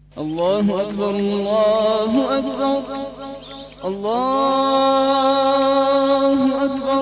الله أكبر الله أكبر الله أكبر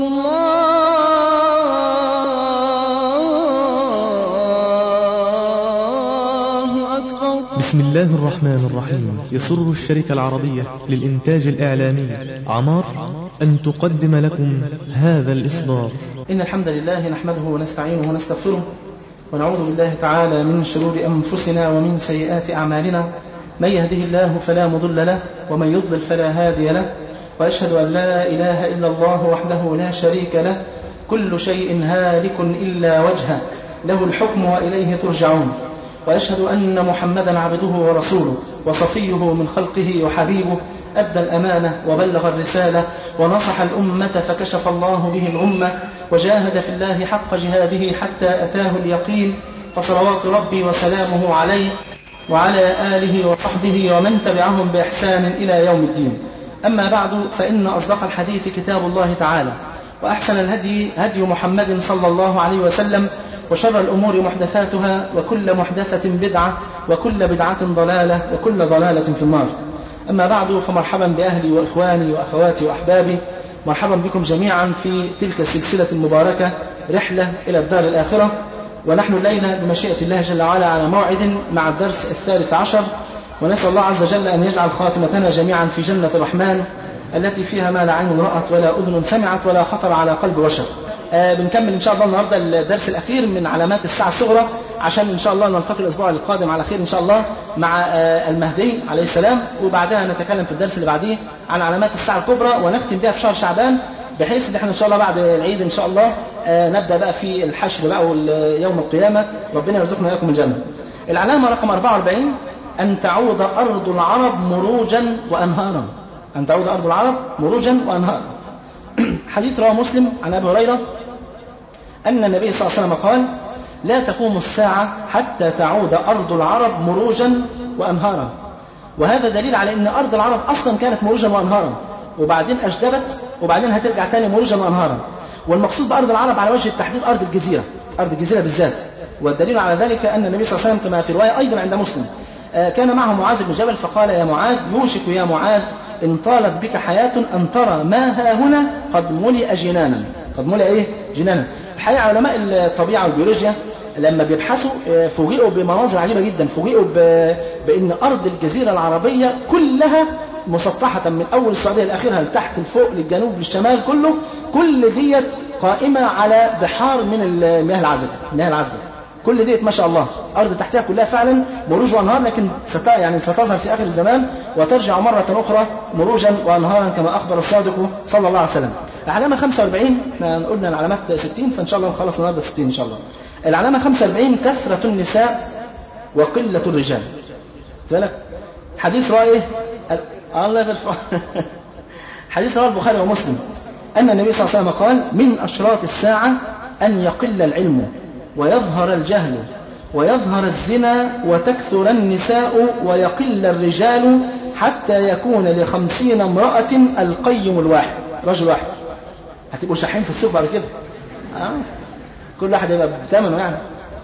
الله أكبر بسم الله الرحمن الرحيم يسر الشركة العربية للإنتاج الإعلامي عمار أن تقدم لكم هذا الإصدار إن الحمد لله نحمده ونستعينه ونستغفره ونعوذ بالله تعالى من شرور أنفسنا ومن سيئات أعمالنا من يهده الله فلا مضل له ومن يضلل فلا هادي له وأشهد أن لا إله إلا الله وحده لا شريك له كل شيء هالك إلا وجهه له الحكم وإليه ترجعون وأشهد أن محمدا عبده ورسوله وصفيه من خلقه وحبيبه أدى الأمانة وبلغ الرسالة ونصح الأمة فكشف الله به الأمة وجاهد في الله حق جهاده حتى أتاه اليقين فصلوات ربي وسلامه عليه وعلى آله وصحبه ومن تبعهم بإحسان إلى يوم الدين أما بعد فإن أصدق الحديث كتاب الله تعالى وأحسن الهدي هدي محمد صلى الله عليه وسلم وشر الأمور محدثاتها وكل محدثة بدعة وكل بدعة ضلالة وكل ضلالة في النار أما بعد فمرحبا بأهلي وإخواني وأخواتي وأحبابي مرحبا بكم جميعا في تلك السلسلة المباركة رحلة إلى الدار الآخرة ونحن الليلة بمشيئة الله جل وعلا على موعد مع الدرس الثالث عشر ونسأل الله عز وجل أن يجعل خاتمتنا جميعا في جنة الرحمن التي فيها ما لا عين رأت ولا أذن سمعت ولا خطر على قلب بشر آه بنكمل إن شاء الله النهاردة الدرس الأخير من علامات الساعة الصغرى عشان إن شاء الله نلتقي الأسبوع القادم على خير إن شاء الله مع آه المهدي عليه السلام وبعدها نتكلم في الدرس اللي بعديه عن علامات الساعة الكبرى ونختم بها في شهر شعبان بحيث ان احنا ان شاء الله بعد العيد ان شاء الله آه نبدا بقى في الحشر بقى يوم القيامه ربنا يرزقنا اياكم الجنه. العلامه رقم 44 ان تعود ارض العرب مروجا وانهارا. ان تعود ارض العرب مروجا وانهارا. حديث رواه مسلم عن ابي هريره ان النبي صلى الله عليه وسلم قال: لا تقوم الساعه حتى تعود ارض العرب مروجا وانهارا. وهذا دليل على ان ارض العرب اصلا كانت مروجا وانهارا. وبعدين أجدبت وبعدين هترجع تاني مروجا وأنهارا والمقصود بأرض العرب على وجه التحديد أرض الجزيرة أرض الجزيرة بالذات والدليل على ذلك أن النبي صلى الله عليه وسلم كما في رواية أيضا عند مسلم كان معه معاذ بن جبل فقال يا معاذ يوشك يا معاذ إن طالت بك حياة أن ترى ما ها هنا قد ملئ جنانا قد ملئ إيه جنانا الحقيقة علماء الطبيعة والبيولوجيا لما بيبحثوا فوجئوا بمناظر عجيبة جدا فوجئوا بأن أرض الجزيرة العربية كلها مسطحة من أول السعودية لآخرها لتحت لفوق للجنوب للشمال كله كل ديت قائمة على بحار من المياه العذبة المياه العذبة كل ديت ما شاء الله أرض تحتها كلها فعلا مروج وأنهار لكن ست يعني ستظهر في آخر الزمان وترجع مرة أخرى مروجا وأنهارا كما أخبر الصادق صلى الله عليه وسلم العلامة 45 قلنا العلامات 60 فإن شاء الله نخلص النهارده 60 إن شاء الله العلامة 45 كثرة النساء وقلة الرجال ذلك حديث رأيه الله يغفر حديث رواه البخاري ومسلم أن النبي صلى الله عليه وسلم قال من أشراط الساعة أن يقل العلم ويظهر الجهل ويظهر الزنا وتكثر النساء ويقل الرجال حتى يكون لخمسين امرأة القيم الواحد رجل واحد هتبقوا شاحين في السوق بعد كده آه. كل واحد يبقى بثمنه يعني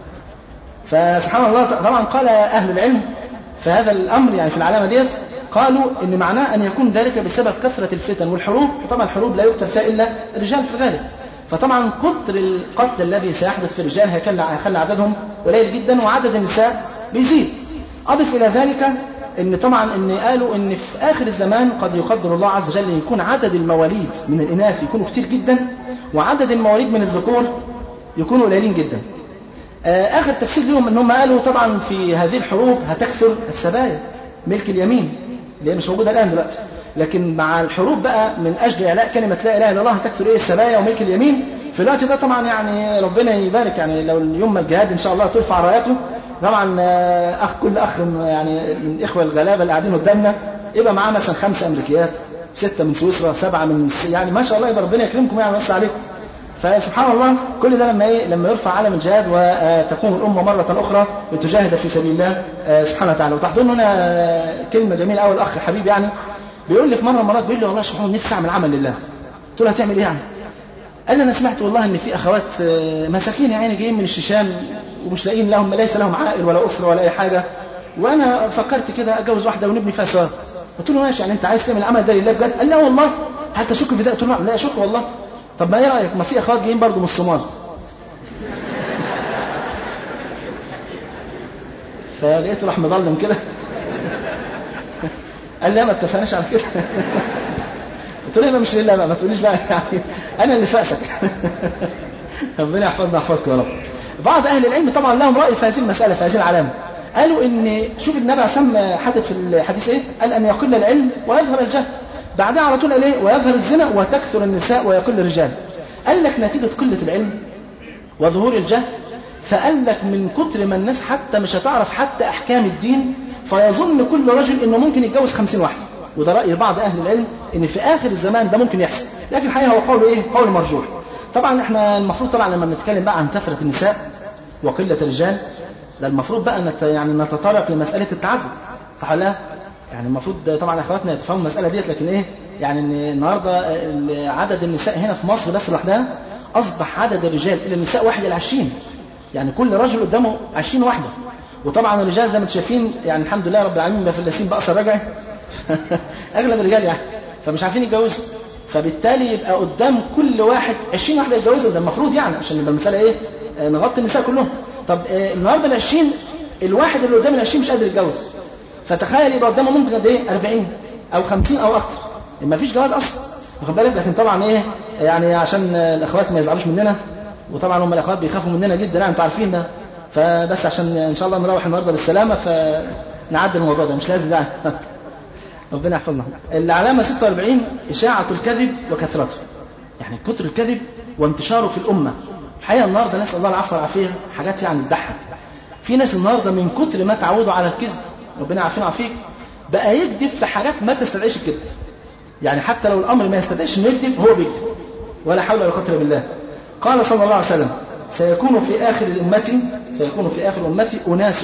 فسبحان الله طبعا قال أهل العلم فهذا الأمر يعني في العلامة ديت قالوا ان معناه ان يكون ذلك بسبب كثره الفتن والحروب وطبعا الحروب لا يقتل فيها الا الرجال في ذلك فطبعا كثر القتل الذي سيحدث في الرجال هيخلي عددهم قليل جدا وعدد النساء بيزيد اضف الى ذلك ان طبعا ان قالوا ان في اخر الزمان قد يقدر الله عز وجل يكون عدد المواليد من الاناث يكونوا كتير جدا وعدد المواليد من الذكور يكونوا قليلين جدا اخر تفسير لهم ان هم قالوا طبعا في هذه الحروب هتكثر السبايا ملك اليمين اللي هي مش موجوده الان دلوقتي لكن مع الحروب بقى من اجل اعلاء كلمه لا اله الا الله هتكثر ايه السبايا وملك اليمين في الوقت ده طبعا يعني ربنا يبارك يعني لو يوم الجهاد ان شاء الله ترفع راياته طبعا اخ كل اخ يعني من الاخوه الغلابه اللي قاعدين قدامنا يبقى معاه مثلا خمسه امريكيات سته من سويسرا سبعه من يعني ما شاء الله يبقى ربنا يكرمكم يعني ويوسع عليكم فسبحان الله كل ده لما ايه لما يرفع علم الجهاد وتقوم الامه مره اخرى لتجاهد في سبيل الله سبحانه وتعالى وتحضرن هنا كلمه جميله قوي الاخ حبيبي يعني بيقول لي في مره من المرات بيقول لي والله يا شيخ نفسي اعمل عمل لله قلت له هتعمل ايه يعني؟ قال لي انا سمعت والله ان في اخوات مساكين يا عيني جايين من الشيشان ومش لاقيين لهم ليس لهم عائل ولا اسره ولا اي حاجه وانا فكرت كده اتجوز واحده ونبني فيها سوا قلت له ماشي يعني انت عايز تعمل العمل ده لله بجد قال لا والله حتى اشك في ذلك قلت له لا اشك والله طب ما ايه رايك ما في اخوات جايين برضه من الصومال فلقيته راح مظلم كده قال لي ما اتفقناش على كده قلت له يبقى مش لله بقى ما تقوليش بقى يعني انا اللي فاسك ربنا يحفظنا يحفظكم يا رب بعض اهل العلم طبعا لهم راي في هذه المساله في هذه العلامه قالوا ان شوف النبي عليه الصلاه حدث في الحديث ايه قال ان يقل العلم ويظهر الجهل بعدها على طول قال ايه ويظهر الزنا وتكثر النساء ويقل الرجال قال لك نتيجه قله العلم وظهور الجهل فقال لك من كتر ما الناس حتى مش هتعرف حتى احكام الدين فيظن كل رجل انه ممكن يتجوز خمسين واحد وده راي بعض اهل العلم ان في اخر الزمان ده ممكن يحصل لكن الحقيقه هو قول ايه قول مرجوح طبعا احنا المفروض طبعا لما بنتكلم بقى عن كثره النساء وقله الرجال ده المفروض بقى نت يعني نتطرق لمساله التعدد صح ولا لا؟ يعني المفروض طبعا اخواتنا يتفهموا المساله ديت لكن ايه يعني ان النهارده عدد النساء هنا في مصر بس لوحدها اصبح عدد الرجال الى النساء واحد الى 20 يعني كل رجل قدامه 20 واحده وطبعا الرجال زي ما انتم شايفين يعني الحمد لله رب العالمين مفلسين باثر رجعي اغلب الرجال يعني فمش عارفين يتجوزوا فبالتالي يبقى قدام كل واحد 20 واحده يتجوزوا ده المفروض يعني عشان يبقى المساله ايه آه نغطي النساء كلهم طب آه النهارده ال 20 الواحد اللي قدام ال 20 مش قادر يتجوز فتخيل يبقى قدامه ممكن قد ايه 40 او 50 او اكثر ما فيش جواز اصلا واخد بالك لكن طبعا ايه يعني عشان الاخوات ما يزعلوش مننا وطبعا هم الاخوات بيخافوا مننا جدا يعني انتوا عارفين ده فبس عشان ان شاء الله نروح النهارده بالسلامه فنعدي الموضوع ده مش لازم يعني ربنا يحفظنا العلامه 46 اشاعه الكذب وكثرته يعني كتر الكذب وانتشاره في الامه الحقيقه النهارده نسال الله العفو والعافيه حاجات يعني تضحك في ناس النهارده من كتر ما تعودوا على الكذب ربنا يعافينا ويعافيك بقى يكذب في حاجات ما تستدعيش الكذب يعني حتى لو الامر ما يستدعيش انه يكذب هو بيكذب ولا حول ولا قوه الا بالله قال صلى الله عليه وسلم سيكون في آخر أمتي سيكون في آخر أمتي أناس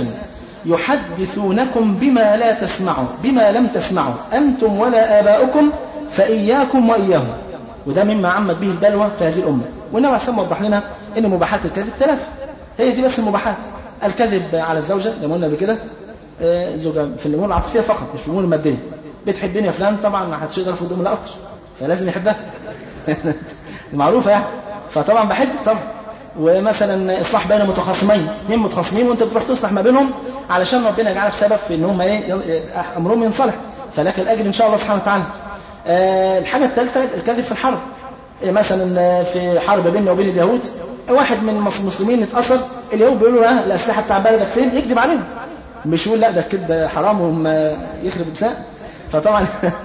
يحدثونكم بما لا تسمعوا بما لم تسمعوا أنتم ولا آباؤكم فإياكم وإياهم وده مما عمت به البلوى في هذه الأمة والنبي عليه الصلاة وضح لنا أن مباحات الكذب ثلاثة هي دي بس المباحات الكذب على الزوجة زي ما قلنا قبل كده الزوجة في الأمور العاطفية فقط مش في الأمور المادية بتحبني يا فلان طبعا ما حدش يقدر ياخد لا أكتر فلازم يحبها معروفة يعني فطبعا بحبك طبعا ومثلا اصلاح بين متخاصمين اثنين متخاصمين وانت بتروح تصلح ما بينهم علشان ربنا يجعلك سبب في ان هم ايه امرهم ينصلح فلك الاجر ان شاء الله سبحانه وتعالى أه الحاجه الثالثه الكذب في الحرب إيه مثلا في حرب بيننا وبين اليهود واحد من المسلمين اتاثر اليهود بيقولوا له الاسلحه بتاع بلدك فين يكذب عليهم مش يقول لا ده الكذب حرام وهم يخرب الدفاع فطبعا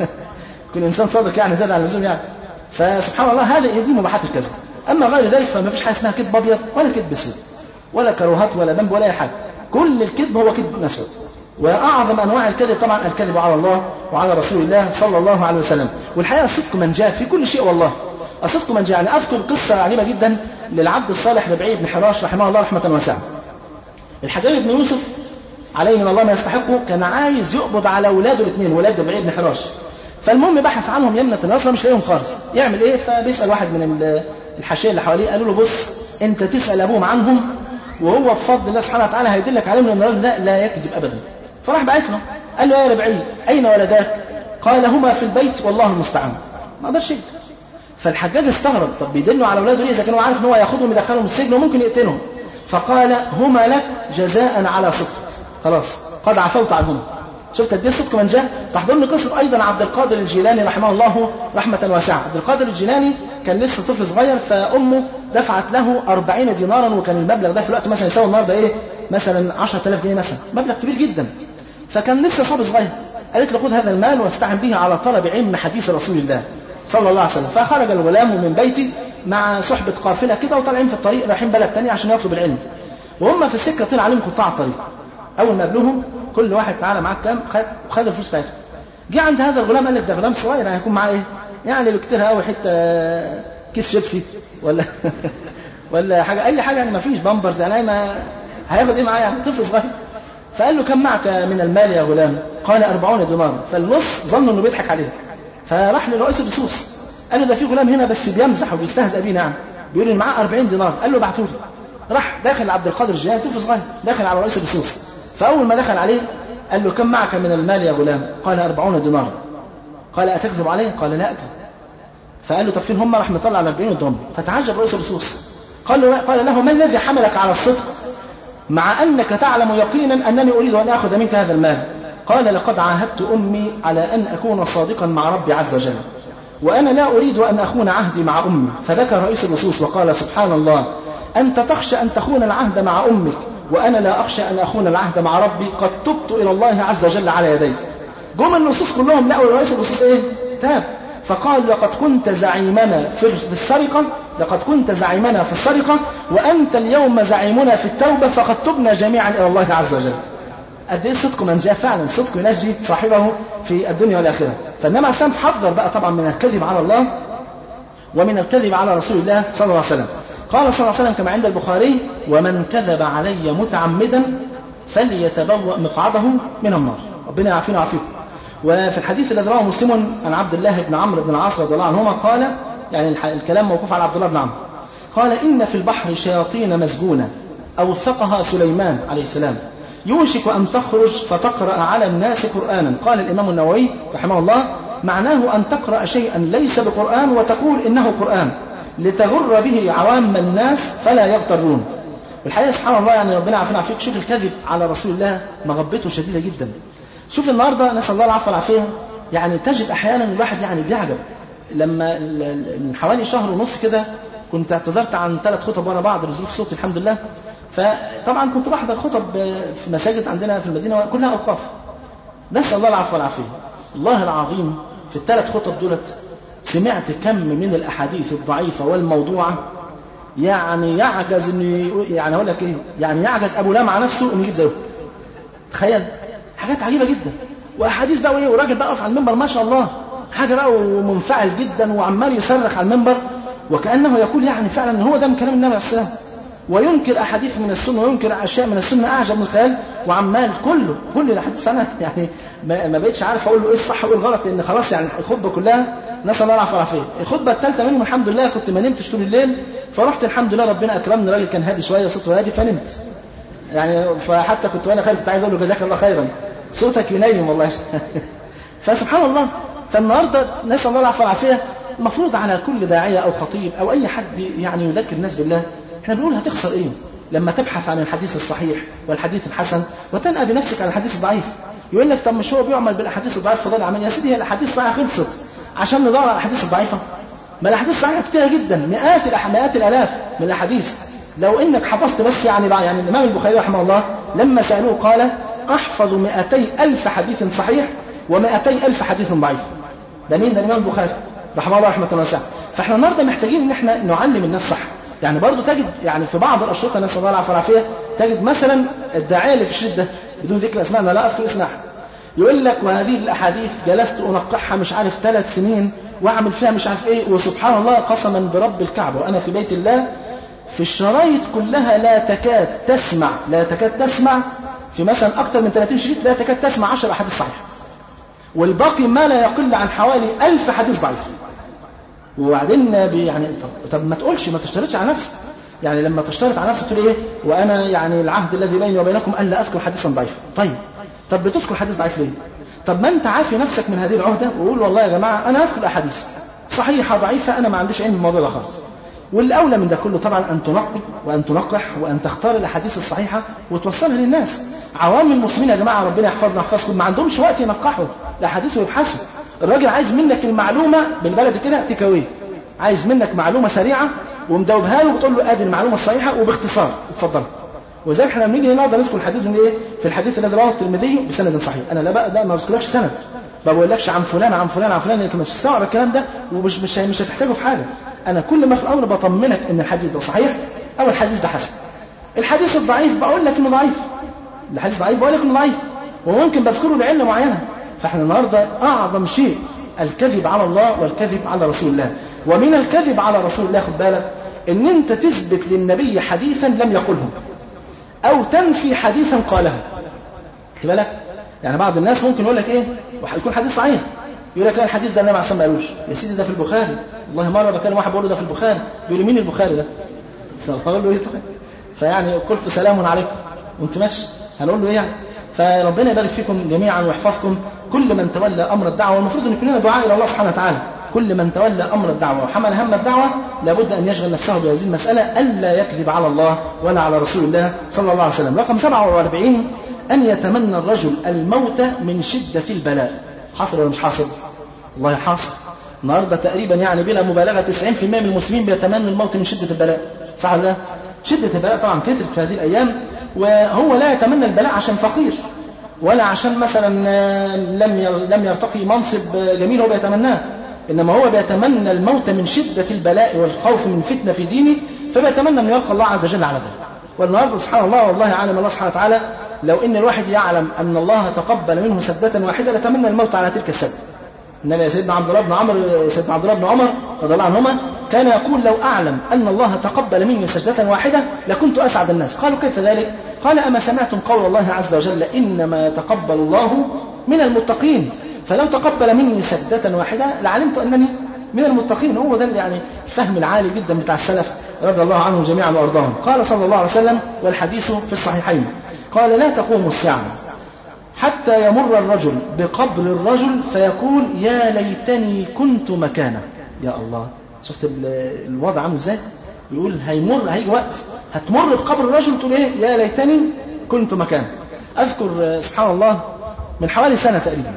كل انسان صادق يعني زاد على اللزوم يعني فسبحان الله هذه دي مباحات الكذب اما غير ذلك فما فيش حاجه اسمها كذب ابيض ولا كذب اسود ولا كروهات ولا ذنب ولا اي حاجه كل الكذب هو كذب اسود واعظم انواع الكذب طبعا الكذب على الله وعلى رسول الله صلى الله عليه وسلم والحقيقه الصدق من جاء في كل شيء والله الصدق من جاء يعني اذكر قصه عجيبه جدا للعبد الصالح ربعي بن حراش رحمه الله رحمه واسعه الحجاج بن يوسف عليه من الله ما يستحقه كان عايز يقبض على اولاده الاثنين ولاد ربعي بن حراش فالمهم بحث عنهم يمنة النصر مش لاقيهم خالص يعمل ايه فبيسال واحد من الحاشيه اللي حواليه قالوا له بص انت تسال ابوهم عنهم وهو بفضل الله سبحانه وتعالى هيدلك عليهم ان الراجل ده لا يكذب ابدا فراح بعت له قال له يا ربعي اين ولداك قال هما في البيت والله المستعان ما قدرش يكذب فالحجاج استغرب طب بيدلوا على اولاده ليه اذا كان هو عارف ان هو ياخدهم يدخلهم السجن وممكن يقتلهم فقال هما لك جزاء على صدق خلاص قد عفوت عنهما شفت قد ايه الصدق من جاء تحضرني قصه ايضا عبد القادر الجيلاني رحمه الله رحمه واسعه عبد القادر الجيلاني كان لسه طفل صغير فامه دفعت له 40 دينارا وكان المبلغ ده في الوقت مثلا يساوي النهارده ايه مثلا 10000 جنيه مثلا مبلغ كبير جدا فكان لسه صبي صغير قالت له خذ هذا المال واستعن به على طلب علم حديث رسول الله صلى الله عليه وسلم فخرج الغلام من بيته مع صحبة قافلة كده وطالعين في الطريق رايحين بلد تانية عشان يطلب العلم وهم في السكة طلع عليهم قطاع الطريق أول ما قابلوهم كل واحد تعالى معاك كام خد الفلوس بتاعته جه عند هذا الغلام قال لك ده غلام صغير يعني هيكون معاه ايه؟ يعني لو كتير قوي حته كيس شيبسي ولا ولا حاجه اي حاجه يعني ما فيش بامبرز يعني ما هياخد ايه معاه يعني طفل صغير فقال له كم معك من المال يا غلام؟ قال 40 دينار فاللص ظنوا انه بيضحك عليه فراح لرئيس اللصوص قال له ده في غلام هنا بس بيمزح وبيستهزأ بينا يعني بيقول لي معاه 40 دينار قال له ابعته لي راح داخل عبد القادر الجيلاني طفل صغير داخل على رئيس اللصوص فاول ما دخل عليه قال له كم معك من المال يا غلام قال أربعون دينار قال أتكذب عليه قال لا أكذب فقال له طب فين هم راح مطلع على 40 دينار فتعجب رئيس اللصوص قال له قال له ما الذي حملك على الصدق مع أنك تعلم يقينا أنني أريد أن أخذ منك هذا المال قال لقد عاهدت أمي على أن أكون صادقا مع ربي عز وجل وأنا لا أريد أن أخون عهدي مع أمي فذكر رئيس اللصوص وقال سبحان الله أنت تخشى أن تخون العهد مع أمك وأنا لا أخشى أن أخون العهد مع ربي قد تبت إلى الله عز وجل على يديك جم اللصوص كلهم لقوا رئيس اللصوص إيه؟ تاب فقال لقد كنت زعيمنا في السرقة لقد كنت زعيمنا في السرقة وأنت اليوم زعيمنا في التوبة فقد تبنا جميعا إلى الله عز وجل قد ايه صدق من جاء فعلا صدق ينجي صاحبه في الدنيا والآخرة فإنما سام حذر بقى طبعا من الكذب على الله ومن الكذب على رسول الله صلى الله عليه وسلم قال صلى الله عليه وسلم كما عند البخاري ومن كذب علي متعمدا فليتبوأ مقعده من النار ربنا يعافينا ويعافيكم وفي الحديث الذي رواه مسلم عن عبد الله بن عمرو بن العاص رضي الله عنهما قال يعني الكلام موقوف على عبد الله بن عمرو قال إن في البحر شياطين مسجونة أوثقها سليمان عليه السلام يوشك أن تخرج فتقرأ على الناس قرآنا قال الإمام النووي رحمه الله معناه أن تقرأ شيئا ليس بقرآن وتقول إنه قرآن لتغر به عوام الناس فلا يغترون والحقيقة سبحان الله يعني ربنا عافينا فيك شوف الكذب على رسول الله مغبته شديدة جدا شوف النهاردة نسأل الله العفو والعافية يعني تجد أحيانا الواحد يعني بيعجب لما من حوالي شهر ونص كده كنت اعتذرت عن ثلاث خطب ورا بعض لظروف صوتي الحمد لله فطبعا كنت بحضر خطب في مساجد عندنا في المدينة كلها أوقاف نسأل الله العفو والعافية الله العظيم في الثلاث خطب دولت سمعت كم من الأحاديث الضعيفة والموضوعة يعني يعجز انه يعني اقول لك ايه يعني يعجز ابو لمعه نفسه انه يجيب زيه تخيل حاجات عجيبه جدا واحاديث بقى وايه وراجل بقى واقف على المنبر ما شاء الله حاجه بقى ومنفعل جدا وعمال يصرخ على المنبر وكانه يقول يعني فعلا ان هو ده من كلام النبي عليه السلام وينكر احاديث من السنه وينكر اشياء من السنه اعجب من الخيال وعمال كله كل الاحاديث فانا يعني ما بقتش عارف اقول له ايه الصح وايه الغلط لان خلاص يعني الخطبه كلها نسال الله العافيه والعافيه الخطبه الثالثه منهم الحمد لله كنت ما نمتش طول الليل فرحت الحمد لله ربنا اكرمني راجل كان هادي شويه صوته هادي فنمت يعني فحتى كنت وانا خارج كنت عايز اقول له جزاك الله خيرا صوتك ينيم والله فسبحان الله فالنهارده نسال الله العافيه والعافيه المفروض على كل داعيه او خطيب او اي حد يعني يذكر الناس بالله احنا بنقول هتخسر ايه لما تبحث عن الحديث الصحيح والحديث الحسن وتنأى بنفسك على الحديث الضعيف يقول لك طب مش هو بيعمل بالاحاديث الضعيفه فضل عمل يا سيدي هي الاحاديث الصحيحه خلصت عشان ندور على الاحاديث الضعيفه ما الاحاديث الصحيحه كتيره جدا مئات الأح... مئات الالاف من الاحاديث لو انك حفظت بس يعني يعني الامام البخاري رحمه الله لما سالوه قال احفظ 200 الف حديث صحيح و200 الف حديث ضعيف ده مين ده الامام البخاري رحمه الله رحمه الله واسعه فاحنا النهارده محتاجين ان احنا نعلم الناس صح يعني برضه تجد يعني في بعض الاشرطه نسال الله العافيه والعافيه تجد مثلا الداعيه اللي في الشده بدون ذكر اسماء انا لا اذكر اسم احد يقول لك وهذه الاحاديث جلست انقحها مش عارف ثلاث سنين واعمل فيها مش عارف ايه وسبحان الله قسما برب الكعبه وانا في بيت الله في الشرايط كلها لا تكاد تسمع لا تكاد تسمع في مثلا اكثر من 30 شريط لا تكاد تسمع 10 احاديث صحيحه والباقي ما لا يقل عن حوالي 1000 حديث ضعيف وبعدين يعني طب, طب ما تقولش ما تشترطش على نفسك يعني لما تشترط على نفسك تقول ايه وانا يعني العهد الذي بيني وبينكم الا اذكر حديثا ضعيفا طيب طب بتذكر حديث ضعيف ليه طب ما انت عافي نفسك من هذه العهده وقول والله يا جماعه انا اذكر الاحاديث صحيحه ضعيفه انا ما عنديش علم بالموضوع ده خالص والاولى من ده كله طبعا ان تنقي وان تنقح وان تختار الاحاديث الصحيحه وتوصلها للناس عوام المسلمين يا جماعه ربنا يحفظنا ويحفظكم ما عندهمش وقت ينقحوا الاحاديث ويبحثوا الراجل عايز منك المعلومه بالبلد كده تيك اواي عايز منك معلومه سريعه ومدوبها له وتقول له ادي المعلومه الصحيحه وباختصار اتفضل وذلك احنا بنيجي هنا نقدر نذكر الحديث من ايه في الحديث الذي رواه الترمذي بسند صحيح انا لا بقى ده ما بذكرلكش سند ما بقولكش عن فلان عن فلان عن فلان لانك مش هتستوعب الكلام ده ومش مش مش هتحتاجه في حاجه انا كل ما في الامر بطمنك ان الحديث ده صحيح او الحديث ده حسن الحديث الضعيف بقول لك انه ضعيف الحديث ضعيف بقول لك انه ضعيف وممكن بذكره لعله معينه فاحنا النهارده اعظم شيء الكذب على الله والكذب على رسول الله ومن الكذب على رسول الله خد بالك ان انت تثبت للنبي حديثا لم يقله او تنفي حديثا قاله خد بالك يعني بعض الناس ممكن يقول لك ايه ويكون حديث صحيح يقول لك لا الحديث ده النبي عليه الصلاه ما قالوش يا سيدي ده في البخاري والله مره بكلم واحد بقول له ده في البخاري بيقول لي مين البخاري ده فقال له ايه طيب فيعني قلت سلام عليكم وانت ماشي هنقول له ايه يعني فربنا يبارك فيكم جميعا ويحفظكم كل من تولى امر الدعوه والمفروض ان يكون لنا دعاء الى الله سبحانه وتعالى كل من تولى امر الدعوه وحمل هم الدعوه لابد ان يشغل نفسه بهذه المساله الا يكذب على الله ولا على رسول الله صلى الله عليه وسلم رقم 47 ان يتمنى الرجل الموت من شده البلاء حاصل ولا مش حاصل والله حاصل النهارده تقريبا يعني بلا مبالغه 90% من المسلمين بيتمنوا الموت من شده البلاء صح ولا لا؟ شده البلاء طبعا كثرت في هذه الايام وهو لا يتمنى البلاء عشان فقير ولا عشان مثلا لم لم يرتقي منصب جميل هو بيتمناه انما هو بيتمنى الموت من شده البلاء والخوف من فتنه في دينه فبيتمنى ان يلقى الله عز وجل على ذلك والنهارده سبحان الله والله عالم الله سبحانه وتعالى لو ان الواحد يعلم ان الله تقبل منه سدة واحده لتمنى الموت على تلك السده النبي سيدنا عبد الله بن عمر سيدنا عبد الله بن عمر رضي الله عنهما كان يقول لو اعلم ان الله تقبل مني سجدة واحدة لكنت اسعد الناس قالوا كيف ذلك؟ قال اما سمعتم قول الله عز وجل انما يتقبل الله من المتقين فلو تقبل مني سجدة واحدة لعلمت انني من المتقين هو ده يعني الفهم العالي جدا بتاع السلف رضي الله عنهم جميعا وارضاهم قال صلى الله عليه وسلم والحديث في الصحيحين قال لا تقوم الساعه حتى يمر الرجل بقبر الرجل فيقول يا ليتني كنت مكانه يا الله شفت الوضع عامل ازاي يقول هيمر هيجي وقت هتمر بقبر الرجل تقول ايه يا ليتني كنت مكانه اذكر سبحان الله من حوالي سنه تقريبا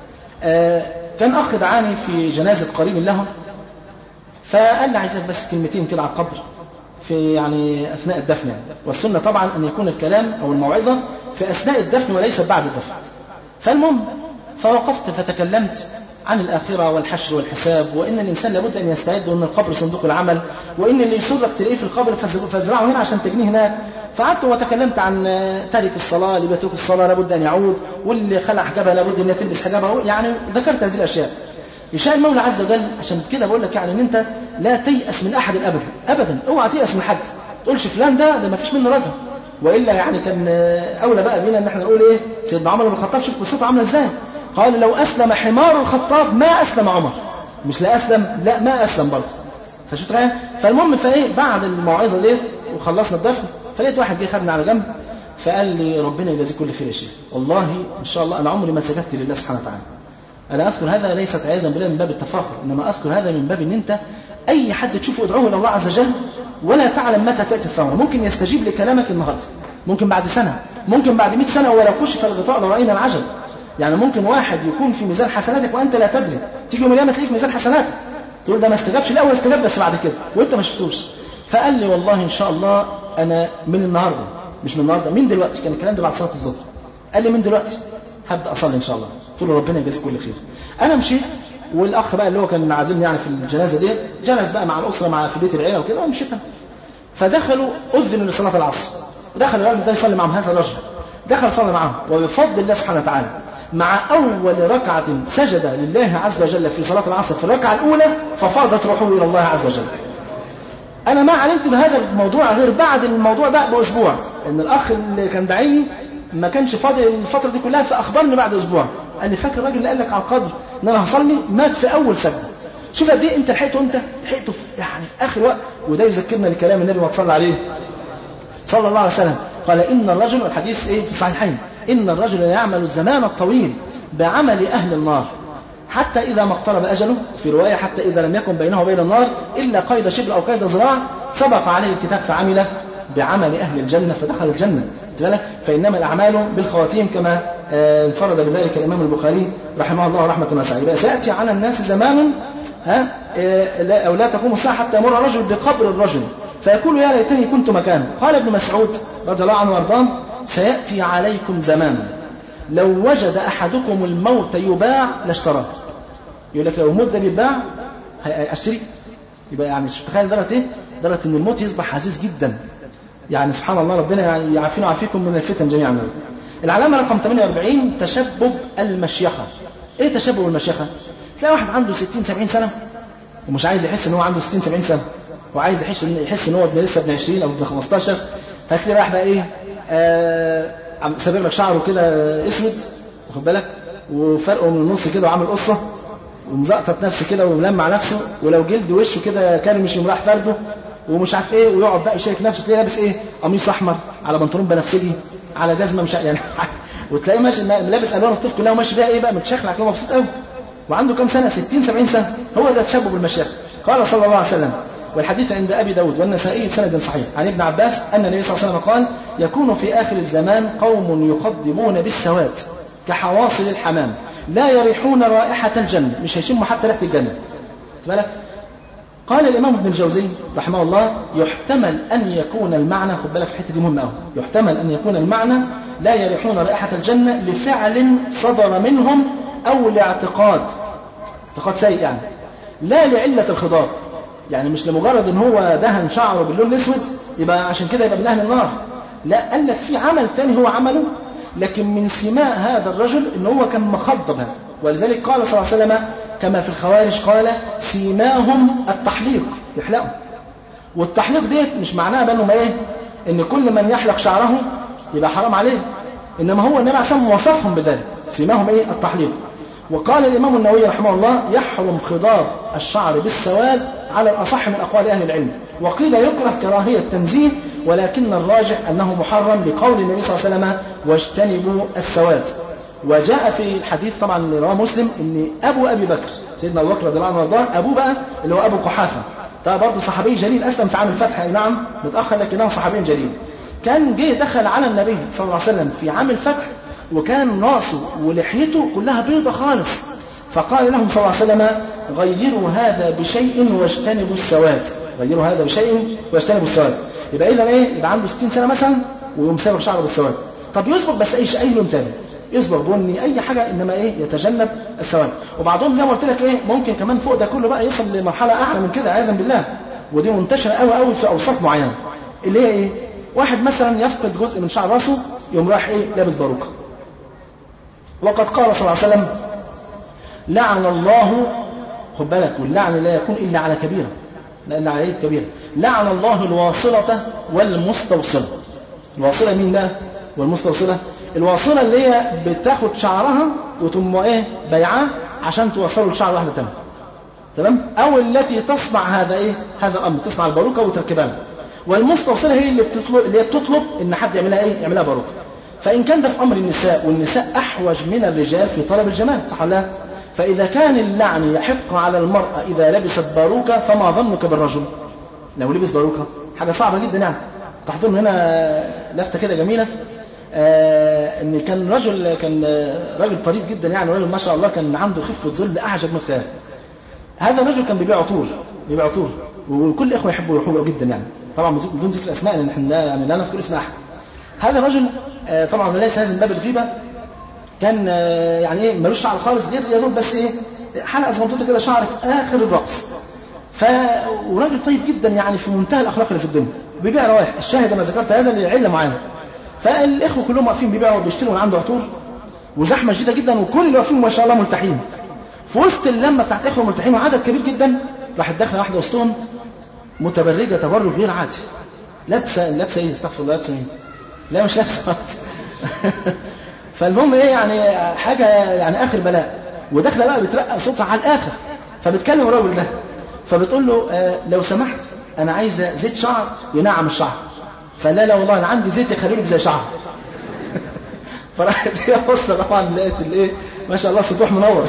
آه كان اخ دعاني في جنازه قريب له فقال لي عايزك بس كلمتين كده على القبر في يعني اثناء الدفن يعني والسنه طبعا ان يكون الكلام او الموعظه في اثناء الدفن وليس بعد الدفن فالمهم فوقفت فتكلمت عن الآخرة والحشر والحساب وإن الإنسان لابد أن يستعد وأن القبر صندوق العمل وإن اللي يسرك تلاقيه في القبر فازرعه هنا عشان تجنيه هناك فقعدت وتكلمت عن تارك الصلاة اللي بيترك الصلاة لابد أن يعود واللي خلع حجابها لابد أن تلبس حجابها يعني ذكرت هذه الأشياء يشاء المولى عز وجل عشان كده بقول لك يعني ان انت لا تيأس من احد ابدا ابدا اوعى تيأس من حد تقولش فلان ده ده ما فيش منه رجل والا يعني كان اولى بقى بينا ان احنا نقول ايه سيدنا عمر بن الخطاب شوف قصته عامله ازاي قال لو اسلم حمار الخطاب ما اسلم عمر مش لا اسلم لا ما اسلم برضه فشفت غاية فالمهم فايه بعد الموعظه ديت وخلصنا الدفن فلقيت واحد جه خدني على جنب فقال لي ربنا يجازيك كل خير يا شيخ والله ان شاء الله انا عمري ما سجدت لله سبحانه وتعالى انا اذكر هذا ليست عياذا بالله من باب التفاخر انما اذكر هذا من باب ان انت اي حد تشوفه ادعوه الى الله عز وجل ولا تعلم متى تاتي الثمره ممكن يستجيب لكلامك النهارده ممكن بعد سنه ممكن بعد 100 سنه ولو كشف الغطاء لراينا العجب يعني ممكن واحد يكون في ميزان حسناتك وانت لا تدري تيجي يوم القيامه تلاقيه في ميزان حسناتك تقول ده ما استجابش الاول استجاب بس بعد كده وانت ما شفتوش فقال لي والله ان شاء الله انا من النهارده مش من النهارده من دلوقتي كان الكلام ده بعد صلاه الظهر قال لي من دلوقتي هبدا اصلي ان شاء الله قلت له ربنا يجازيك كل خير انا مشيت والاخ بقى اللي هو كان عازمني يعني في الجنازه ديت جلس بقى مع الاسره مع في بيت العيله وكده ومشيت فدخلوا اذنوا لصلاه العصر دخل الراجل ده يصلي معهم هذا الرجل دخل صلى معهم وبفضل الله سبحانه وتعالى مع أول ركعة سجد لله عز وجل في صلاة العصر في الركعة الأولى ففاضت روحه إلى الله عز وجل أنا ما علمت بهذا الموضوع غير بعد الموضوع ده بأسبوع إن الأخ اللي كان داعيني ما كانش فاضي الفترة دي كلها فأخبرني بعد أسبوع قال لي فاكر الراجل اللي قال لك على القدر إن أنا هصلي مات في أول سجدة شوف قد إيه أنت لحقته أنت لحقته في يعني في آخر وقت وده يذكرنا لكلام النبي ما صلى عليه صلى الله عليه وسلم قال إن الرجل الحديث إيه في الصحيحين إن الرجل يعمل الزمان الطويل بعمل أهل النار حتى إذا ما اقترب أجله في رواية حتى إذا لم يكن بينه وبين النار إلا قيد شبر أو قيد ذراع سبق عليه الكتاب فعمل بعمل أهل الجنة فدخل الجنة فإنما الأعمال بالخواتيم كما انفرد بذلك الإمام البخاري رحمه الله رحمة واسعة يبقى سيأتي على الناس زمان ها أو لا تقوم الساعة حتى يمر الرجل بقبر الرجل فيقول يا ليتني كنت مكانه قال ابن مسعود رضي الله عنه وارضاه سيأتي عليكم زمان لو وجد أحدكم الموت يباع لاشتراه يقول لك لو الموت ده بيتباع اشتري يبقى يعني تخيل درجة ايه؟ درجة ان الموت يصبح عزيز جدا يعني سبحان الله ربنا يعافينا ويعافيكم من الفتن جميعا العلامة رقم 48 تشبب المشيخة ايه تشبب المشيخة؟ تلاقي واحد عنده 60 70 سنة ومش عايز يحس ان هو عنده 60 70 سنة وعايز يحس ان يحس ان هو ابن لسه ابن 20 او ابن 15 هتلاقي رايح بقى ايه آه عم سابق لك شعره كده اسود واخد بالك وفرقه من النص كده وعامل قصه ومزقطط نفسه كده وملمع نفسه ولو جلد وشه كده كان مش راح فرده ومش عارف ايه ويقعد بقى يشارك نفسه تلاقيه لابس ايه قميص احمر على بنطلون بنفسجي على جزمه مش يعني وتلاقيه ماشي لابس الوان الطيف كلها وماشي بيها ايه بقى متشخلع كده مبسوط قوي وعنده كام سنه 60 70 سنه هو ده تشبه بالمشايخ قال صلى الله عليه وسلم والحديث عند ابي داود والنسائي بسند صحيح عن ابن عباس ان النبي صلى الله عليه وسلم قال يكون في اخر الزمان قوم يقدمون بالسواد كحواصل الحمام لا يريحون رائحه الجنه مش هيشموا حتى ريحه الجنه بالك قال الإمام ابن الجوزي رحمه الله يحتمل أن يكون المعنى خد بالك الحتة دي مهمة أوي يحتمل أن يكون المعنى لا يريحون رائحة الجنة لفعل صدر منهم أو لاعتقاد اعتقاد سيء يعني لا لعلة الخضار يعني مش لمجرد ان هو دهن شعره باللون الاسود يبقى عشان كده يبقى من اهل النار لا قال لك في عمل تاني هو عمله لكن من سماء هذا الرجل ان هو كان مخضب هذا ولذلك قال صلى الله عليه وسلم كما في الخوارج قال سيماهم التحليق يحلقوا والتحليق ديت مش معناها بانهم ايه ان كل من يحلق شعره يبقى حرام عليه انما هو النبي عليه الصلاه والسلام وصفهم بذلك سيماهم ايه التحليق وقال الامام النووي رحمه الله يحرم خضاب الشعر بالسواد على الاصح من اقوال اهل العلم وقيل يكره كراهيه تنزيه ولكن الراجح انه محرم لقول النبي صلى الله عليه وسلم واجتنبوا السواد وجاء في الحديث طبعا اللي رواه مسلم ان ابو ابي بكر سيدنا ابو بكر رضي الله عنه وارضاه ابوه بقى اللي هو ابو قحافه ده برضه صحابي جليل اسلم في عام الفتح نعم متاخر لكنه صحابي جليل كان جه دخل على النبي صلى الله عليه وسلم في عام الفتح وكان راسه ولحيته كلها بيضة خالص فقال لهم صلى الله عليه وسلم غيروا هذا بشيء واجتنبوا السواد غيروا هذا بشيء واجتنبوا السواد يبقى اذا ايه يبقى عنده 60 سنه مثلا ويقوم سابق شعره بالسواد طب يصبغ بس اي اي لون تاني يصبغ بني اي حاجه انما ايه يتجنب السواد وبعضهم زي ما قلت لك ايه ممكن كمان فوق ده كله بقى يصل لمرحله اعلى من كده عياذا بالله ودي منتشره قوي قوي في اوساط معينه اللي هي ايه واحد مثلا يفقد جزء من شعر راسه يقوم رايح ايه لابس باروكه وقد قال صلى الله عليه وسلم لعن الله خد بالك واللعن لا يكون الا على كبيره لا الا على كبيره لعن الله الواصله والمستوصله الواصله مين بقى والمستوصله الواصله اللي هي بتاخد شعرها وتقوم ايه بيعاه عشان توصله لشعر واحده تانية تمام او التي تصنع هذا ايه هذا الامر تصنع الباروكه وتركبها والمستوصله هي اللي بتطلب اللي هي بتطلب ان حد يعملها ايه يعملها باروكه فإن كان ده في أمر النساء والنساء أحوج من الرجال في طلب الجمال صح ولا فإذا كان اللعن يحق على المرأة إذا لبست باروكة فما ظنك بالرجل لو لبس باروكة حاجة صعبة جدا يعني تحضرن هنا لفتة كده جميلة آه ان كان رجل كان راجل طريف جدا يعني راجل ما شاء الله كان عنده خفه ظل اعجب من الخيال هذا الرجل كان بيبيع عطور بيبيع عطور وكل الاخوه يحبوا يروحوا جدا يعني طبعا بدون ذكر اسماء لان احنا يعني لا نذكر اسم احد هذا الرجل طبعا ليس هذا من باب الغيبه كان يعني ايه ملوش شعر خالص غير يا دوب بس ايه حلقه صغنطوطه كده شعر في اخر الراس ف وراجل طيب جدا يعني في منتهى الاخلاق اللي في الدنيا بيبيع روايح الشاهد انا ذكرت هذا لعله معينه فالاخوه كلهم واقفين بيبيعوا وبيشتروا من عنده عطور وزحمه شديده جدا وكل اللي واقفين ما شاء الله ملتحين في وسط اللمه بتاعت اخوه ملتحين وعدد كبير جدا راحت داخله واحده وسطهم متبرجه تبرج غير عادي لابسه لابسه ايه استغفر الله لابسه ايه لا مش لابسه خالص فالمهم ايه يعني حاجه يعني اخر بلاء وداخله بقى بترقى صوتها على الاخر فبتكلم الراجل ده فبتقول له آه لو سمحت انا عايزه زيت شعر ينعم الشعر فلا لا والله انا عندي زيت يخليك زي شعر فراحت هي بصه طبعا لقيت الايه ما شاء الله السطوح منور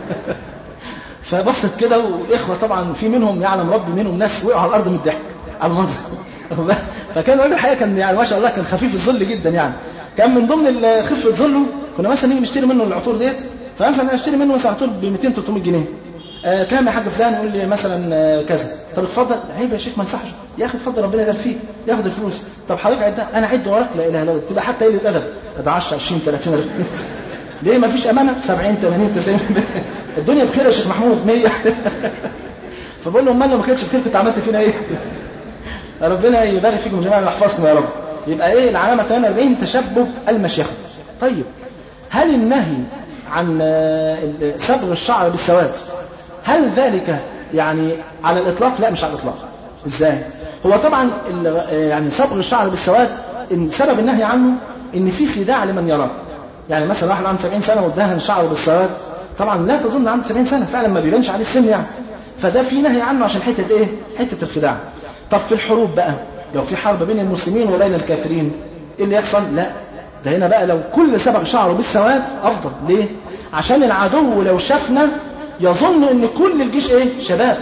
فبصت كده والاخوه طبعا في منهم يعلم ربي منهم ناس وقعوا على الارض من الضحك على المنظر فكان الراجل الحقيقه كان يعني ما شاء الله كان خفيف الظل جدا يعني كان من ضمن خفه ظله كنا مثلا نيجي نشتري منه العطور ديت فمثلا انا اشتري منه مثلا عطور ب 200 300 جنيه آه كام يا حاج فلان يقول لي مثلا آه كذا طب اتفضل عيب يا شيخ ما يصحش يا اخي اتفضل ربنا يبارك فيك ياخد الفلوس طب حضرتك عدها انا عد وراك لا اله الا الله تبقى حتى قله ادب ده 10 20 30 40 ليه ما فيش امانه 70 80 90 الدنيا بخير يا شيخ محمود 100 فبقول له امال لو ما كانتش بخير كنت عملت فينا ايه ربنا يبارك فيكم جميعا ويحفظكم يا رب يبقى ايه العلامه 48 تشبه المشيخه طيب هل النهي عن صبغ الشعر بالسواد هل ذلك يعني على الاطلاق لا مش على الاطلاق ازاي هو طبعا يعني صبغ الشعر بالسواد إن سبب النهي عنه ان في خداع لمن يراك يعني مثلا واحد عنده 70 سنه ودهن شعره بالسواد طبعا لا تظن عنده 70 سنه فعلا ما بيبانش عليه السن يعني فده في نهي عنه عشان حته ايه حته الخداع طب في الحروب بقى لو في حرب بين المسلمين وبين الكافرين ايه اللي يحصل لا ده هنا بقى لو كل سبق شعره بالسواد افضل ليه عشان العدو لو شافنا يظن ان كل الجيش ايه شباب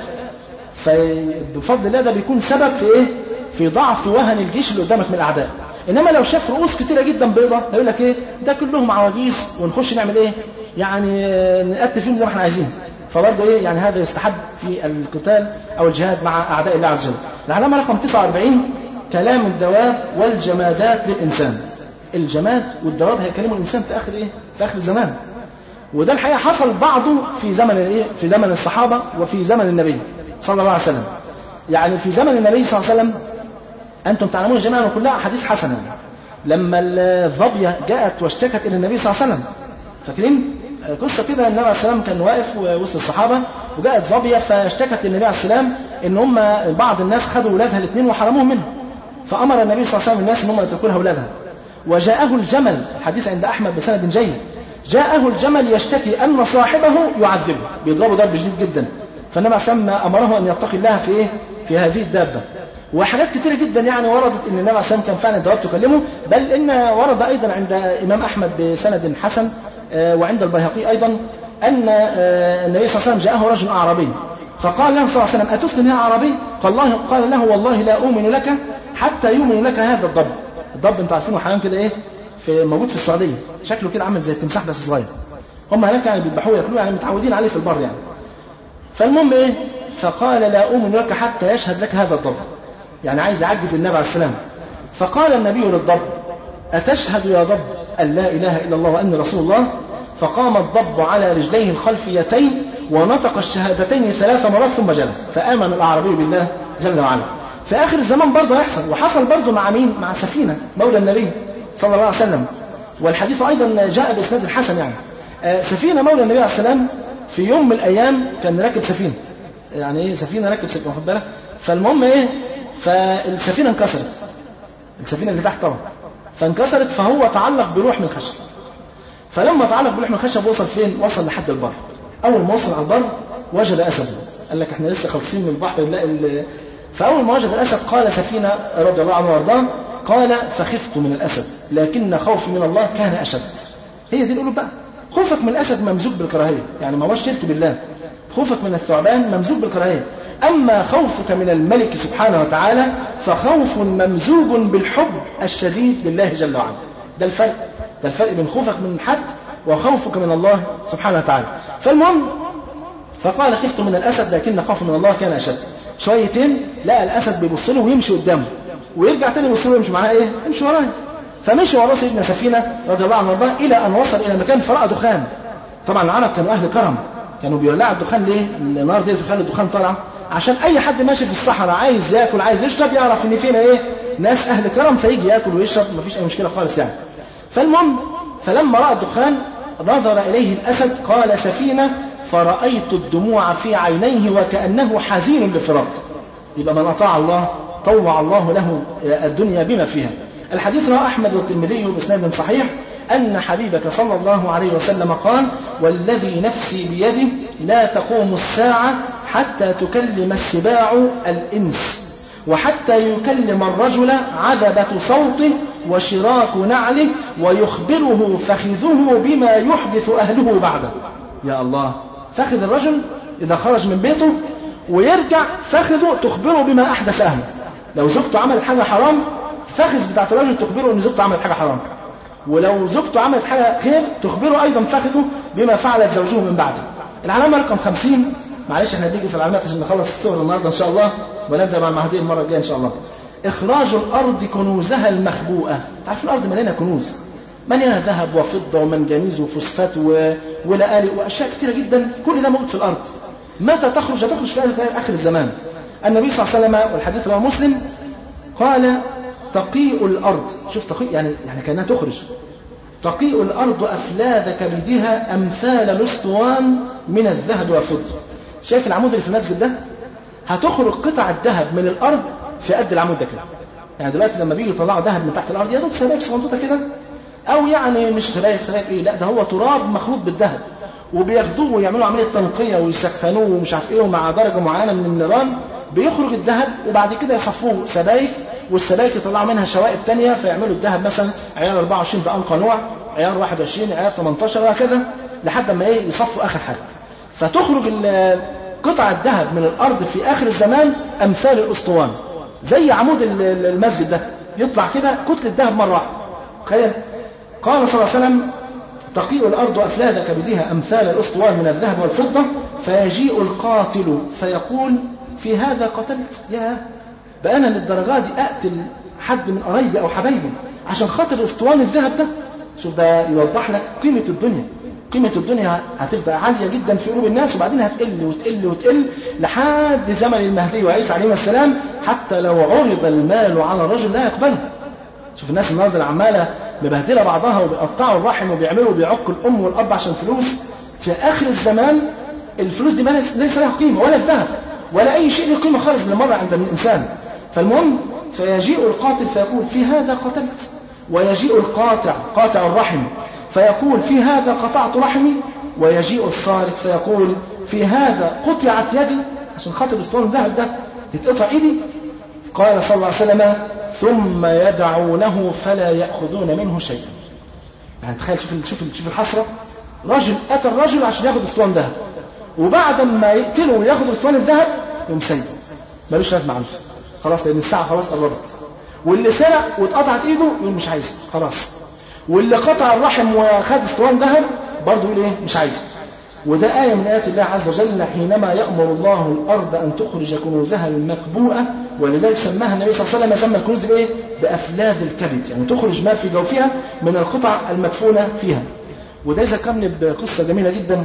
فبفضل الله ده بيكون سبب في ايه في ضعف وهن الجيش اللي قدامك من الاعداء انما لو شاف رؤوس كتيره جدا بيضة هيقول لك ايه ده كلهم عواجيز ونخش نعمل ايه يعني نقتل فيهم زي ما احنا عايزين فبرضه ايه يعني هذا يستحب في القتال او الجهاد مع اعداء الله عز وجل العلامه رقم 49 كلام الدواب والجمادات للانسان الجماد والدواب هيكلموا الانسان في اخر ايه في اخر الزمان وده الحقيقه حصل بعضه في زمن الايه في زمن الصحابه وفي زمن النبي صلى الله عليه وسلم يعني في زمن النبي صلى الله عليه وسلم انتم تعلمون جميعا وكلها احاديث حسنه لما الظبيه جاءت واشتكت الى النبي صلى الله عليه وسلم فاكرين قصه كده النبي عليه السلام كان واقف وسط الصحابه وجاءت ظبيه فاشتكت للنبي عليه السلام ان هم بعض الناس خدوا اولادها الاثنين وحرموهم منها فامر النبي صلى الله عليه وسلم الناس ان هم يتركوا لها اولادها وجاءه الجمل الحديث عند احمد بسند جيد جاءه الجمل يشتكي ان صاحبه يعذبه بيضربه ضرب شديد جدا فالنبي عليه السلام امره ان يتقي الله في ايه في هذه الدابه وحاجات كثيرة جدا يعني وردت ان النبي عليه السلام كان فعلا الدواب تكلمه بل ان ورد ايضا عند امام احمد بسند حسن وعند البيهقي ايضا ان النبي صلى الله عليه وسلم جاءه رجل اعرابي فقال له صلى الله عليه وسلم اتسلم يا اعرابي قال الله قال له والله لا اؤمن لك حتى يؤمن لك هذا الضب الضب انتوا عارفينه حيوان كده ايه في موجود في السعوديه شكله كده عامل زي التمساح بس صغير هم هناك يعني بيذبحوه ياكلوه يعني متعودين عليه في البر يعني فالمهم ايه فقال لا اؤمن لك حتى يشهد لك هذا الضب يعني عايز يعجز النبي عليه السلام فقال النبي للضب أتشهد يا ضب أن لا إله إلا الله وأني رسول الله فقام الضب على رجليه الخلفيتين ونطق الشهادتين ثلاث مرات ثم جلس فآمن الأعرابي بالله جل وعلا في آخر الزمان برضه هيحصل وحصل برضه مع مين؟ مع سفينة مولى النبي صلى الله عليه وسلم والحديث أيضا جاء بإسناد الحسن يعني آه سفينة مولى النبي عليه السلام في يوم من الأيام كان راكب سفينة يعني إيه سفينة راكب سفينة واخد بالك فالمهم إيه فالسفينة انكسرت السفينة اللي تحت طبعا فانكسرت فهو تعلق بروح من الخشب فلما تعلق بروح من الخشب وصل فين؟ وصل لحد البر أول ما وصل على البر وجد أسد قال لك احنا لسه خالصين من البحر نلاقي فأول ما وجد الأسد قال سفينة رضي الله عنه وارضاه قال فخفت من الأسد لكن خوفي من الله كان أشد هي دي القلوب بقى خوفك من الأسد ممزوج بالكراهية يعني ما هوش شرك بالله خوفك من الثعبان ممزوج بالكراهية أما خوفك من الملك سبحانه وتعالى فخوف ممزوج بالحب الشديد لله جل وعلا ده الفرق ده الفرق بين خوفك من حد وخوفك من الله سبحانه وتعالى فالمهم فقال خفت من الأسد لكن خوفي من الله كان أشد شويتين لقى الأسد بيبص له ويمشي قدامه ويرجع تاني يبص له ويمشي معاه إيه؟ يمشي وراه فمشي وراه سيدنا سفينة رضي الله عنه وارضاه إلى أن وصل إلى مكان فرأى دخان طبعا العرب كانوا أهل كرم كانوا بيولعوا الدخان ليه؟ النار دي دخان الدخان طالعة عشان اي حد ماشي في الصحراء عايز ياكل عايز يشرب يعرف ان فينا ايه ناس اهل كرم فيجي ياكل ويشرب مفيش اي مشكله خالص يعني فالمهم فلما راى الدخان نظر اليه الاسد قال سفينه فرايت الدموع في عينيه وكانه حزين لفراق يبقى من اطاع الله طوع الله له الدنيا بما فيها الحديث رواه احمد والترمذي باسناد صحيح أن حبيبك صلى الله عليه وسلم قال والذي نفسي بيده لا تقوم الساعة حتى تكلم السباع الإنس وحتى يكلم الرجل عذبة صوته وشراك نعله ويخبره فخذه بما يحدث أهله بعده يا الله فخذ الرجل إذا خرج من بيته ويرجع فخذه تخبره بما أحدث أهله لو زوجته عملت حاجة حرام فخذ بتاعت الرجل تخبره أن زوجته عملت حاجة حرام ولو زوجته عملت حاجة خير تخبره أيضا فخذه بما فعلت زوجه من بعده العلامة رقم 50 معلش احنا بنيجي في العلامات عشان نخلص الصور النهارده ان شاء الله ونبدا مع المهدي المره الجايه ان شاء الله. اخراج الارض كنوزها المخبوءه، عارف الارض مليانه كنوز. مليانه ذهب وفضه ومنجنيز وفوسفات و... ولآلئ واشياء كثيره جدا كل ده موجود في الارض. متى تخرج؟ هتخرج في اخر الزمان. النبي صلى الله عليه وسلم والحديث رواه مسلم قال تقيء الارض، شوف تقيء يعني يعني كانها تخرج. تقيء الارض افلاذ كبدها امثال الاسطوان من الذهب والفضه. شايف العمود اللي في المسجد ده هتخرج قطع الذهب من الارض في قد العمود ده كده يعني دلوقتي لما بيجوا يطلعوا ذهب من تحت الارض يا دوب سبائك صغنطوطه كده او يعني مش سبائك سبائك ايه لا ده هو تراب مخلوط بالذهب وبياخدوه ويعملوا عمليه تنقيه ويسخنوه ومش عارف ايه ومع درجه معينه من النيران بيخرج الذهب وبعد كده يصفوه سبايك والسبائك يطلعوا منها شوائب تانية فيعملوا الذهب مثلا عيار 24 ده أنقى نوع عيار 21 عيار 18 وهكذا لحد ما ايه يصفوا اخر حاجه فتخرج ال- قطع الذهب من الارض في اخر الزمان امثال الاسطوان زي عمود ال- ال- المسجد ده يطلع كده كتله ذهب مره واحده تخيل قال صلى الله عليه وسلم تقيء الأرض أفلاد كبدها أمثال الأسطوان من الذهب والفضة فيجيء القاتل فيقول في هذا قتلت يا بقى أنا للدرجة دي أقتل حد من قرايبي أو حبايبي عشان خاطر أسطوان الذهب ده شوف ده يوضح لك قيمة الدنيا قيمة الدنيا هتبقى عالية جدا في قلوب الناس وبعدين هتقل وتقل وتقل لحد زمن المهدي وعيسى عليه السلام حتى لو عرض المال على الرجل لا يقبله شوف الناس النهارده اللي عماله مبهدله بعضها وبيقطعوا الرحم وبيعملوا وبيعكوا الام والاب عشان فلوس في اخر الزمان الفلوس دي ما ليس ليس لها قيمه ولا الذهب ولا اي شيء له قيمه خالص اللي مر عند الانسان فالمهم فيجيء القاتل فيقول في هذا قتلت ويجيء القاطع قاطع الرحم فيقول في هذا قطعت رحمي ويجيء الصارخ فيقول في هذا قطعت يدي عشان خاطر اسطوان الذهب ده تتقطع ايدي قال صلى الله عليه وسلم ثم يدعونه فلا يأخذون منه شيئا يعني تخيل شوف شوف شوف الحسرة رجل أتى الرجل عشان ياخد اسطوان ذهب وبعد ما يقتله وياخد اسطوان الذهب يقوم سيد ملوش لازمة عنه خلاص لأن الساعة خلاص قربت واللي سرق واتقطعت ايده يقول مش عايزه خلاص واللي قطع الرحم وخد اسطوان ذهب برضه يقول ايه مش عايزه وده آية من آيات الله عز وجل حينما يأمر الله الأرض أن تخرج كنوزها المكبوءة ولذلك سماها النبي صلى الله عليه وسلم سمى الكنوز بإيه؟ بأفلاد الكبد يعني تخرج ما في جوفها من القطع المدفونة فيها وده ذكرني بقصة جميلة جدا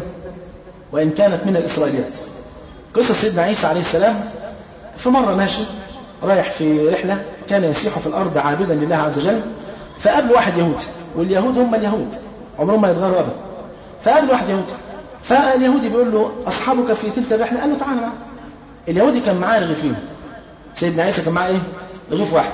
وإن كانت من الإسرائيليات قصة سيدنا عيسى عليه السلام في مرة ماشي رايح في رحلة كان يسيح في الأرض عابدا لله عز وجل فقابل واحد يهودي واليهود هم اليهود عمرهم ما يتغيروا أبدا فقابل واحد يهودي فاليهودي بيقول له أصحابك في تلك الرحلة قال له تعالى معه اليهودي كان معاه رغيفين سيدنا عيسى كان معاه إيه؟ رغيف واحد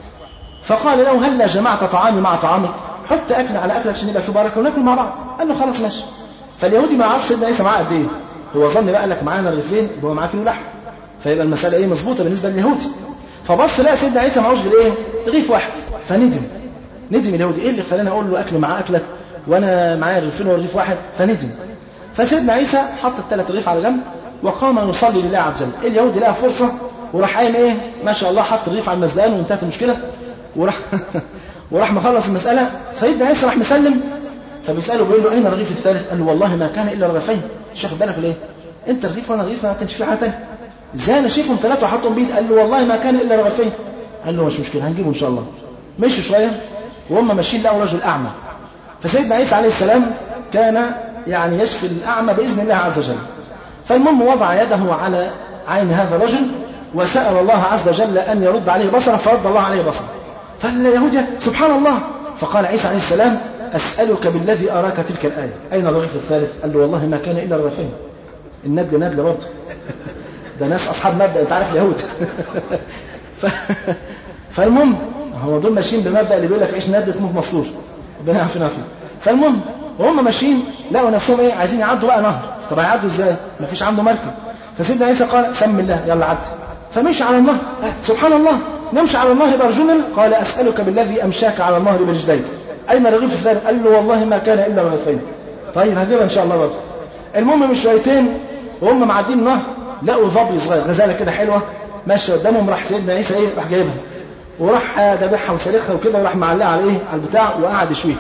فقال له هلا جمعت طعامي مع طعامك حط أكل على أكلك عشان يبقى في بركة وناكل مع بعض قال له خلاص ماشي فاليهودي ما يعرفش سيدنا عيسى معاه قد إيه هو ظن بقى لك معانا رغيفين يبقى معاه كيلو لحم فيبقى المسألة إيه مظبوطة بالنسبة لليهودي فبص لقى سيدنا عيسى معهوش غير إيه رغيف واحد فندم ندم اليهودي إيه اللي خلاني أقول له أكل مع أكلك وأنا معايا رغيفين ورغيف واحد فندم فسيدنا عيسى حط الثلاث رغيف على جنب وقام يصلي لله عز وجل اليهودي لقى فرصة وراح قايم ايه ما شاء الله حط الرغيف على المزدان وانتهت المشكلة وراح وراح مخلص المسألة سيدنا عيسى راح مسلم فبيسأله بيقول له أين الرغيف الثالث؟ قال له والله ما كان إلا رغيفين مش واخد بالك ليه؟ أنت رغيف وأنا رغيف ما كانش في حاجة تانية إزاي أنا شايفهم ثلاثة وحطهم بيد؟ قال له والله ما كان إلا رغيفين قال له مش مشكلة هنجيبه إن شاء الله مشوا شوية وهم ماشيين لقوا رجل أعمى فسيدنا عيسى عليه السلام كان يعني يشفي الأعمى بإذن الله عز وجل فالمهم وضع يده على عين هذا الرجل وسأل الله عز وجل أن يرد عليه بصره فرد الله عليه بصره فاليهودي سبحان الله فقال عيسى عليه السلام أسألك بالذي أراك تلك الآية أين الرغيف الثالث قال له والله ما كان إلا رغيفين الندل ندل برضه ده ناس أصحاب مبدأ أنت عارف اليهود ف... فالمهم هو دول ماشيين بمبدأ اللي بيقول لك عيش ندل تموت مسطور ربنا يعافينا فيه فالمهم وهم ماشيين لقوا نفسهم ايه عايزين يعدوا بقى نهر طب هيعدوا ازاي ما فيش عنده مركب فسيدنا عيسى قال سم الله يلا عد فمشي على النهر سبحان الله نمشي على النهر برجلا قال اسالك بالذي امشاك على النهر برجليك اين الرغيف الثالث قال له والله ما كان الا رغيفين طيب هجيبها ان شاء الله برضه المهم من شويتين وهم معديين النهر لقوا ظبي صغير غزاله كده حلوه ماشيه قدامهم راح سيدنا عيسى ايه راح جايبها وراح ذبحها وسلخها وكده وراح معلقها على ايه على البتاع وقعد يشويها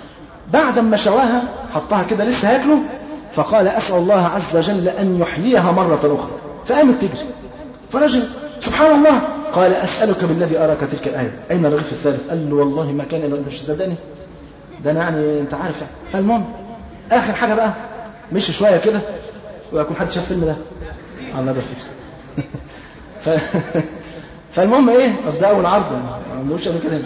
بعد ما شواها حطها كده لسه هاكله فقال أسأل الله عز وجل أن يحييها مرة أخرى فقامت تجري فرجل سبحان الله قال أسألك بالذي أراك تلك الآية أين الرغيف الثالث قال له والله ما كان إلا أنت مش تصدقني ده أنا يعني أنت عارف يعني فالمهم آخر حاجة بقى مشي شوية كده ويكون حد شاف الفيلم ده الله ده فيه ف... فالمهم ايه اصل ده اول عرض ما عملوش قبل كده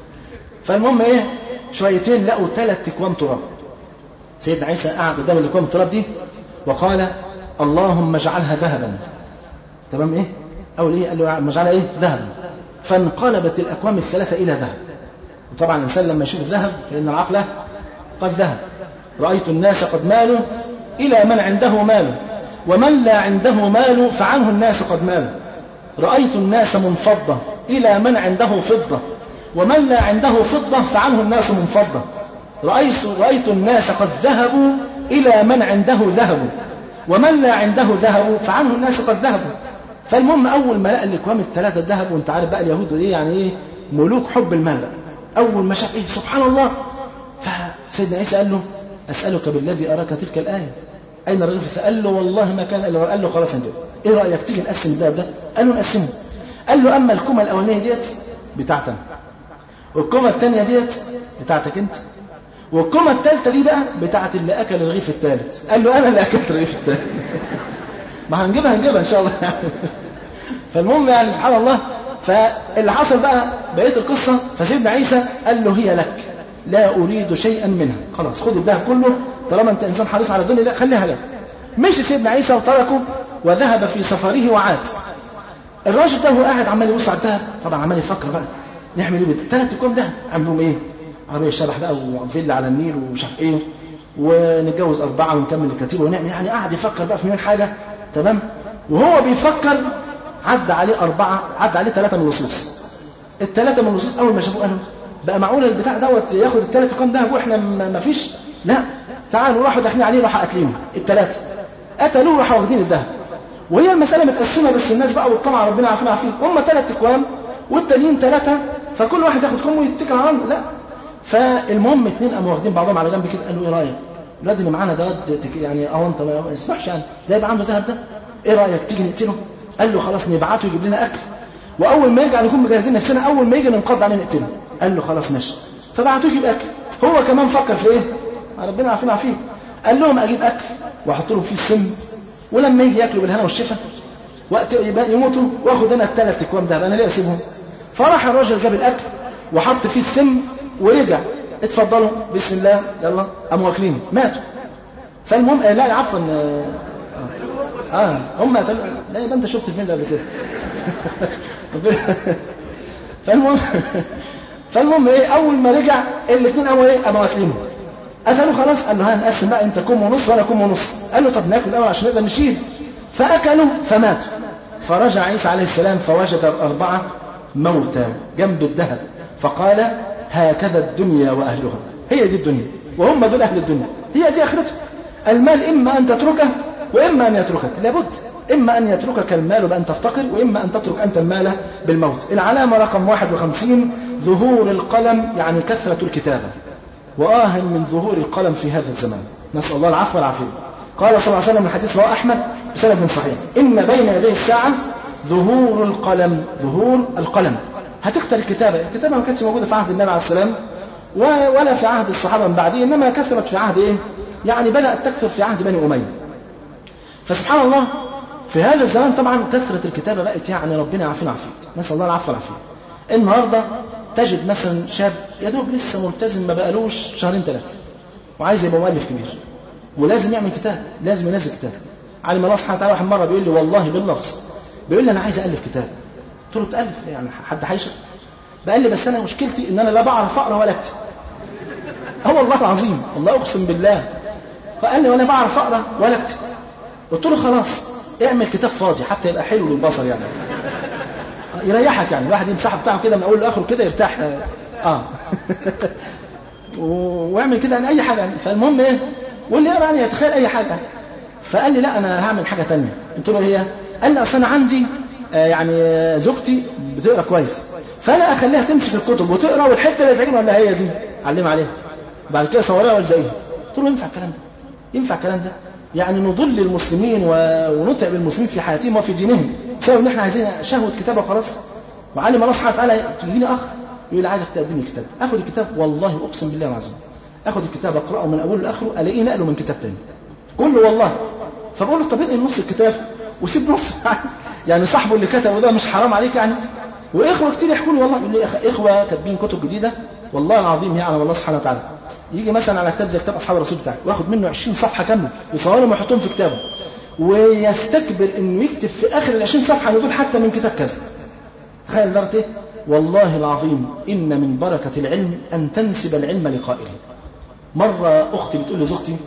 فالمهم ايه شويتين لقوا ثلاث اكوام تراب سيدنا عيسى قعد قدام الاكوام التراب دي وقال اللهم اجعلها ذهبا تمام ايه اول ايه قال له اجعلها ايه ذهبا فانقلبت الاكوام الثلاثه الى ذهب وطبعا الانسان لما يشوف الذهب فان العقل قد ذهب رايت الناس قد مالوا الى من عنده مال ومن لا عنده مال فعنه الناس قد مالوا رأيت الناس منفضة إلى من عنده فضة ومن لا عنده فضة فعنه الناس منفضة رأيت, رأيت الناس قد ذهبوا إلى من عنده ذهب ومن لا عنده ذهب فعنه الناس قد ذهبوا فالمهم أول ما لقى الإكوام الثلاثة ذهب وأنت عارف بقى اليهود إيه يعني إيه ملوك حب المال بقى أول ما شاف إيه سبحان الله فسيدنا عيسى قال له أسألك بالذي أراك تلك الآية أين الرغيف فقال له والله ما كان إلا قال له خلاص انت إيه رأيك تيجي نقسم الذهب ده قال له نقسمه قال له أما الكومة الأولانية ديت بتاعتنا والكومة الثانية ديت بتاعتك أنت والكومة الثالثة دي بقى بتاعت اللي أكل الرغيف الثالث قال له أنا اللي أكلت الرغيف الثالث ما هنجيبها هنجيبها إن شاء الله فالمهم يعني سبحان الله فاللي حصل بقى بقية القصة فسيدنا عيسى قال له هي لك لا أريد شيئا منها خلاص خد الذهب كله طالما أنت إنسان حريص على الدنيا لا خليها لك مشي سيدنا عيسى وتركه وذهب في سفره وعاد الراجل ده هو قاعد عمال يبص على الذهب طبعا عمال يفكر بقى نعمل ايه ثلاث كوم دهب عندهم ايه عربيه شبح بقى وفيلا على النيل ومش عارف ايه ونتجوز اربعه ونكمل الكتيبه ونعمل يعني قاعد يفكر بقى في مليون حاجه تمام وهو بيفكر عدى عليه اربعه عدى عليه ثلاثه من اللصوص الثلاثه من اللصوص اول ما شافوه قالوا بقى معقول البتاع دوت ياخد الثلاث كوم دهب واحنا ما فيش لا تعالوا راحوا داخلين عليه راحوا قاتلينه الثلاثه قتلوه راحوا واخدين الذهب وهي المسألة متقسمة بس الناس بقى والطمع ربنا عارفين عارفين هم ثلاث اكوام والتانيين ثلاثة فكل واحد ياخد كم ويتكل على الله لا فالمهم اثنين قاموا واخدين بعضهم على جنب كده قالوا ايه رايك؟ الواد اللي معانا ده يعني اه انت ما يسمحش يعني ده يبقى عنده ذهب ده ايه رايك تيجي نقتله؟ قال له خلاص نبعته يجيب لنا اكل واول ما يرجع نكون مجهزين نفسنا اول ما يجي ننقض عليه نقتله قال له خلاص ماشي فبعتوه يجيب اكل هو كمان فكر في ايه؟ ربنا عارفين عارفين قال لهم اجيب اكل واحط لهم فيه السم ولما يجي ياكلوا بالهنا والشفا وقت يموتوا واخد انا الثلاث اكوام ده انا ليه اسيبهم فراح الراجل جاب الاكل وحط فيه السم ورجع اتفضلوا بسم الله يلا قاموا واكلين ماتوا فالمهم آه لا عفوا اه, آه هم قتلوا لا يبقى انت شفت الفيلم ده قبل كده فالمهم فالمهم ايه اول ما رجع الاثنين قاموا ايه قاموا واكلينه قالوا خلاص قال له هنقسم بقى انت كم ونص وانا كم ونص قال له طب ناكل الاول عشان نقدر نشيل فاكلوا فماتوا فرجع عيسى عليه السلام فوجد الاربعه موتى جنب الذهب فقال هكذا الدنيا واهلها هي دي الدنيا وهم دول اهل الدنيا هي دي اخرتهم المال اما ان تتركه واما ان يتركك لابد اما ان يتركك المال بان تفتقر واما ان تترك انت المال بالموت العلامه رقم 51 ظهور القلم يعني كثره الكتابه وآه من ظهور القلم في هذا الزمان نسأل الله العفو والعافية قال صلى الله عليه وسلم من حديث رواه أحمد بسند صحيح إن بين يدي الساعة ظهور القلم ظهور القلم هتكتر الكتابة الكتابة ما كانتش موجودة في عهد النبي عليه السلام ولا في عهد الصحابة من بعده إنما كثرت في عهد إيه؟ يعني بدأت تكثر في عهد بني أمية فسبحان الله في هذا الزمان طبعا كثرة الكتابة بقت يعني ربنا يعافينا عافيك نسأل الله العفو والعافية النهارده تجد مثلا شاب يا دوب لسه ملتزم ما بقالوش شهرين ثلاثه وعايز يبقى مؤلف كبير ولازم يعمل كتاب لازم ينزل كتاب علم الله سبحانه وتعالى واحد مره بيقول لي والله باللفظ بيقول لي انا عايز الف كتاب قلت له تالف يعني حد هيشرب قال لي بس انا مشكلتي ان انا لا بعرف اقرا ولا اكتب اه والله العظيم والله اقسم بالله فقال لي وانا بعرف اقرا ولا اكتب قلت له خلاص اعمل كتاب فاضي حتى يبقى حلو للبصر يعني يريحك يعني الواحد يمسحه بتاعه كده من اوله لاخره كده يرتاح اه واعمل كده يعني اي حاجه يعني فالمهم ايه واللي يقرا يعني يتخيل اي حاجه فقال لي لا انا هعمل حاجه ثانيه قلت له هي قال لي اصل انا عندي آه يعني زوجتي بتقرا كويس فانا اخليها تمسك الكتب وتقرا والحته اللي تعجبني ولا هي دي علم عليها بعد كده صورها والزقيها قلت له ينفع الكلام ده ينفع الكلام ده يعني نضل المسلمين ونتعب المسلمين في حياتهم وفي دينهم بسبب ان احنا عايزين شهوه كتابه وخلاص وعلم الله سبحانه وتعالى تجيني اخ يقول لي عايزك تقدم لي كتاب اخد الكتاب والله اقسم بالله العظيم اخد الكتاب اقراه من اوله لاخره الاقيه نقله من كتاب تاني كله والله فبقول له طب انقل نص الكتاب وسيب نص يعني صاحبه اللي كتبه ده مش حرام عليك يعني واخوه كتير يحكوا لي والله يقول لي اخوه كاتبين كتب جديده والله العظيم يعلم الله سبحانه وتعالى يجي مثلا على كتاب زي كتاب اصحاب الرسول بتاعي وياخد منه 20 صفحه كامله يصورهم ويحطهم في كتابه ويستكبر انه يكتب في اخر ال 20 صفحه ان دول حتى من كتاب كذا تخيل درجه ايه والله العظيم ان من بركه العلم ان تنسب العلم لقائله مره اختي بتقول لزوجتي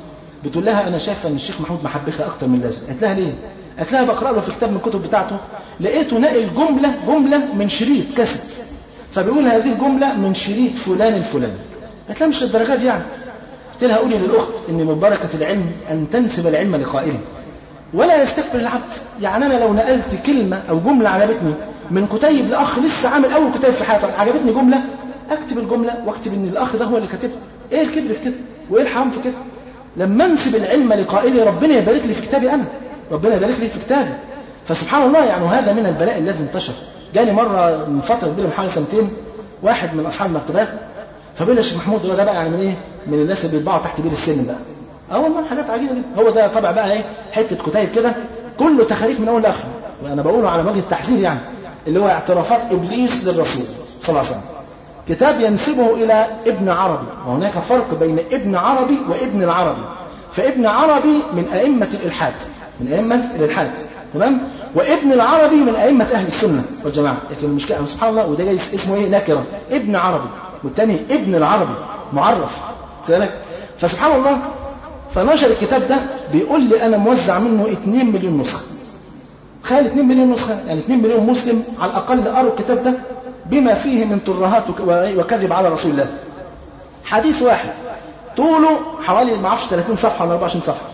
بتقول لها انا شايفه ان الشيخ محمود محبخه اكتر من اللازم قالت لها ليه قالت لها بقرا له في كتاب من الكتب بتاعته لقيته نقل جمله جمله من شريط كاسيت فبيقول هذه الجمله من شريط فلان الفلاني قالت لها مش للدرجات دي يعني قلت لها قولي للاخت ان من بركه العلم ان تنسب العلم لقائله ولا يستكبر العبد يعني انا لو نقلت كلمه او جمله عجبتني من كتيب لاخ لسه عامل اول كتيب في حياته عجبتني جمله اكتب الجمله واكتب ان الاخ ده هو اللي كاتبها ايه الكبر في كده وايه الحرام في كده لما انسب العلم لقائلي ربنا يبارك لي في كتابي انا ربنا يبارك لي في كتابي فسبحان الله يعني وهذا من البلاء الذي انتشر جاني مره من فتره كبيره من حوالي سنتين واحد من اصحاب المكتبات فبيقول لي يا شيخ محمود هو ده بقى يعني من ايه من الناس اللي بيطبعوا تحت بير السن بقى اه والله حاجات عجيبه جدا هو ده طبع بقى ايه حته كتيب كده كله تخاريف من اول لاخر وانا بقوله على وجه التحذير يعني اللي هو اعترافات ابليس للرسول صلى الله عليه وسلم كتاب ينسبه الى ابن عربي وهناك فرق بين ابن عربي وابن العربي فابن عربي من ائمه الالحاد من ائمه الالحاد تمام وابن العربي من ائمه اهل السنه والجماعه لكن المشكله سبحان الله وده جاي اسمه ايه نكره ابن عربي والثاني ابن العربي معرف بالك فسبحان الله فنشر الكتاب ده بيقول لي انا موزع منه 2 مليون نسخه تخيل 2 مليون نسخه يعني 2 مليون مسلم على الاقل قروا الكتاب ده بما فيه من ترهات وكذب على رسول الله حديث واحد طوله حوالي ما اعرفش 30 صفحه ولا 24 صفحه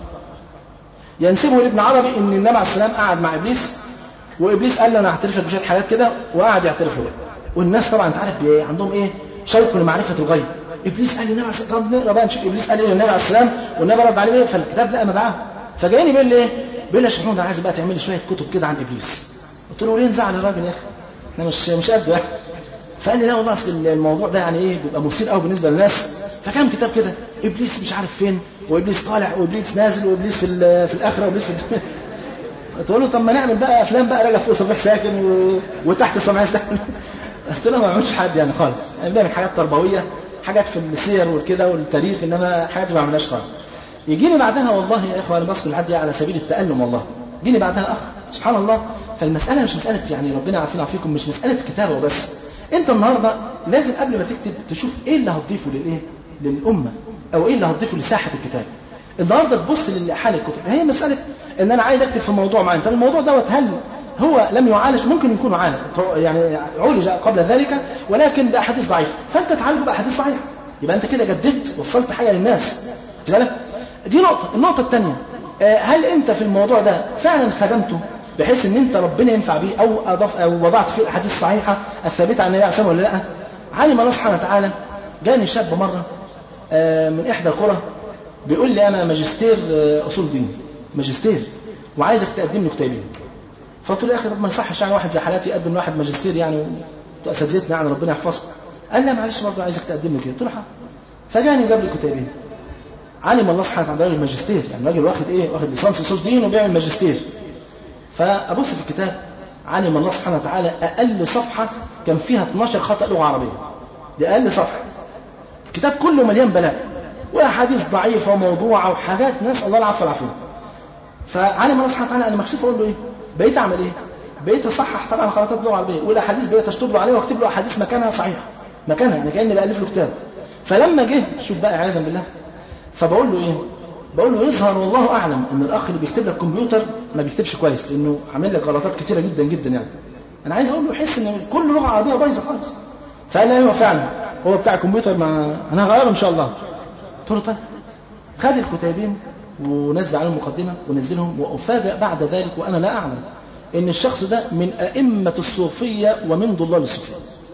ينسبه لابن عربي ان النبي عليه السلام قعد مع ابليس وابليس قال له انا هعترف لك بشويه حاجات كده وقعد يعترف له والناس طبعا انت عارف عندهم ايه شوق لمعرفه الغيب ابليس قال للنبي عليه السلام طب نقرا بقى نشوف ابليس قال ايه للنبي عليه السلام والنبي رد عليه ايه فالكتاب لقى مبعاه فجايني بيقول لي ايه بيقول لي يا شيخ محمود انا عايز بقى تعمل لي شويه كتب كده عن ابليس قلت له ليه نزعل الراجل يا اخي انا مش مش قده يعني فقال لي لا والله اصل الموضوع ده يعني ايه بيبقى مثير قوي بالنسبه للناس فكان كتاب كده ابليس مش عارف فين وابليس طالع وابليس نازل وابليس في في الاخره وابليس في قلت له طب ما نعمل بقى افلام بقى راجع فوق صبيح ساكن و... وتحت سمعي ساكن قلت له ما بعملش حد يعني خالص يعني بنعمل حاجات تربويه حاجات في السير والكده والتاريخ انما حاجات ما بعملهاش خالص يجيني بعدها والله يا اخوه انا بصل لحد على سبيل التالم والله يجيني بعدها اخ سبحان الله فالمساله مش مساله يعني ربنا عارفين عافيكم مش مساله كتابه وبس انت النهارده لازم قبل ما تكتب تشوف ايه اللي هتضيفه للايه للامه او ايه اللي هتضيفه لساحه الكتاب النهارده تبص لحال الكتب هي مساله ان انا عايز اكتب في موضوع معين طب الموضوع دوت هل هو لم يعالج ممكن يكون عالج يعني عولج قبل ذلك ولكن باحاديث ضعيفه فانت تعالجه باحاديث صحيحه يبقى انت كده جددت وصلت حاجه للناس بالك دي نقطه النقطه الثانيه هل انت في الموضوع ده فعلا خدمته بحيث ان انت ربنا ينفع بيه او اضاف او وضعت فيه الاحاديث الصحيحه الثابته عن النبي عليه الصلاه ولا لا علم الله سبحانه وتعالى جاني شاب مره من احدى القرى بيقول لي انا ماجستير اصول دين ماجستير وعايزك تقدم لي كتابين فقلت له يا اخي طب ما يصحش يعني واحد زي حالاتي يقدم لواحد ماجستير يعني اساتذتنا يعني ربنا يحفظه قال لي معلش برضه عايزك تقدم لي كده قلت له حاضر فجاني جاب لي كتابين علم الله سبحانه وتعالى الماجستير يعني راجل واخد ايه واخد ليسانس اصول دين وبيعمل ماجستير فابص في الكتاب علم الله سبحانه وتعالى اقل صفحه كان فيها 12 خطا لغه عربيه دي اقل صفحه الكتاب كله مليان بلاء واحاديث ضعيفه وموضوعه وحاجات نسال الله العفو والعافيه فعلم الله سبحانه وتعالى انا مكسوف اقول له ايه بقيت اعمل ايه بقيت اصحح طبعا غلطات اللغه العربيه والاحاديث بقيت اشطب له عليها واكتب له احاديث مكانها صحيحه مكانها يعني كاني بالف له كتاب فلما جه شوف بقى عياذا بالله فبقول له ايه بقول له يظهر والله اعلم ان الاخ اللي بيكتب لك كمبيوتر ما بيكتبش كويس لانه عامل لك غلطات كتيره جدا جدا يعني انا عايز اقول له يحس ان كل لغه عربيه بايظه خالص فقال لي ايوه فعلا هو بتاع الكمبيوتر ما انا هغيره ان شاء الله قلت له طيب خد الكتابين ونزل عليهم مقدمه ونزلهم وافاجئ بعد ذلك وانا لا اعلم ان الشخص ده من ائمه الصوفيه ومن ضلال الصوفيه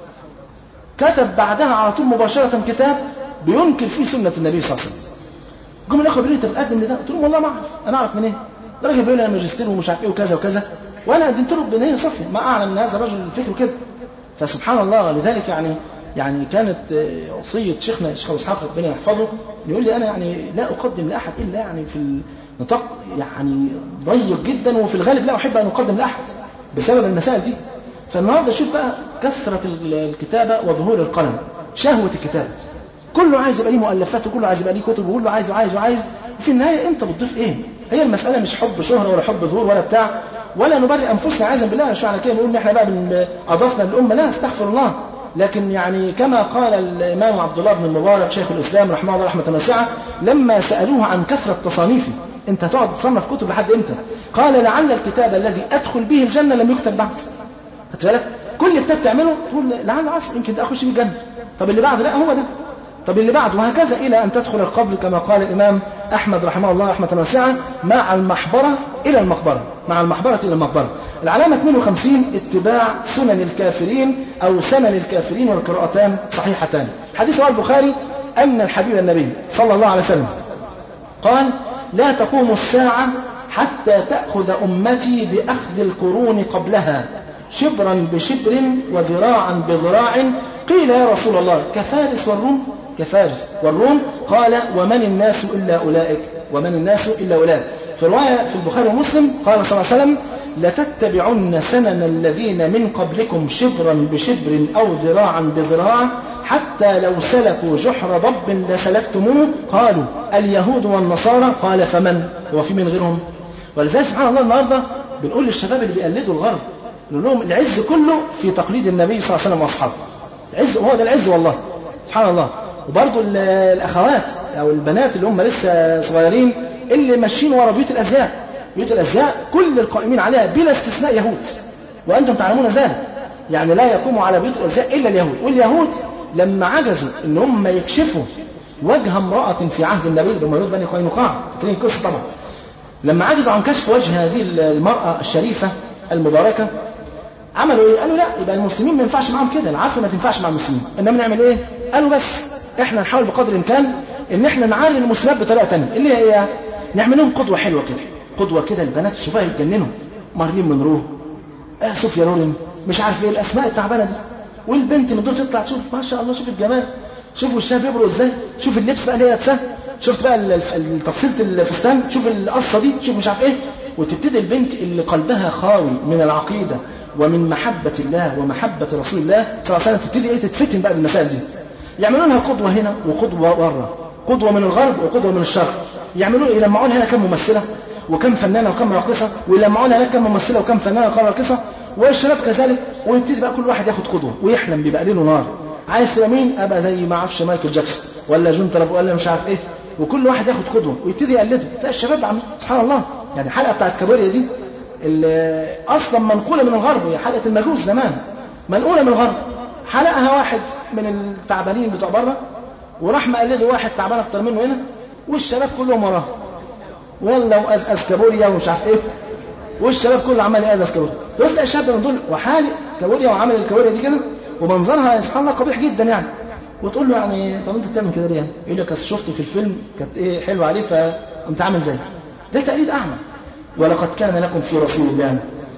كتب بعدها على طول مباشره كتاب بينكر فيه سنه النبي صلى الله عليه وسلم جم الاخوه بيقولوا انت بتقدم لده قلت لهم والله ما اعرف انا اعرف منين ده راجل بيقول لي انا ماجستير ومش عارف ايه وكذا وكذا وانا قدمت له بنيه صافيه ما اعلم ان هذا الرجل فكره كده فسبحان الله لذلك يعني يعني كانت وصيه شيخنا الشيخ ابو اسحاق ربنا يحفظه يقول لي انا يعني لا اقدم لاحد الا يعني في نطاق يعني ضيق جدا وفي الغالب لا احب ان اقدم لاحد بسبب المسائل دي فالنهارده شوف بقى كثره الكتابه وظهور القلم شهوه الكتابه كله عايز يبقى ليه مؤلفات وكله عايز يبقى ليه كتب وكله عايز وعايز وعايز وفي النهايه انت بتضيف ايه؟ هي المساله مش حب شهره ولا حب ظهور ولا بتاع ولا نبرئ انفسنا عايزا بالله مش معنى كده نقول ان احنا بقى اضفنا للامه لا استغفر الله لكن يعني كما قال الإمام عبد الله بن المبارك شيخ الإسلام رحمه الله رحمة واسعة لما سألوه عن كثرة تصانيفه أنت هتقعد تصنف كتب لحد إمتى؟ قال لعل الكتاب الذي أدخل به الجنة لم يكتب بعد خدت بالك؟ كل كتاب تعمله تقول لعل عسى يمكن أخش بيه الجنة طب اللي بعده لا هو ده طب اللي بعده وهكذا إلى أن تدخل القبر كما قال الإمام أحمد رحمه الله رحمة واسعة مع المحبرة إلى المقبرة مع المحبرة إلى المقبرة العلامة 52 اتباع سنن الكافرين أو سنن الكافرين والقراءتان صحيحتان حديث رواه البخاري أن الحبيب النبي صلى الله عليه وسلم قال لا تقوم الساعة حتى تأخذ أمتي بأخذ القرون قبلها شبرا بشبر وذراعا بذراع قيل يا رسول الله كفارس والروم كفارس والروم قال ومن الناس إلا أولئك ومن الناس إلا أولئك في رواية في البخاري ومسلم قال صلى الله عليه وسلم لتتبعن سنن الذين من قبلكم شبرا بشبر أو ذراعا بذراع حتى لو سلكوا جحر ضب لسلكتموه قالوا اليهود والنصارى قال فمن هو في من غيرهم ولذلك سبحان الله النهارده بنقول للشباب اللي بيقلدوا الغرب نقول لهم العز كله في تقليد النبي صلى الله عليه وسلم واصحابه العز هو ده العز والله سبحان الله وبرضه الاخوات او البنات اللي هم لسه صغيرين اللي ماشيين ورا بيوت الازياء بيوت الازياء كل القائمين عليها بلا استثناء يهود وانتم تعلمون ذلك يعني لا يقوم على بيوت الازياء الا اليهود واليهود لما عجزوا ان هم يكشفوا وجه امراه في عهد النبي اللي هم يهود بني قينقاع فاكرين القصه طبعا لما عجزوا عن كشف وجه هذه المراه الشريفه المباركه عملوا ايه؟ قالوا لا يبقى المسلمين ما ينفعش معاهم كده العفو ما تنفعش مع المسلمين انما نعمل ايه؟ قالوا بس احنا نحاول بقدر الامكان ان احنا نعالج المسلمات بطريقه ثانيه اللي هي ايه؟ نعمل لهم قدوه حلوه كده قدوه كده البنات تشوفها يتجننوا مارلين منرو آه صوفيا لورين مش عارف ايه الاسماء التعبانه دي والبنت من دول تطلع تشوف ما شاء الله شوف الجمال شوف وشها بيبرق ازاي شوف اللبس بقى اللي هي لابساه شفت بقى تفصيله الفستان شوف القصه دي شوف مش عارف ايه وتبتدي البنت اللي قلبها خاوي من العقيده ومن محبة الله ومحبة رسول الله صلى الله عليه وسلم تبتدي ايه تتفتن بقى بالمسائل دي يعملوا لها قدوة هنا وقدوة بره قدوة من الغرب وقدوة من الشرق يعملوا يلمعوا لها هنا كم ممثلة وكم فنانة وكم راقصة ويلمعوا لها هناك كم ممثلة وكم فنانة وكم راقصة والشباب كذلك ويبتدي بقى كل واحد ياخد قدوة ويحلم بيبقى ليله نار عايز تبقى مين ابقى زي ما اعرفش مايكل جاكسون ولا جون تراب ولا مش عارف ايه وكل واحد ياخد قدوة ويبتدي يقلده تلاقي الشباب عم سبحان الله يعني الحلقة بتاعت كابوريا دي اللي اصلا منقوله من الغرب هي حلقه المجوس زمان منقوله من الغرب حلقها واحد من التعبانين بتوع بره وراح مقلده واحد تعبان اكتر منه هنا والشباب كلهم وراه والله وازاز كابوريا ومش عارف ايه والشباب كله عمال يأزز كابوريا تبص الشاب من دول وحالق كابوريا وعمل الكابوريا دي كده ومنظرها سبحان الله قبيح جدا يعني وتقول له يعني طب انت بتعمل كده ليه يعني؟ يقول لك اصل شفته في الفيلم كانت ايه حلوه عليه فقمت عامل زيه ده تقليد اعمى ولقد كان لكم في رسول الله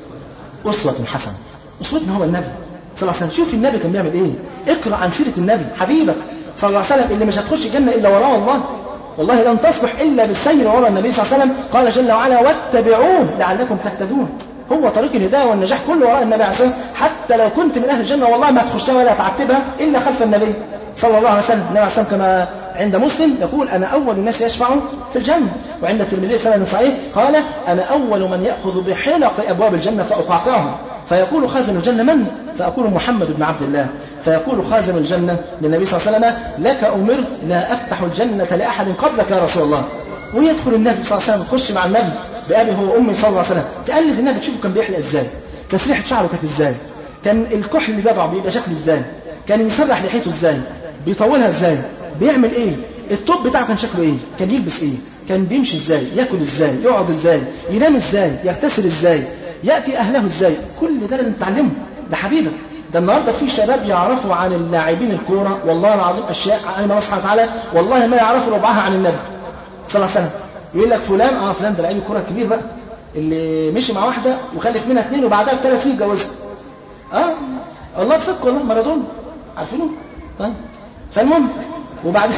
أسوة حسنة أسوتنا هو النبي صلى الله عليه وسلم شوف النبي كان بيعمل إيه اقرأ عن سيرة النبي حبيبك صلى الله عليه وسلم اللي مش هتخش الجنة إلا وراه والله والله لن تصلح إلا بالسير وراء النبي صلى الله عليه وسلم قال جل وعلا واتبعوه لعلكم تهتدون هو طريق الهداية والنجاح كله وراء النبي عليه الصلاة والسلام حتى لو كنت من أهل الجنة والله ما هتخشها ولا تعتبها إلا خلف النبي صلى الله عليه وسلم النبي عليه الصلاة كما عند مسلم يقول أنا أول الناس يشفع في الجنة وعند الترمذي في سنة صحيح قال أنا أول من يأخذ بحلق أبواب الجنة فأقعقعهم فيقول خازن الجنة من؟ فأقول محمد بن عبد الله فيقول خازن الجنة للنبي صلى الله عليه وسلم لك أمرت لا أفتح الجنة لأحد قبلك يا رسول الله ويدخل النبي صلى الله عليه وسلم يخش مع النبي بأبي هو وأمي صلى الله عليه وسلم تقلد النبي تشوفه كان بيحلق إزاي تسريحة شعره كانت إزاي كان الكحل اللي بيضعه بيبقى شكله إزاي كان يسرح لحيته إزاي بيطولها إزاي بيعمل إيه التوب بتاعه كان شكله ايه كان يلبس ايه كان بيمشي ازاي ياكل ازاي يقعد ازاي ينام ازاي يغتسل ازاي ياتي اهله ازاي كل ده لازم تتعلمه ده حبيبك ده النهارده في شباب يعرفوا عن اللاعبين الكوره والله العظيم اشياء عن الله سبحانه وتعالى والله ما يعرفوا ربعها عن النبي صلى الله عليه وسلم يقول لك فلان اه فلان ده لعيب الكوره كبير بقى اللي مشي مع واحده وخلف منها اثنين وبعدها بثلاث سنين اتجوزها اه الله بصدق والله مارادونا عارفينه طيب فالمهم وبعد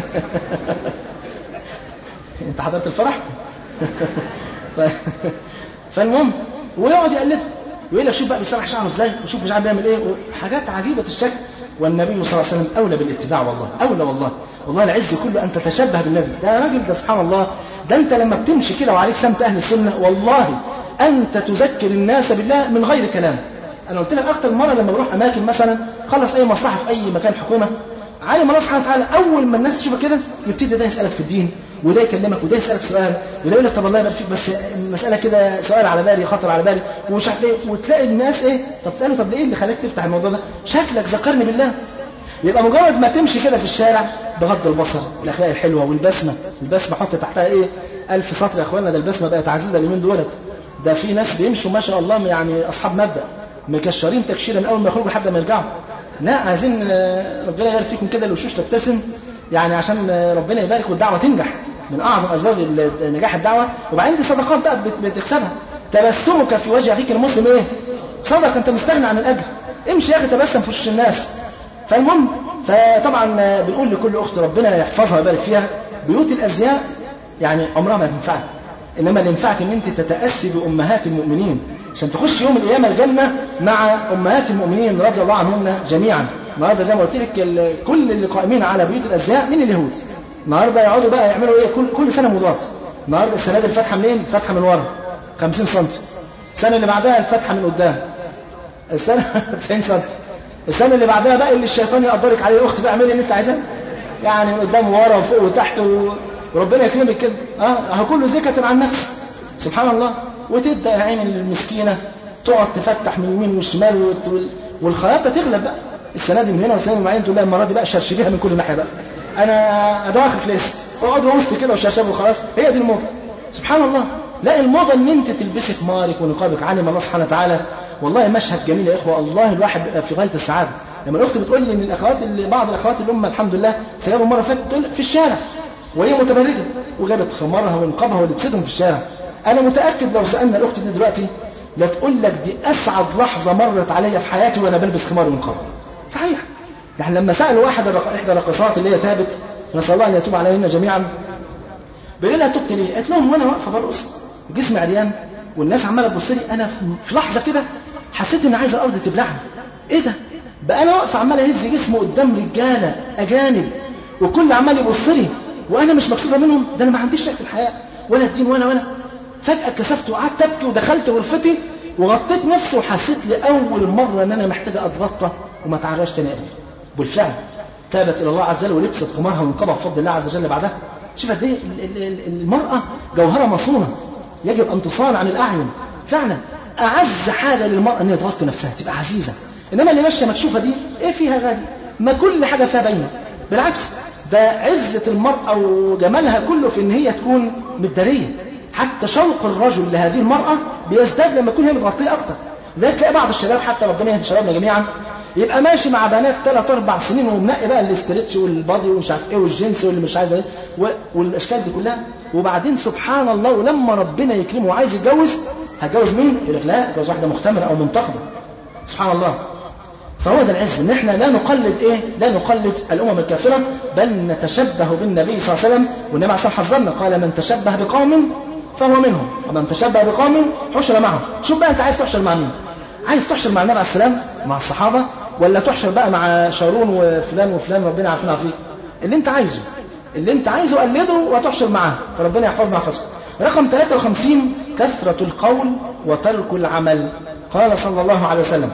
انت حضرت الفرح طيب فالمهم ويقعد يقلده ويقول لك شوف بقى بيسرح شعره ازاي وشوف مش عارف بيعمل ايه حاجات عجيبه الشكل والنبي صلى الله عليه وسلم اولى بالاتباع والله اولى والله والله العز كله ان تتشبه بالنبي ده راجل ده سبحان الله ده انت لما بتمشي كده وعليك سمت اهل السنه والله انت تذكر الناس بالله من غير كلام انا قلت لك اكتر مره لما بروح اماكن مثلا خلص اي مصلحه في اي مكان حكومه عالم الله سبحانه وتعالى اول ما الناس تشوفك كده يبتدي ده يسالك في الدين وده يكلمك وده يسالك سؤال وده يقول لك طب الله يبارك فيك بس المساله كده سؤال على بالي خطر على بالي ومش عارف ايه وتلاقي الناس ايه طب تساله طب ليه اللي خلاك تفتح الموضوع ده شكلك ذكرني بالله يبقى مجرد ما تمشي كده في الشارع بغض البصر الاخلاق الحلوه والبسمه البسمه حط تحتها ايه ألف سطر يا اخوانا ده البسمه بقت عزيزه اليومين دولت ده في ناس بيمشوا ما شاء الله يعني اصحاب مبدا مكشرين تكشيرا من اول ما يخرجوا لحد ما يرجعوا لا عايزين ربنا يبارك فيكم كده الوشوش تبتسم يعني عشان ربنا يبارك والدعوه تنجح من اعظم اسباب نجاح الدعوه وبعدين دي صدقات بقى بتكسبها تبسمك في وجه اخيك المسلم ايه صدق انت مستغني عن الاجر امشي يا اخي تبسم في وش الناس فالمهم فطبعا بنقول لكل اخت ربنا يحفظها ويبارك فيها بيوت الازياء يعني عمرها ما تنفعك انما اللي ينفعك ان انت تتاسي بامهات المؤمنين عشان تخش يوم القيامه الجنه مع امهات المؤمنين رضي الله عنهن جميعا النهارده زي ما قلت لك كل اللي قائمين على بيوت الازياء من اليهود النهارده يقعدوا بقى يعملوا ايه كل كل سنه موضات النهارده السنه دي الفتحه منين الفتحه من ورا 50 سم السنه اللي بعدها الفتحه من قدام السنه 90 سم السنه اللي بعدها بقى اللي الشيطان يقدرك عليه الاخت بقى اعملي اللي انت عايزاه يعني من قدام وورا وفوق وتحت و... وربنا يكرمك كده اه اهو كله زكاة عن نفس سبحان الله وتبدا يا عين المسكينه تقعد تفتح من اليمين والشمال وت... والخياطه تغلب بقى السنه دي من هنا والسنه دي معين تقول لها المره دي بقى شرشبيها من كل ناحيه بقى انا ادواخك لسه اقعد وسط كده وشرشب وخلاص هي دي الموضه سبحان الله لا الموضه ان انت تلبسي خمارك ونقابك علم الله سبحانه وتعالى والله مشهد جميل يا اخوه الله الواحد بيبقى في غايه السعاده لما الاخت بتقول لي ان الاخوات اللي بعض الاخوات اللي هم الحمد لله سيبوا مره فاتت تقول في الشارع وهي متبرجه وجابت خمارها ونقابها ولبستهم في الشارع انا متاكد لو سالنا الاخت دي دلوقتي لا تقول لك دي اسعد لحظه مرت عليا في حياتي وانا بلبس خمار ونقاب صحيح يعني لما سال واحد احدى الرقصات اللي هي ثابت نسال الله ان يتوب عليهن جميعا بيقول لها تبت ليه؟ قالت لهم وانا واقفه برقص جسمي عريان والناس عماله تبص لي انا في لحظه كده حسيت ان عايز الارض تبلعني ايه ده بقى انا واقف عمال اهز جسمي قدام رجاله اجانب وكل عمال يبص لي وانا مش مكسوفه منهم ده انا ما عنديش شك في الحياه ولا الدين ولا ولا فجاه اتكسفت وقعدت ابكي ودخلت غرفتي وغطيت نفسي وحسيت لاول مره ان انا محتاجه اتغطى وما اتعرضش تاني ابدا بالفعل تابت الى الله عز وجل ولبست خمارها ونقبها بفضل الله عز وجل بعدها شوف قد ايه المراه جوهره مصونه يجب ان تصان عن الاعين فعلا اعز حاجه للمراه ان هي تغطي نفسها تبقى عزيزه انما اللي ماشيه مكشوفه دي ايه فيها غالي ما كل حاجه فيها باينه بالعكس ده عزه المراه وجمالها كله في ان هي تكون متداريه حتى شوق الرجل لهذه المراه بيزداد لما يكون هي متغطيه اكتر زي تلاقي بعض الشباب حتى ربنا يهدي شبابنا جميعا يبقى ماشي مع بنات ثلاث اربع سنين ومنقي بقى الاسترتش والبادي ومش عارف ايه والجنس واللي مش عايز ايه والاشكال دي كلها وبعدين سبحان الله ولما ربنا يكرمه وعايز يتجوز هتجوز مين؟ يقول لك لا اتجوز واحده مختمره او منتقبه سبحان الله فهو ده العز ان احنا لا نقلد ايه؟ لا نقلد الامم الكافره بل نتشبه بالنبي صلى الله عليه وسلم والنبي عليه الصلاه حذرنا قال من تشبه بقوم فهو منهم ومن تشبه بقوم حشر معهم شوف بقى انت عايز تحشر مع مين؟ عايز تحشر مع النبي عليه السلام مع الصحابه ولا تحشر بقى مع شارون وفلان وفلان ربنا يعافينا فيه اللي انت عايزه اللي انت عايزه قلده وتحشر معاه فربنا يحفظنا ويحفظكم رقم 53 كثرة القول وترك العمل قال صلى الله عليه وسلم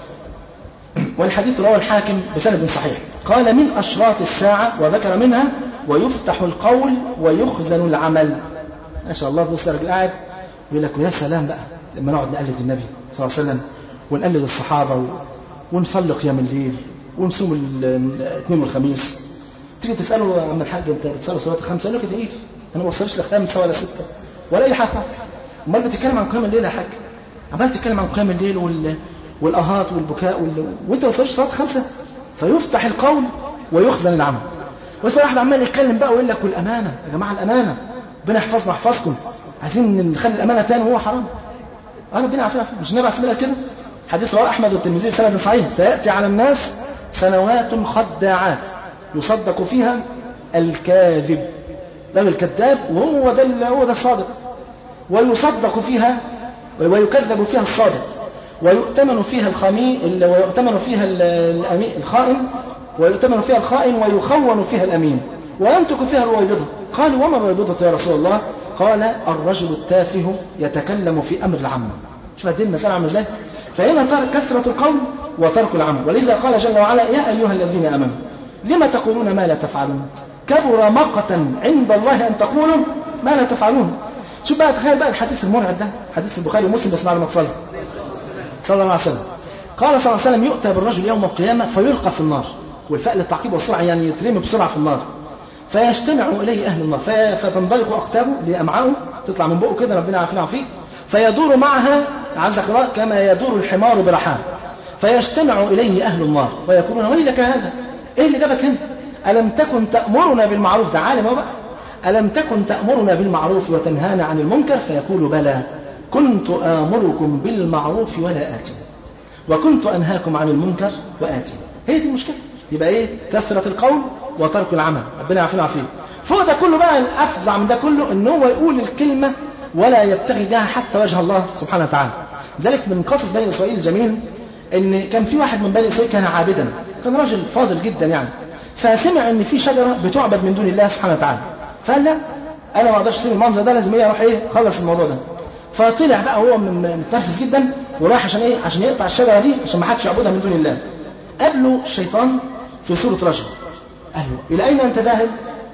والحديث رواه الحاكم بسند صحيح قال من أشراط الساعة وذكر منها ويفتح القول ويخزن العمل ما شاء الله بص الراجل قاعد يقول لك يا سلام بقى لما نقعد نقلد النبي صلى الله عليه وسلم ونقلد الصحابة ونصلي قيام الليل ونصوم الاثنين والخميس تيجي تساله يا عم الحاج انت بتصلي صلاه الخمسه يقول لك ده ايه؟ انا ما بوصلش لخمسه ولا سته ولا اي حاجه خالص امال بتتكلم عن قيام الليل يا حاج عمال تتكلم عن قيام الليل وال... والاهات والبكاء وال... وانت ما بتصليش صلاه خمسه فيفتح القول ويخزن العمل ويسأل واحد عمال يتكلم بقى ويقول لك والامانه يا جماعه الامانه ربنا يحفظنا ويحفظكم عايزين نخلي الامانه تاني وهو حرام اه ربنا يعافينا مش النبي عليه كده حديث رواه احمد والترمذي بسند صحيح سياتي على الناس سنوات خداعات يصدق فيها الكاذب له الكذاب وهو ده هو ده الصادق ويصدق فيها ويكذب فيها الصادق ويؤتمن فيها الخمي ويؤتمن فيها الخائن ويؤتمن فيها الخائن ويخون فيها الامين وينطق فيها الرويبضه قالوا وما الرويبضه يا رسول الله قال الرجل التافه يتكلم في امر العامه شوف دي المساله عامله ازاي فهنا ترك كثرة القول وترك العمل ولذا قال جل وعلا يا أيها الذين آمنوا لم تقولون ما لا تفعلون كبر مقتا عند الله أن تقولوا ما لا تفعلون شوف بقى تخيل بقى الحديث المرعب ده حديث البخاري ومسلم بس بعد ما تصلي صلى الله عليه وسلم قال صلى الله عليه وسلم يؤتى بالرجل يوم القيامة فيلقى في النار والفاء للتعقيب والسرعة يعني يترمي بسرعة في النار فيجتمع إليه أهل النار فتنضلق أقتابه لأمعائه تطلع من بقه كده ربنا يعافينا ويعافيك فيدور معها عزك الله كما يدور الحمار برحاه فيجتمع إليه أهل النار ويقولون ويلك هذا إيه اللي جابك هنا ألم تكن تأمرنا بالمعروف ده عالم بقى ألم تكن تأمرنا بالمعروف وتنهانا عن المنكر فيقول بلى كنت آمركم بالمعروف ولا آتي وكنت أنهاكم عن المنكر وآتي هي دي المشكلة يبقى إيه كثرة القول وترك العمل ربنا يعافينا ويعافيه فوق ده كله بقى الأفظع من ده كله إن هو يقول الكلمة ولا يبتغي بها حتى وجه الله سبحانه وتعالى ذلك من قصص بني إسرائيل الجميل إن كان في واحد من بني إسرائيل كان عابدا كان راجل فاضل جدا يعني فسمع إن في شجرة بتعبد من دون الله سبحانه وتعالى فقال لا أنا ما أقدرش أسيب المنظر ده لازم إيه أروح إيه خلص الموضوع ده فطلع بقى هو من متنرفز جدا وراح عشان إيه عشان يقطع الشجرة دي عشان ما حدش يعبدها من دون الله قابله الشيطان في صورة رجل قال له إلى أين أنت ذاهب؟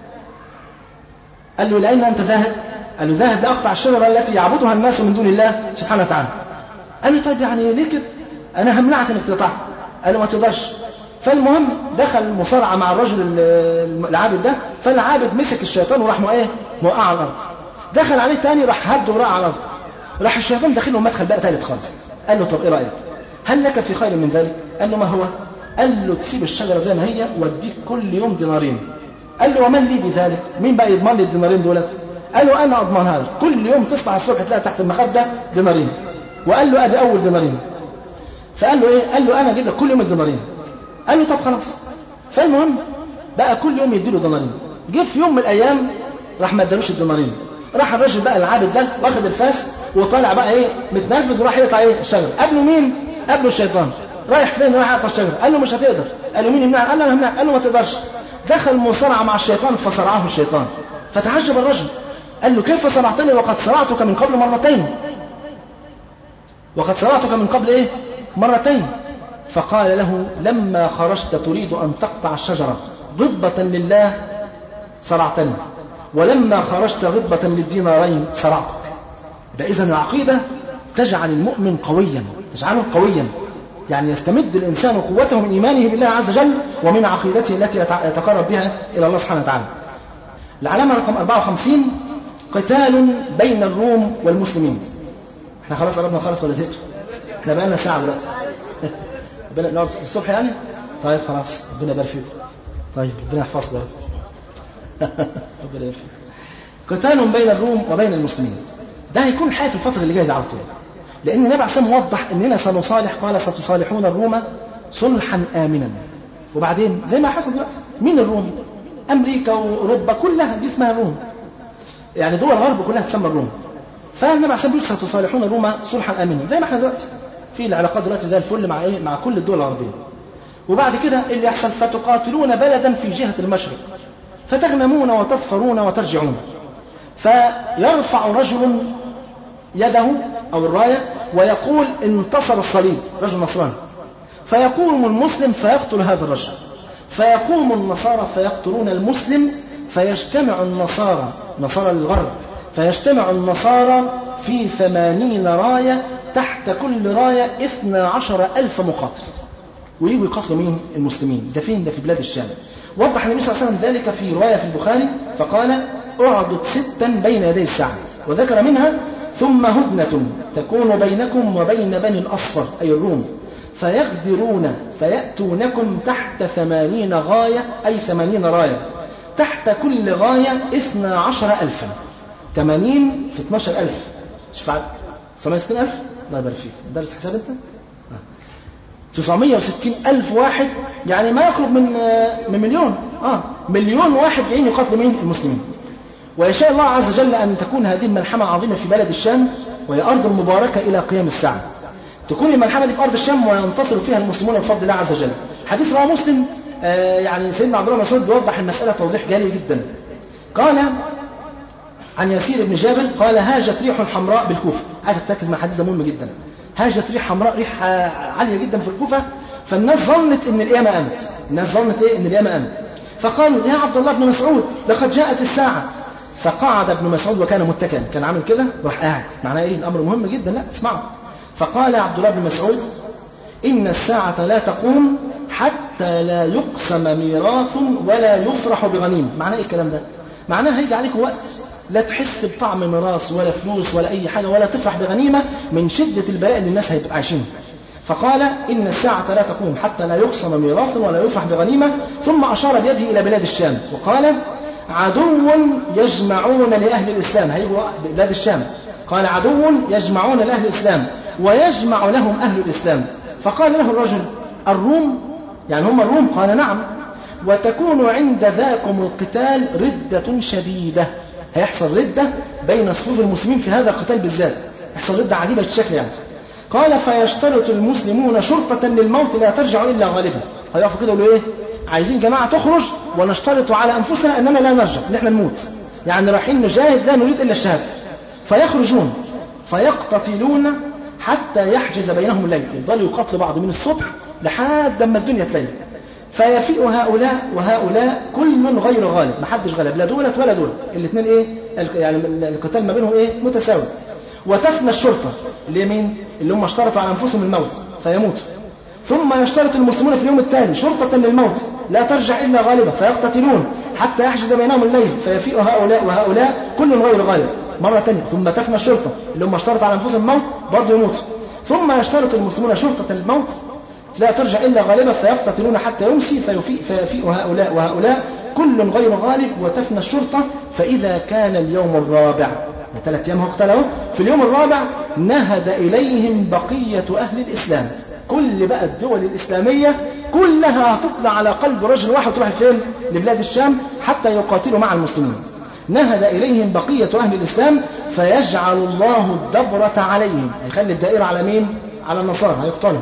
قال له إلى أين أنت ذاهب؟ قال له ذاهب لأقطع الشجرة التي يعبدها الناس من دون الله سبحانه وتعالى قال له طيب يعني ليه كده؟ أنا همنعك إنك تقطعها قال له ما تقدرش فالمهم دخل مصارعة مع الرجل العابد ده فالعابد مسك الشيطان وراح ايه موقع على الأرض دخل عليه تاني راح هده وراح على الأرض راح الشيطان داخل له مدخل بقى ثالث خالص قال له طب ايه رأيك هل لك في خير من ذلك قال له ما هو قال له تسيب الشجرة زي ما هي واديك كل يوم دينارين قال له ومن لي بذلك مين بقى يضمن لي الدينارين دولت قال له انا اضمن هذا كل يوم تصحى الصبح تلاقي تحت المخده دينارين وقال له ادي اول دينارين فقال له ايه قال له انا اجيب لك كل يوم الدينارين قال له طب خلاص فالمهم بقى كل يوم يديله دينارين جه في يوم من الايام راح ما ادالوش الدينارين راح الراجل بقى العابد ده واخد الفاس وطالع بقى ايه متنرفز وراح يقطع ايه الشجره قبله مين قبله الشيطان رايح فين رايح يقطع الشجره قال له مش هتقدر قال له مين يمنع قال له انا همنع قال له ما تقدرش دخل مصارعه مع الشيطان فصرعه الشيطان فتعجب الرجل قال له كيف صرعتني وقد صرعتك من قبل مرتين وقد صرعتك من قبل ايه مرتين فقال له لما خرجت تريد أن تقطع الشجرة ضبة لله صرعتني ولما خرجت غضبة للدينارين صرعتك فإذا العقيدة تجعل المؤمن قويا تجعله قويا يعني يستمد الإنسان قوته من إيمانه بالله عز وجل ومن عقيدته التي يتقرب بها إلى الله سبحانه وتعالى العلامة رقم 54 قتال بين الروم والمسلمين احنا خلاص قربنا خالص ولا زهقت احنا بقالنا ساعة دلوقتي ربنا نقعد الصبح يعني طيب خلاص ربنا يبارك فيكم طيب ربنا يحفظكم ربنا يبارك فيكم قتال بين الروم وبين المسلمين ده هيكون الحقيقة في الفترة اللي جاية دي على طول لأن النبي عليه الصلاة والسلام وضح إننا سنصالح قال ستصالحون الروم صلحا آمنا وبعدين زي ما حصل دلوقتي مين الروم؟ أمريكا وأوروبا كلها دي اسمها الروم يعني دول الغرب كلها تسمى الروم فالنبي عليه الصلاة والسلام ستصالحون الروم صلحا آمنا زي ما احنا دلوقتي في العلاقات دلوقتي زي الفل مع ايه مع كل الدول العربيه وبعد كده اللي يحصل فتقاتلون بلدا في جهه المشرق فتغنمون وتظفرون وترجعون فيرفع رجل يده او الرايه ويقول انتصر الصليب رجل نصراني فيقوم المسلم فيقتل هذا الرجل فيقوم النصارى فيقتلون المسلم فيجتمع النصارى نصارى للغرب فيجتمع النصارى في ثمانين راية تحت كل راية اثنى عشر ألف مقاتل ويجوا يقاتلوا مين المسلمين ده فين ده في بلاد الشام وضح النبي صلى الله عليه وسلم ذلك في رواية في البخاري فقال اعدد ستا بين يدي الساعة وذكر منها ثم هدنة تكون بينكم وبين بني الأصفر أي الروم فيغدرون فيأتونكم تحت ثمانين غاية أي ثمانين راية تحت كل غاية اثنى عشر ألفا ثمانين في 12 ألف شوف 960 ألف الله يبارك فيك درس حساب أنت 960 ألف واحد يعني ما يقرب من من مليون آه مليون واحد جايين يقاتلوا مين المسلمين ويشاء الله عز وجل أن تكون هذه الملحمة عظيمة في بلد الشام وهي أرض مباركة إلى قيام الساعة تكون الملحمة دي في أرض الشام وينتصر فيها المسلمون بفضل الله عز وجل حديث رواه مسلم آه يعني سيدنا عبد الله مسعود بيوضح المسألة توضيح جلي جدا قال عن يسير بن جابر قال هاجت ريح حمراء بالكوفة عايزك تركز مع حديث ده مهم جدا هاجت ريح حمراء ريح عالية جدا في الكوفة فالناس ظنت ان القيامة قامت الناس ظنت ايه ان القيامة قامت فقالوا يا عبد الله بن مسعود لقد جاءت الساعة فقعد ابن مسعود وكان متكئا كان عامل كده راح قاعد معناه ايه الامر مهم جدا لا اسمعوا فقال عبد الله بن مسعود ان الساعة لا تقوم حتى لا يقسم ميراث ولا يفرح بغنيمة معناه ايه الكلام ده معناه هيجي عليك وقت لا تحس بطعم ميراث ولا فلوس ولا اي حاجة ولا تفرح بغنيمة من شدة البلاء اللي الناس هيبقوا عايشينه فقال إن الساعة لا تقوم حتى لا يقسم ميراث ولا يفرح بغنيمة ثم أشار بيده إلى بلاد الشام وقال عدو يجمعون لأهل الإسلام هيجوا بلاد الشام قال عدو يجمعون لأهل الإسلام ويجمع لهم أهل الإسلام فقال له الرجل الروم يعني هم الروم قال نعم وتكون عند ذاكم القتال ردة شديدة هيحصل ردة بين صفوف المسلمين في هذا القتال بالذات يحصل ردة عجيبة الشكل يعني قال فيشترط المسلمون شرطة للموت لا ترجع إلا غالبا هيقفوا كده يقولوا إيه عايزين جماعة تخرج ونشترط على أنفسنا أننا لا نرجع إن إحنا نموت يعني رايحين نجاهد لا نريد إلا الشهادة فيخرجون فيقتتلون حتى يحجز بينهم الليل يفضلوا يقاتلوا بعض من الصبح لحد ما الدنيا تليل فيفيء هؤلاء وهؤلاء كل غير غالب ما حدش غلب لا دولت ولا دولت الاثنين ايه يعني القتال ما بينهم ايه متساوي وتفنى الشرطة اللي مين اللي هم اشترطوا على أنفسهم الموت فيموتوا ثم يشترط المسلمون في اليوم التالي شرطة للموت لا ترجع إلا غالبة فيقتتلون حتى يحجز بينهم الليل فيفيء هؤلاء وهؤلاء كل غير غالب مرة ثانية ثم تفنى الشرطة اللي هم اشترطوا على أنفسهم الموت برضه يموتوا ثم يشترط المسلمون شرطة للموت لا ترجع إلا غالبة فيقتتلون حتى يمسي فيفيء, فيفيء هؤلاء وهؤلاء كل غير غالب وتفنى الشرطة فإذا كان اليوم الرابع ثلاث أيام اهو في اليوم الرابع نهد إليهم بقية أهل الإسلام كل بقى الدول الإسلامية كلها هتطلع على قلب رجل واحد وتروح فين لبلاد الشام حتى يقاتلوا مع المسلمين نهد إليهم بقية أهل الإسلام فيجعل الله الدبرة عليهم هيخلي الدائرة على مين؟ على النصارى هيقتلوا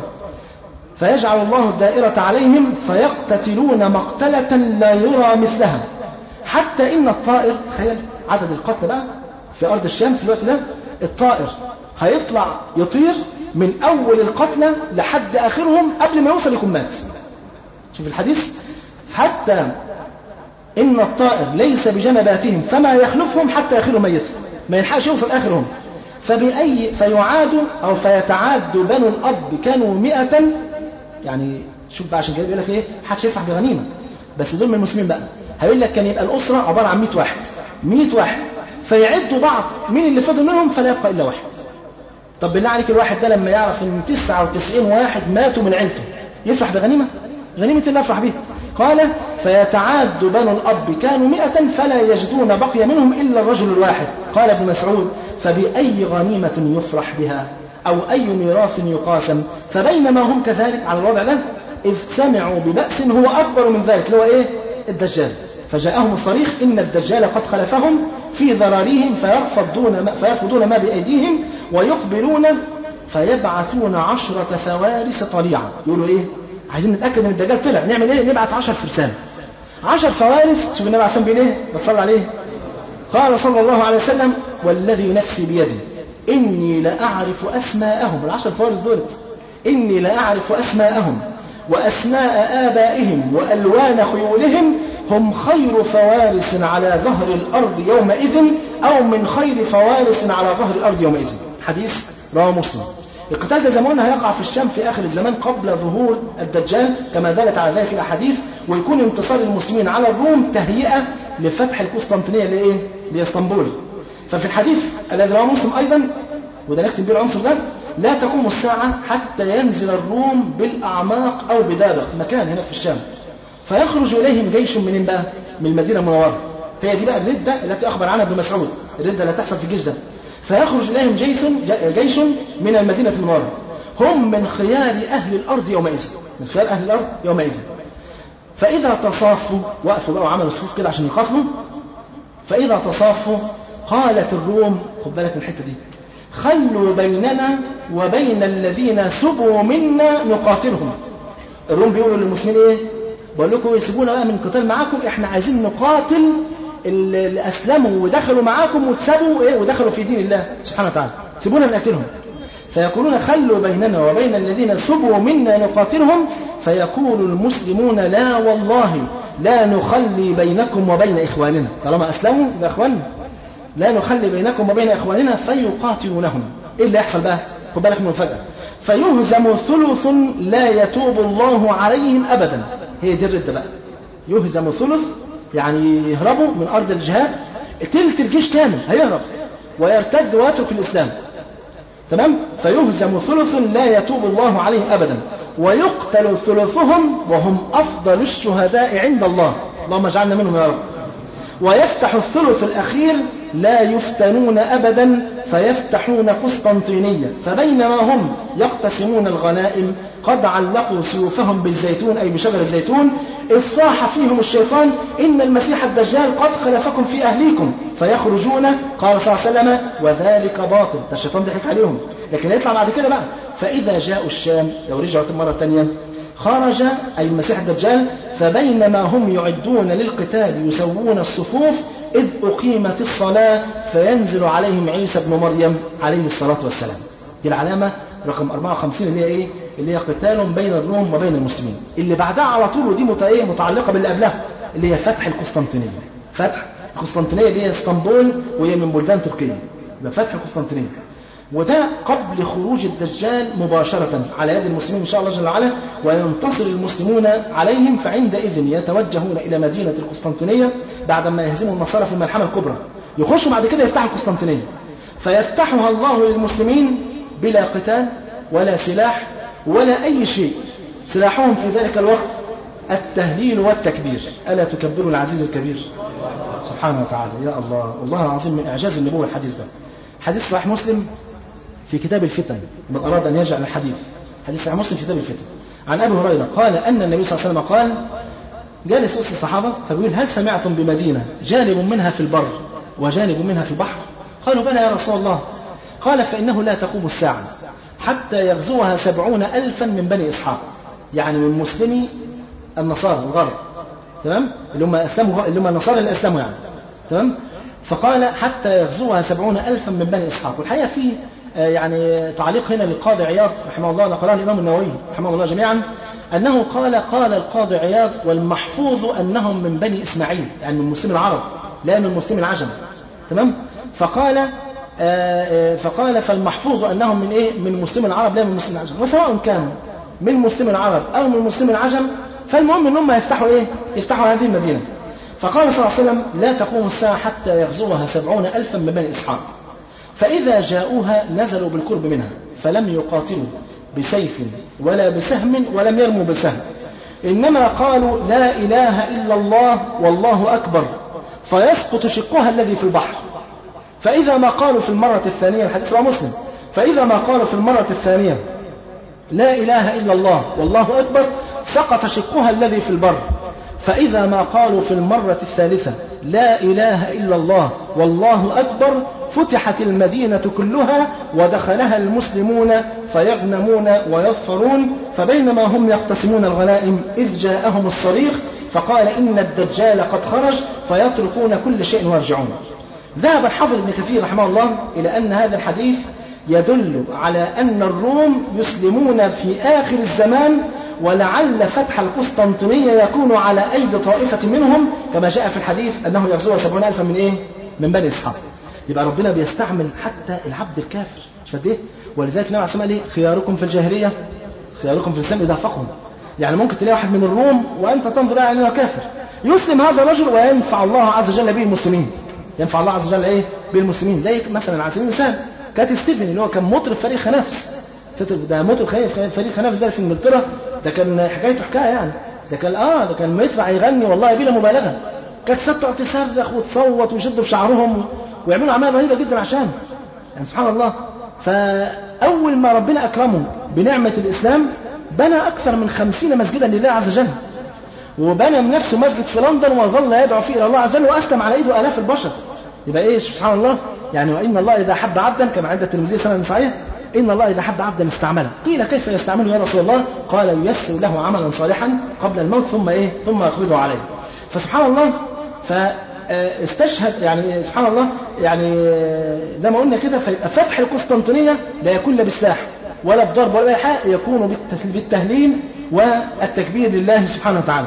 فيجعل الله الدائرة عليهم فيقتتلون مقتلة لا يرى مثلها حتى إن الطائر تخيل عدد القتل بقى في أرض الشام في الوقت ده الطائر هيطلع يطير من أول القتلى لحد آخرهم قبل ما يوصل يكون مات شوف الحديث حتى إن الطائر ليس بجنباتهم فما يخلفهم حتى يخلوا ميتا ما يلحقش يوصل آخرهم فبأي فيعاد أو فيتعاد بنو الأب كانوا مئة يعني شوف بقى عشان كده بيقول لك إيه محدش يفرح بغنيمة بس دول من المسلمين بقى هيقول لك كان يبقى الأسرة عبارة عن 100 واحد 100 واحد فيعدوا بعض مين اللي فضل منهم فلا يبقى إلا واحد طب بالله عليك الواحد ده لما يعرف ان 99 واحد ماتوا من عيلته يفرح بغنيمة غنيمة اللي أفرح بها قال فيتعاد بنو الأب كانوا مئة فلا يجدون بقي منهم إلا الرجل الواحد قال ابن مسعود فبأي غنيمة يفرح بها أو أي ميراث يقاسم فبينما هم كذلك على الوضع ده إذ سمعوا ببأس هو أكبر من ذلك اللي هو إيه الدجال فجاءهم الصريخ إن الدجال قد خلفهم في ذراريهم فيرفضون ما, فيرفضون ما بأيديهم ويقبلون فيبعثون عشرة فوارس طليعة يقولوا إيه عايزين نتأكد إن الدجال طلع نعمل إيه نبعث عشر فرسان عشر فوارس شوف النبي عليه الصلاة والسلام إيه بتصلي عليه قال صلى الله عليه وسلم والذي نفسي بيدي إني لأعرف أسماءهم العشر فوارس دولت إني لأعرف أسماءهم وأسماء آبائهم وألوان خيولهم هم خير فوارس على ظهر الأرض يومئذ أو من خير فوارس على ظهر الأرض يومئذ حديث رواه مسلم القتال ده زمان هيقع في الشام في آخر الزمان قبل ظهور الدجال كما دلت على ذلك الأحاديث ويكون انتصار المسلمين على الروم تهيئة لفتح القسطنطينية لإيه؟ لإسطنبول ففي الحديث الذي رواه مسلم أيضا وده نختم بيه العنصر ده لا تقوم الساعة حتى ينزل الروم بالأعماق أو بدابق مكان هنا في الشام فيخرج إليهم جيش منين بقى؟ من المدينة المنورة هي دي بقى الردة التي أخبر عنها ابن مسعود الردة اللي تحصل في الجيش ده فيخرج إليهم جيش جيش من المدينة المنورة هم من خيار أهل الأرض يومئذ من خيار أهل الأرض يومئذ فإذا تصافوا وقفوا بقى وعملوا صفوف كده عشان يقاتلوا فإذا تصافوا قالت الروم خد بالك من الحتة دي خلوا بيننا وبين الذين سبوا منا نقاتلهم الروم بيقولوا للمسلمين ايه بقول لكم سيبونا بقى من القتال معاكم احنا عايزين نقاتل اللي اسلموا ودخلوا معاكم واتسابوا ايه ودخلوا في دين الله سبحانه وتعالى سيبونا نقتلهم فيقولون خلوا بيننا وبين الذين سبوا منا نقاتلهم فيقول المسلمون لا والله لا نخلي بينكم وبين إخواننا طالما أسلموا يبقى إخواننا لا نخلي بينكم وبين إخواننا فيقاتلونهم إيه اللي يحصل بقى خد بالك من المفاجأة فيهزم ثلث لا يتوب الله عليهم أبدا هي دي الردة بقى يهزم ثلث يعني يهربوا من أرض الجهاد تلت الجيش كامل هيهرب ويرتد ويترك الإسلام تمام فيهزم ثلث لا يتوب الله عليهم أبدا ويقتل ثلثهم وهم أفضل الشهداء عند الله اللهم اجعلنا منهم يا رب ويفتح الثلث الأخير لا يفتنون أبدا فيفتحون قسطنطينية فبينما هم يقتسمون الغنائم قد علقوا سيوفهم بالزيتون أي بشجر الزيتون إذ صاح فيهم الشيطان إن المسيح الدجال قد خلفكم في أهليكم فيخرجون قال صلى الله عليه وسلم وذلك باطل ده الشيطان ضحك عليهم لكن يطلع بعد كده بقى فإذا جاءوا الشام لو رجعوا مرة ثانية خرج أي المسيح الدجال فبينما هم يعدون للقتال يسوون الصفوف إذ أقيمت الصلاة فينزل عليهم عيسى بن مريم عليه الصلاة والسلام دي العلامة رقم 54 اللي هي إيه؟ اللي هي قتال بين الروم وبين المسلمين اللي بعدها على طول ودي إيه متعلقة باللي قبلها اللي هي فتح القسطنطينية فتح القسطنطينية اللي هي اسطنبول وهي من بلدان تركيا فتح القسطنطينية وده قبل خروج الدجال مباشرة على يد المسلمين إن شاء الله جل وعلا وينتصر المسلمون عليهم فعندئذ يتوجهون إلى مدينة القسطنطينية بعدما يهزموا النصارى في الملحمة الكبرى يخشوا بعد كده يفتحوا القسطنطينية فيفتحها الله للمسلمين بلا قتال ولا سلاح ولا أي شيء سلاحهم في ذلك الوقت التهليل والتكبير ألا تكبروا العزيز الكبير سبحانه وتعالى يا الله والله العظيم من إعجاز النبوة الحديث ده حديث صحيح مسلم في كتاب الفتن من أراد أن يرجع للحديث حديث صحيح مسلم في كتاب الفتن عن أبي هريرة قال أن النبي صلى الله عليه وسلم قال جالس وسط الصحابة فبيقول هل سمعتم بمدينة جانب منها في البر وجانب منها في البحر قالوا بلى يا رسول الله قال فإنه لا تقوم الساعة حتى يغزوها سبعون ألفا من بني إسحاق يعني من مسلمي النصارى الغرب تمام اللي هم أسلموا اللي هم النصارى اللي أسلموا يعني تمام فقال حتى يغزوها سبعون ألفا من بني إسحاق والحقيقة في يعني تعليق هنا للقاضي عياض رحمه الله نقلها الإمام النووي رحمه الله جميعا أنه قال قال القاضي عياض والمحفوظ أنهم من بني إسماعيل يعني من مسلم العرب لا من مسلم العجم تمام فقال فقال فالمحفوظ أنهم من إيه من مسلم العرب لا من مسلم العجم وسواء كانوا من مسلم العرب أو من مسلم العجم فالمهم أنهم يفتحوا إيه يفتحوا هذه المدينة فقال صلى الله عليه وسلم لا تقوم الساعة حتى يغزوها سبعون ألفا من بني إسحاق فإذا جاءوها نزلوا بالقرب منها فلم يقاتلوا بسيف ولا بسهم ولم يرموا بسهم إنما قالوا لا إله إلا الله والله أكبر فيسقط شقها الذي في البحر فإذا ما قالوا في المرة الثانية الحديث رواه مسلم فإذا ما قالوا في المرة الثانية لا إله إلا الله والله أكبر سقط شقها الذي في البر فإذا ما قالوا في المرة الثالثة لا إله إلا الله والله أكبر فتحت المدينة كلها ودخلها المسلمون فيغنمون ويظفرون فبينما هم يقتسمون الغنائم إذ جاءهم الصريخ فقال إن الدجال قد خرج فيتركون كل شيء ويرجعون ذهب الحافظ ابن كثير رحمه الله إلى أن هذا الحديث يدل على أن الروم يسلمون في آخر الزمان ولعل فتح القسطنطينية يكون على أيدي طائفة منهم كما جاء في الحديث أنه يغزوها سبعون ألفا من إيه؟ من بني إسحاق يبقى ربنا بيستعمل حتى العبد الكافر مش قد إيه؟ ولذلك النبي عليه الصلاة والسلام خياركم في الجاهلية خياركم في الإسلام إذا فقهوا يعني ممكن تلاقي واحد من الروم وأنت تنظر إليه أنه كافر يسلم هذا الرجل وينفع الله عز وجل به المسلمين ينفع الله عز وجل إيه؟ بالمسلمين زي مثلا على سبيل المثال كات ستيفن اللي هو كان مطرب فريق خنافس ده مطرب فريق خنافس ده في انجلترا ده كان حكايته حكايه يعني ده كان اه ده كان ما يطلع يغني والله بلا مبالغه كانت ست تقعد تصرخ وتصوت ويشدوا في شعرهم ويعملوا اعمال رهيبه جدا عشان يعني سبحان الله فاول ما ربنا اكرمه بنعمه الاسلام بنى اكثر من خمسين مسجدا لله عز وجل وبنى من نفسه مسجد في لندن وظل يدعو فيه الى الله عز وجل واسلم على ايده الاف البشر يبقى ايه سبحان الله يعني وان الله اذا حب عبدا كما عند الترمذي سنه صحيح إن الله إذا حب عبدا استعمله قيل كيف يستعمله يا رسول الله قال ييسر له عملا صالحا قبل الموت ثم إيه ثم يقبضه عليه فسبحان الله فاستشهد يعني سبحان الله يعني زي ما قلنا كده فيبقى فتح القسطنطينية لا يكون لا بالساح ولا بضرب ولا بإيحاء يكون بالتهليل والتكبير لله سبحانه وتعالى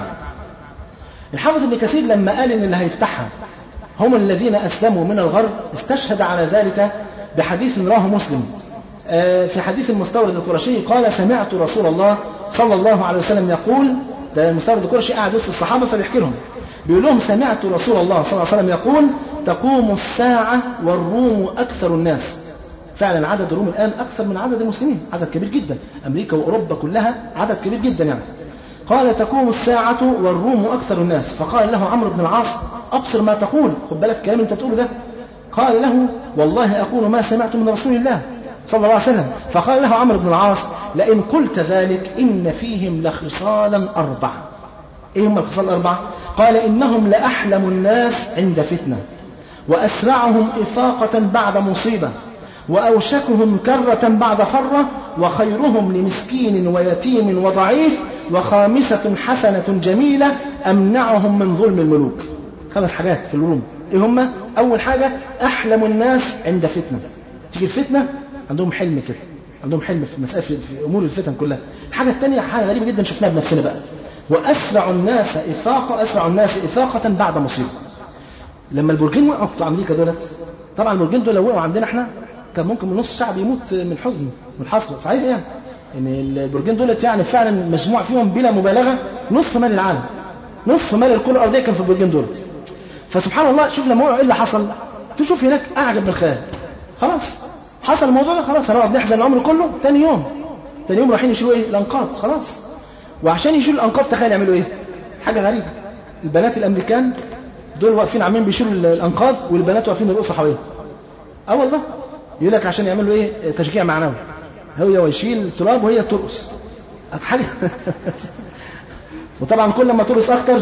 الحافظ ابن كثير لما قال ان اللي هيفتحها هم الذين اسلموا من الغرب استشهد على ذلك بحديث رواه مسلم في حديث المستورد القرشي قال سمعت رسول الله صلى الله عليه وسلم يقول ده المستورد القرشي قاعد وسط الصحابه فبيحكي لهم بيقول لهم سمعت رسول الله صلى الله عليه وسلم يقول تقوم الساعه والروم اكثر الناس فعلا عدد الروم الان اكثر من عدد المسلمين عدد كبير جدا امريكا واوروبا كلها عدد كبير جدا يعني قال تقوم الساعة والروم أكثر الناس فقال له عمرو بن العاص أبصر ما تقول خد بالك الكلام أنت تقوله ده قال له والله أقول ما سمعت من رسول الله صلى الله عليه وسلم فقال له عمرو بن العاص لئن قلت ذلك إن فيهم لخصالا أربعة إيه هم الخصال الأربعة قال إنهم لأحلم الناس عند فتنة وأسرعهم إفاقة بعد مصيبة وأوشكهم كرة بعد فرة وخيرهم لمسكين ويتيم وضعيف وخامسة حسنة جميلة أمنعهم من ظلم الملوك خمس حاجات في الروم إيه هم؟ أول حاجة أحلم الناس عند فتنة تيجي الفتنة عندهم حلم كده عندهم حلم في مسألة في أمور الفتن كلها الحاجة الثانية حاجة غريبة جدا شفناها بنفسنا بقى وأسرع الناس إفاقة أسرع الناس إفاقة بعد مصيبة لما البرجين وقعوا بتوع أمريكا دولت طبعا البرجين دول لو وقعوا عندنا احنا كان ممكن من نص الشعب يموت من حزن من حسرة صحيح يعني ان البرجين دولت يعني فعلا مجموع فيهم بلا مبالغه نصف مال العالم نصف مال الكره الارضيه كان في البرجين دولت فسبحان الله شوف لما وقعوا ايه اللي حصل تشوف هناك اعجب بالخيال خلاص حصل الموضوع ده خلاص هنقعد نحزن العمر كله تاني يوم تاني يوم رايحين يشيلوا ايه الانقاض خلاص وعشان يشيلوا الانقاض تخيل يعملوا ايه حاجه غريبه البنات الامريكان دول واقفين عاملين بيشيلوا الانقاض والبنات واقفين يرقصوا حواليهم اه والله يقول لك عشان يعملوا ايه تشجيع معنوي هو يشيل التراب وهي ترقص حاجه وطبعا كل ما ترقص اكتر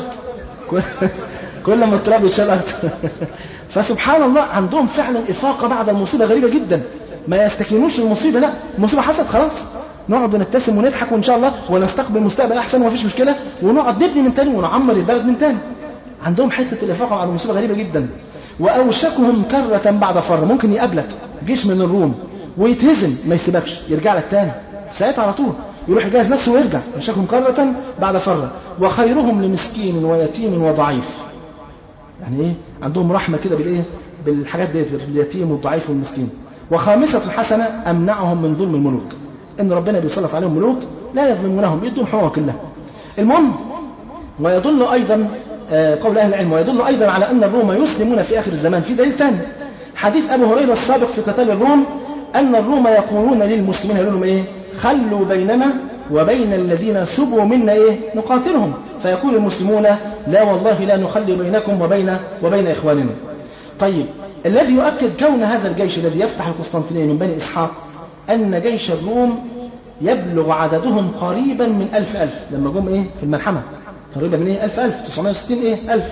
كل ما التراب يشال اكتر فسبحان الله عندهم فعلا افاقه بعد المصيبه غريبه جدا ما يستكينوش المصيبه لا المصيبه حصلت خلاص نقعد نبتسم ونضحك وان شاء الله ونستقبل مستقبل احسن ومفيش مشكله ونقعد نبني من تاني ونعمر البلد من تاني عندهم حته الافاقه بعد المصيبه غريبه جدا واوشكهم كره بعد فر ممكن يقابلك جيش من الروم ويتهزم ما يسيبكش يرجع لك تاني ساعتها على طول يروح يجهز نفسه ويرجع يشكهم كرة بعد فرة وخيرهم لمسكين ويتيم وضعيف يعني ايه عندهم رحمة كده بالايه بالحاجات ديت اليتيم والضعيف والمسكين وخامسة حسنة أمنعهم من ظلم الملوك إن ربنا بيصرف عليهم ملوك لا يظلمونهم يدون حقوق كلها المهم ويدل أيضا قول أهل العلم ويدل أيضا على أن الروم يسلمون في آخر الزمان في دليل ثاني حديث أبو هريرة السابق في قتال الروم أن الروم يقولون للمسلمين يقولون لهم إيه خلوا بيننا وبين الذين سبوا منا إيه نقاتلهم فيقول المسلمون لا والله لا نخلي بينكم وبين وبين إخواننا طيب الذي يؤكد كون هذا الجيش الذي يفتح القسطنطينية من بني إسحاق أن جيش الروم يبلغ عددهم قريبا من ألف ألف لما جم إيه في الملحمة قريبا من إيه ألف ألف 960 إيه ألف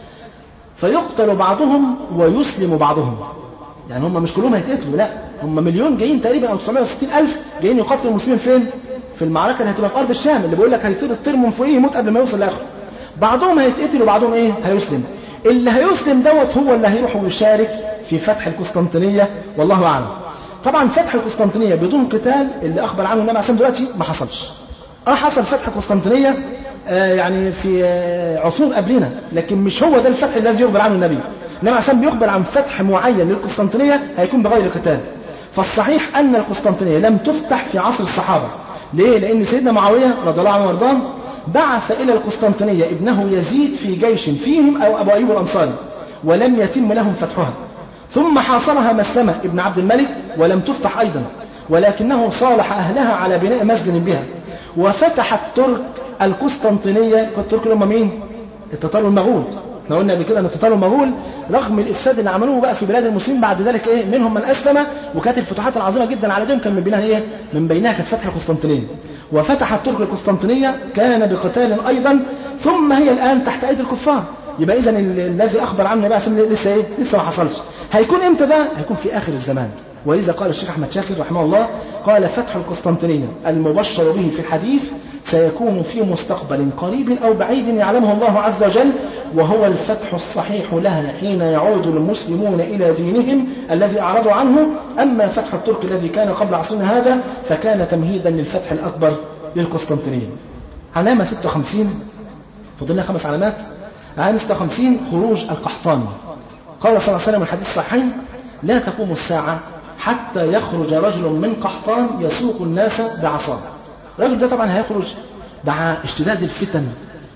فيقتل بعضهم ويسلم بعضهم يعني هم مش كلهم هيتقتلوا لا هم مليون جايين تقريبا او 960 الف جايين يقاتلوا المسلمين فين في المعركه اللي هتبقى في ارض الشام اللي بيقول لك هيطير الطير من فوقيه يموت قبل ما يوصل لاخره بعضهم هيتقتل وبعضهم ايه هيسلم اللي هيسلم دوت هو اللي هيروح ويشارك في فتح القسطنطينيه والله اعلم طبعا فتح القسطنطينيه بدون قتال اللي اخبر عنه النبي عليه دلوقتي ما حصلش اه حصل فتح القسطنطينيه آه يعني في آه عصور قبلنا لكن مش هو ده الفتح الذي يخبر عنه النبي النبي عليه بيخبر عن فتح معين للقسطنطينيه هيكون بغير قتال فالصحيح ان القسطنطينيه لم تفتح في عصر الصحابه ليه لان سيدنا معاويه رضي الله عنه وارضاه بعث الى القسطنطينيه ابنه يزيد في جيش فيهم او ابو ايوب الانصاري ولم يتم لهم فتحها ثم حاصرها مسلمه ابن عبد الملك ولم تفتح ايضا ولكنه صالح اهلها على بناء مسجد بها وفتح الترك القسطنطينيه الترك اللي هم مين التتار والمغول احنا قلنا قبل كده ان التتار والمغول رغم الافساد اللي عملوه بقى في بلاد المسلمين بعد ذلك ايه منهم من اسلم وكانت الفتوحات العظيمه جدا على دين كان من بينها ايه من بينها كانت فتح القسطنطينيه وفتح الترك القسطنطينيه كان بقتال ايضا ثم هي الان تحت ايدي الكفار يبقى اذا الذي اخبر عنه النبي عليه لسه ايه لسه ما حصلش هيكون امتى بقى هيكون في اخر الزمان ولذا قال الشيخ أحمد شاكر رحمه الله قال فتح القسطنطينية المبشر به في الحديث سيكون في مستقبل قريب أو بعيد يعلمه الله عز وجل وهو الفتح الصحيح لها حين يعود المسلمون إلى دينهم الذي أعرضوا عنه أما فتح الترك الذي كان قبل عصرنا هذا فكان تمهيدا للفتح الأكبر للقسطنطينية علامة 56 فضلنا خمس علامات علامة 56 خروج القحطاني قال صلى الله عليه وسلم الحديث الصحيح لا تقوم الساعة حتى يخرج رجل من قحطان يسوق الناس بعصاه الرجل ده طبعا هيخرج مع اشتداد الفتن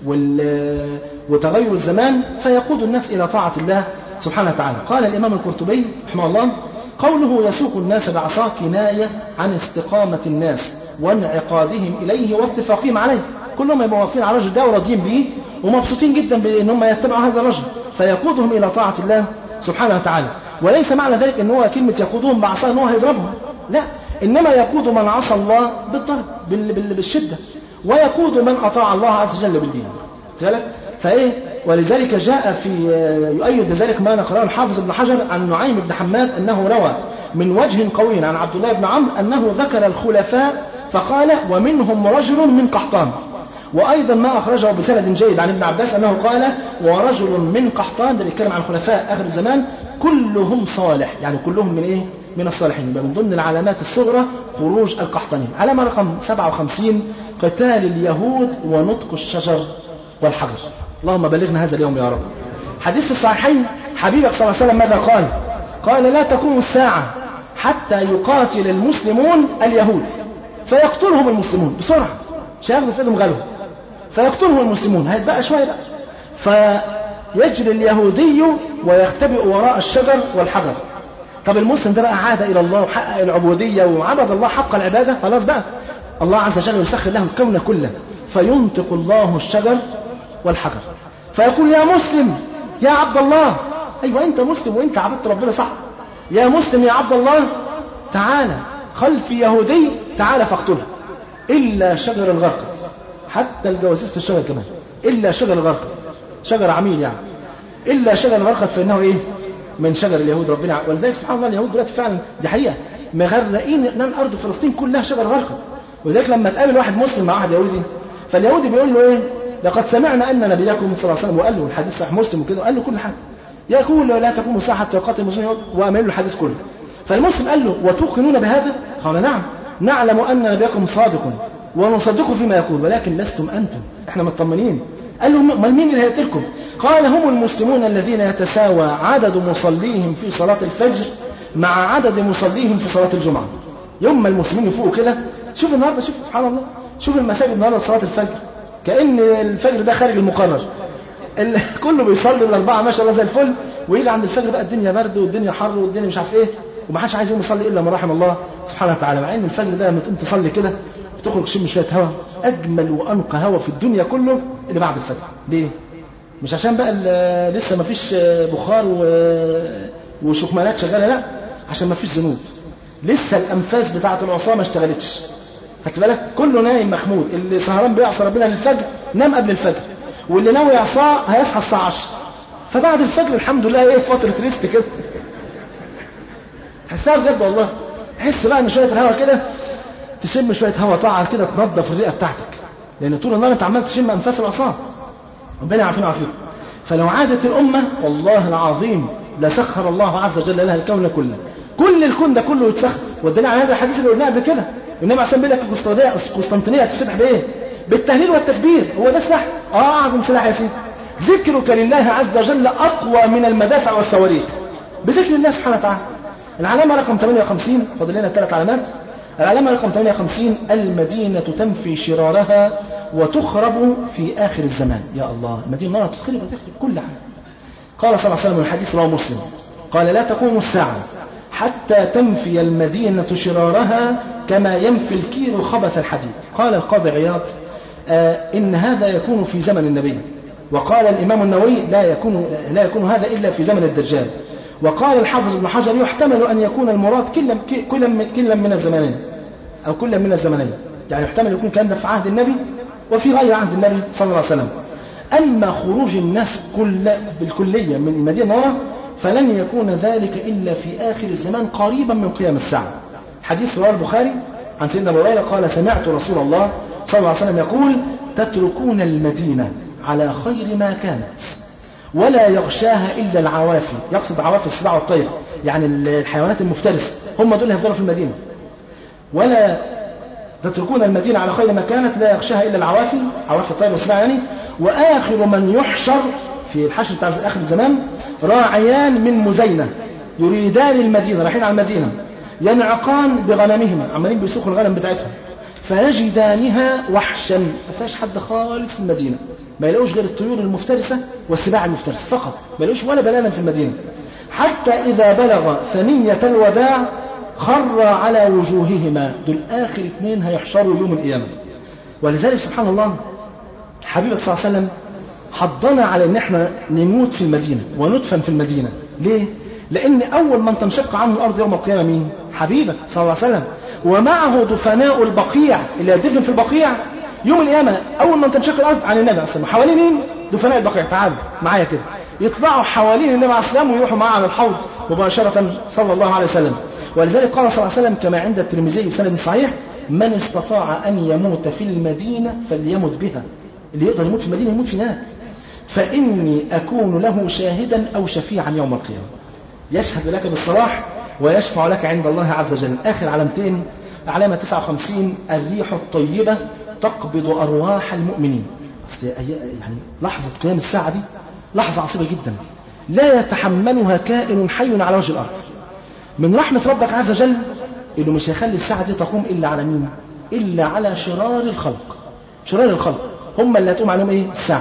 وال... وتغير الزمان فيقود الناس إلى طاعة الله سبحانه وتعالى قال الإمام القرطبي رحمه الله قوله يسوق الناس بعصاه كناية عن استقامة الناس وانعقادهم إليه واتفاقهم عليه كلهم يبقوا واقفين على الرجل ده وراضيين به ومبسوطين جدا بأن هم يتبعوا هذا الرجل فيقودهم إلى طاعة الله سبحانه وتعالى وليس معنى ذلك ان هو كلمة يقودهم بعصاه ان هو هيضربهم لا إنما يقود من عصى الله بالضرب بالشدة ويقود من أطاع الله عز وجل بالدين ذلك فإيه ولذلك جاء في يؤيد ذلك ما نقرأه الحافظ ابن حجر عن نعيم بن حماد أنه روى من وجه قوي عن عبد الله بن عمرو أنه ذكر الخلفاء فقال ومنهم رجل من قحطان وأيضا ما أخرجه بسند جيد عن ابن عباس أنه قال ورجل من قحطان ده بيتكلم عن خلفاء آخر الزمان كلهم صالح يعني كلهم من إيه من الصالحين يبقى من ضمن العلامات الصغرى خروج القحطانيين علامة رقم 57 قتال اليهود ونطق الشجر والحجر اللهم بلغنا هذا اليوم يا رب حديث في الصحيحين حبيبك صلى الله عليه وسلم ماذا قال قال لا تقوم الساعة حتى يقاتل المسلمون اليهود فيقتلهم المسلمون بسرعة مش هياخدوا في ايدهم غلو فيقتلهم المسلمون هيتبقى شوية بقى فيجري اليهودي ويختبئ وراء الشجر والحجر طب المسلم ده بقى عاد إلى الله وحقق العبودية وعبد الله حق العبادة خلاص بقى الله عز وجل يسخر له الكون كله فينطق الله الشجر والحجر فيقول يا مسلم يا عبد الله أيوة أنت مسلم وأنت عبدت ربنا صح يا مسلم يا عبد الله تعالى خلف يهودي تعالى فاقتله إلا شجر الغرقد حتى الجواسيس في الشجر كمان إلا شجر الغرقد شجر عميل يعني إلا شجر الغرقد فإنه إيه من شجر اليهود ربنا ولذلك سبحان الله اليهود دلوقتي فعلا دي حقيقة مغرقين لان أرض فلسطين كلها شجر غرقد ولذلك لما تقابل واحد مسلم مع واحد يهودي فاليهودي بيقول له ايه لقد سمعنا ان نبيكم صلى الله عليه وسلم وقال له الحديث صحيح مسلم وكده وقال له كل حاجه يقول لا تقوم الساعه حتى يقاتل المسلمين وامل له الحديث كله فالمسلم قال له وتوقنون بهذا قال نعم نعلم ان نبيكم صادق ونصدقه فيما يقول ولكن لستم انتم احنا مطمنين قال له امال مين اللي هيقتلكم قال هم المسلمون الذين يتساوى عدد مصليهم في صلاة الفجر مع عدد مصليهم في صلاة الجمعة يوم ما المسلمين يفوقوا كده شوف النهارده شوف سبحان الله شوف المساجد النهارده صلاة الفجر كأن الفجر ده خارج المقرر كله بيصلي الأربعة ما شاء الله زي الفل ويجي عند الفجر بقى الدنيا برد والدنيا حر والدنيا مش عارف ايه ومحدش عايز يقوم يصلي الا من رحم الله سبحانه وتعالى مع ان الفجر ده لما تقوم تصلي كده بتخرج تشم شويه هواء اجمل وانقى هواء في الدنيا كله اللي بعد الفجر ليه؟ مش عشان بقى لسه ما فيش بخار وشكمانات شغاله لا عشان ما فيش ذنوب لسه الانفاس بتاعه العصاه ما اشتغلتش خدت بالك كله نايم مخمود اللي سهران بيعصى ربنا للفجر نام قبل الفجر واللي ناوي يعصاه هيصحى الساعه 10 فبعد الفجر الحمد لله ايه فتره ريست كده تحسها بجد والله تحس بقى ان شويه الهواء كده تشم شويه هواء طاعه كده تنظف الرئه بتاعتك لان طول النهار انت عمال تشم انفاس العصاه ربنا يعافينا ويعافيكم فلو عادت الأمة والله العظيم لسخر الله عز وجل لها الكون كله كل الكون ده كله يتسخر والدليل على هذا الحديث اللي قلناه قبل كده النبي عليه بيقول لك القسطنطينية هتفتح بايه؟ بالتهليل والتكبير هو ده سلاح اه اعظم سلاح يا سيدي ذكرك لله عز وجل اقوى من المدافع والصواريخ بذكر الله سبحانه وتعالى العلامة رقم 58 فاضل لنا ثلاث علامات العلامة رقم 58 المدينة تنفي شرارها وتخرب في آخر الزمان يا الله المدينة نارها تخرب وتخرب كل حاجة قال صلى الله عليه وسلم الحديث رواه مسلم قال لا تقوم الساعة حتى تنفي المدينة شرارها كما ينفي الكير خبث الحديد قال القاضي عياض آه إن هذا يكون في زمن النبي وقال الإمام النووي لا يكون لا يكون هذا إلا في زمن الدجال وقال الحافظ ابن حجر يحتمل أن يكون المراد كلا كلا كلا من الزمانين أو كلا من الزمنين يعني يحتمل يكون كان في عهد النبي وفي غير عهد النبي صلى الله عليه وسلم أما خروج الناس كل بالكلية من المدينة ورا فلن يكون ذلك إلا في آخر الزمان قريبا من قيام الساعة حديث رواه البخاري عن سيدنا أبو هريرة قال سمعت رسول الله صلى الله عليه وسلم يقول تتركون المدينة على خير ما كانت ولا يغشاها إلا العوافي يقصد عوافي السباع والطير يعني الحيوانات المفترسة هم دول هيفضلوا في المدينة ولا تتركون المدينة على خير ما كانت لا يغشاها إلا العوافي عوافي الطير والسباع يعني وآخر من يحشر في الحشر بتاع آخر الزمان راعيان من مزينة يريدان المدينة رايحين على المدينة ينعقان بغنمهم عمالين بيسوقوا الغنم بتاعتهم فيجدانها وحشا ما فيهاش حد خالص في المدينة ما يلاقوش غير الطيور المفترسة والسباع المفترسة فقط ما يلاقوش ولا بلالا في المدينة حتى إذا بلغ ثنية الوداع خر على وجوههما دول آخر اثنين هيحشروا يوم القيامة ولذلك سبحان الله حبيبك صلى الله عليه وسلم حضنا على ان احنا نموت في المدينة وندفن في المدينة ليه؟ لان اول من تنشق عنه الارض يوم القيامة مين؟ حبيبك صلى الله عليه وسلم ومعه دفناء البقيع اللي يدفن في البقيع يوم القيامة اول من تنشق الارض عن النبي عليه الصلاة والسلام حوالين مين؟ دفناء البقيع تعالوا معايا كده يطلعوا حوالين النبي عليه الصلاة والسلام ويروحوا معاه على الحوض مباشرة صلى الله عليه وسلم ولذلك قال صلى الله عليه وسلم كما عند الترمذي بسند صحيح من استطاع أن يموت في المدينة فليمت بها اللي يقدر يموت في المدينة يموت في هناك فإني أكون له شاهدا أو شفيعا يوم القيامة يشهد لك بالصلاح ويشفع لك عند الله عز وجل آخر علامتين علامة 59 الريح الطيبة تقبض أرواح المؤمنين يعني لحظة قيام الساعة دي لحظة عصيبة جدا لا يتحملها كائن حي على وجه الأرض من رحمة ربك عز وجل إنه مش هيخلي الساعة دي تقوم إلا على مين إلا على شرار الخلق شرار الخلق هم اللي هتقوم عليهم إيه الساعة